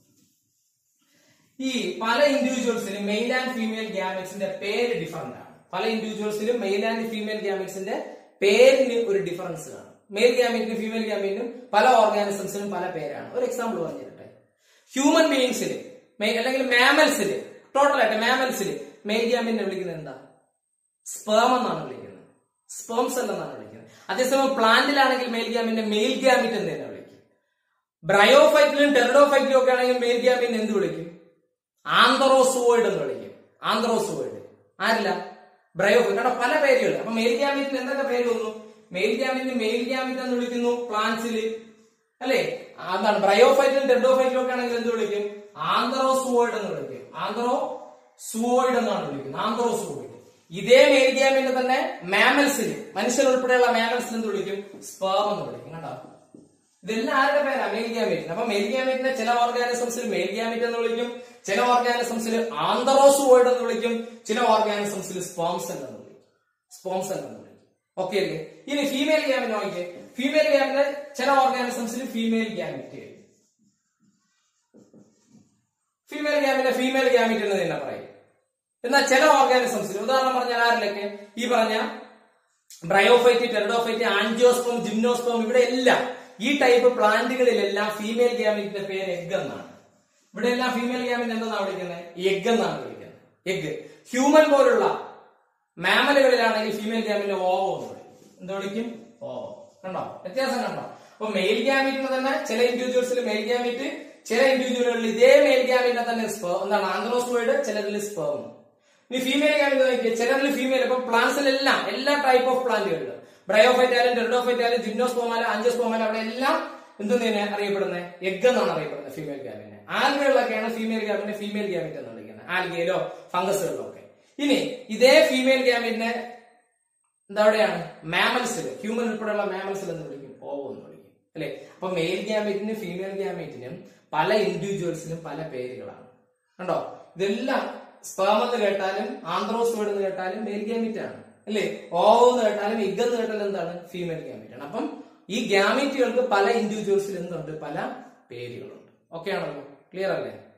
S2: ഈ പല ഇൻഡിവിജ്വൽസിലും മെയിൽ ആൻഡ് ഫീമെയിൽ ഗ്യാമിറ്റ്സിന്റെ പേര് ഡിഫറന്റ് ആണ് പല ഇൻഡിവിജ്വൽസിലും മെയിൽ ആൻഡ് ഫീമെയിൽ ഗ്യാമിറ്റ്സിന്റെ പേരിന് ഒരു ഡിഫറൻസ് കാണും മെയിൽ ഗ്യാമിറ്റിനും ഫീമെയിൽ ഗ്യാമിറ്റിനും പല ഓർഗാനിസംസിനും പല പേരാണ് ഒരു എക്സാമ്പിൾ പറഞ്ഞു തരട്ടെ ഹ്യൂമൻ ബീയിങ്സിൽ അല്ലെങ്കിൽ മാമൽസിൽ ടോട്ടൽ ആയിട്ട് മാമൽസിൽ മെയിൽ ഗ്യാമിറ്റിനെ വിളിക്കുന്നത് എന്താ സ്പേം എന്നാണ് വിളിക്കുന്നത് സ്പേം സെൽ എന്നാണ് വിളിക്കുന്നത് അതേസമയം പ്ലാന്റിലാണെങ്കിൽ മെയിൽ ഗ്യാമിന്റെ മെയിൽ ഗ്യാമിറ്റ് എന്ന് തന്നെ വിളിക്കും ബ്രയോഫൈറ്റിലും ടെറഡോഫൈറ്റിലും ഒക്കെ ആണെങ്കിൽ മെയിൽ ഗ്യാമിനെ എന്ത് വിളിക്കും ആന്ത്രോസുവോയിഡ് എന്ന് വിളിക്കും ആന്ത്രോസുവോയിഡ് ആരില്ല ബ്രയോഫൈറ്റ് കാരണം പല പേരുകൾ അപ്പൊ മെയിൽ ഗ്യാമിറ്റിന് എന്തൊക്കെ പേര് വന്നു മെയിൽ ഗ്യാമിറ്റിന് മെയിൽ ഗ്യാമിറ്റ് എന്ന് വിളിക്കുന്നു പ്ലാന്റ്സിൽ അല്ലേ എന്താണ് ബ്രയോഫൈറ്റിലും ടെറഡോഫൈറ്റിലും ഒക്കെ ആണെങ്കിൽ എന്ത് വിളിക്കും ആന്ത്രോസുവോയിഡ് എന്ന് വിളിക്കും ആന്ത്രോ സുവോയിഡ് എന്നാണ് വിളിക്കുന്നത് ആന്ത്രോസുവോയിഡ് ഇതേ മെയിൽ ഗ്യാമിന്റെ തന്നെ മാമൽസിൽ മനുഷ്യർ ഉൾപ്പെടെയുള്ള മാമൽസിൽ എന്ത് വിളിക്കും സ്പേം എന്ന് വിളിക്കും കണ്ടോ ഇതെല്ലാം ആരുടെ പേരാ മെയിൽ ഗ്യാമേറ്റ് അപ്പൊ മെയിൽ ഗ്യാമേറ്റിനെ ചില ഓർഗാനിസംസിൽ മെയിൽ ഗ്യാമേറ്റ് എന്ന് വിളിക്കും ചില ഓർഗാനിസംസിൽ ആന്തറോസുവോയിഡ് എന്ന് വിളിക്കും ചില ഓർഗാനിസംസിൽ സ്പോംസെൽ എന്ന് വിളിക്കും സ്പോംസെൽ എന്ന് വിളിക്കും ഓക്കെ അല്ലേ ഇനി ഫീമെയിൽ ഗ്യാമിറ്റ് നോക്കിയേ ഫീമെയിൽ ഗ്യാമിന് ചില ഓർഗാനിസംസിൽ ഫീമെയിൽ ഗ്യാമിറ്റ് ഫീമെയിൽ ഗ്യാമിന്റെ ഫീമെയിൽ ഗ്യാമിറ്റ് എന്ന് തന്നെ പറയും എന്നാൽ ചില ഓർഗാനിസംസിൽ ഉദാഹരണം പറഞ്ഞാൽ ആരിലൊക്കെ ഈ പറഞ്ഞ ബ്രയോഫൈറ്റ് ടെറഡോഫൈറ്റ് ആൻജിയോസ്പോം ജിംനോസ്പോം ഇവിടെ എല്ലാം ഈ ടൈപ്പ് പ്ലാന്റുകളിലെല്ലാം ഫീമെയിൽ ഗ്യാമിറ്റിന്റെ പേര് എഗ് എന്നാണ് ഇവിടെ എല്ലാം ഫീമെയിൽ ഗ്യാമിറ്റ് എന്തെന്നാണ് വിളിക്കുന്നത് എഗ് എന്നാണ് വിളിക്കുന്നത് എഗ് ഹ്യൂമൻ പോലുള്ള മാമലുകളിലാണെങ്കിൽ ഫീമെയിൽ ഗ്യാമിന്റെ ഓവോ എന്ന് വിളിക്കും എന്ത് വിളിക്കും ഓവോ കണ്ടോ വ്യത്യാസം കണ്ടോ അപ്പൊ മെയിൽ ഗ്യാമിറ്റിന് തന്നെ ചില ഇൻഡിവിജ്വൽസിൽ മെയിൽ ഗ്യാമിറ്റ് ചില ഇൻഡിവിജ്വലുകളിൽ ഇതേ മെയിൽ ഗ്യാമിറ്റിനെ തന്നെ സ്പേ എന്താണ് ആന്ത്രോസ്പോയിഡ് ചിലരിൽ സ്പേം ഇനി ഫീമെയിൽ ഗ്യാമിറ്റ് നോക്കിയാൽ ചിലരിൽ ഫീമെയിൽ ഇപ്പൊ പ്ലാന്റ്സിലെല്ലാം എല്ലാ ടൈപ്പ് ഓഫ് പ്ലാന്റുകളിലും ബ്രയോഫൈറ്റ് ആയാലും ടെറഡോഫൈറ്റ് ആയാലും ജിംനോസ്പോമാല അഞ്ചോസ്പോമാല അവിടെ എല്ലാം എന്തെന്ന് അറിയപ്പെടുന്നത് എഗ് എന്നാണ് അറിയപ്പെടുന്നത് ഫീമെയിൽ ഗ്യാമിനെ ആൽഗകളിലൊക്കെയാണ് ഫീമെയിൽ ഗ്യാമിനെ ഫീമെയിൽ ഗ്യാമിറ്റ് എന്ന് വിളിക്കുന്നത് ആൽഗയിലോ ഫംഗസുകളിലോ ഒക്കെ ഇനി ഇതേ ഫീമെയിൽ ഗ്യാമിനെ എന്താ അവിടെയാണ് മാമൽസിൽ ഹ്യൂമൻ ഉൾപ്പെടെയുള്ള മാമൽസിൽ എന്ന് വിളിക്കും ഓവോ എന്ന് വിളിക്കും അല്ലെ അപ്പൊ മെയിൽ ഗ്യാമേറ്റിനും ഫീമെയിൽ ഗ്യാമേറ്റിനും പല ഇൻഡിവിജ്വൽസിനും പല പേരുകളാണ് കണ്ടോ ഇതെല്ലാം സ്പേം എന്ന് കേട്ടാലും ആന്ത്രോസ്വേഡ് എന്ന് കേട്ടാലും മെയിൽ ഗ്യാമേറ്റ് ആണ് അല്ലേ ഓവോ എന്ന് കേട്ടാലും ഇഗ് എന്ന് കേട്ടാലും എന്താണ് ഫീമെയിൽ ഗ്യാമേറ്റ് ആണ് അപ്പം ഈ ഗ്യാമേറ്റുകൾക്ക് പല ഇൻഡിവിജ്വൽസിൽ എന്തുണ്ട് പല പേരുകളുണ്ട് ഓക്കെ ആണല്ലോ ക്ലിയർ അല്ലേ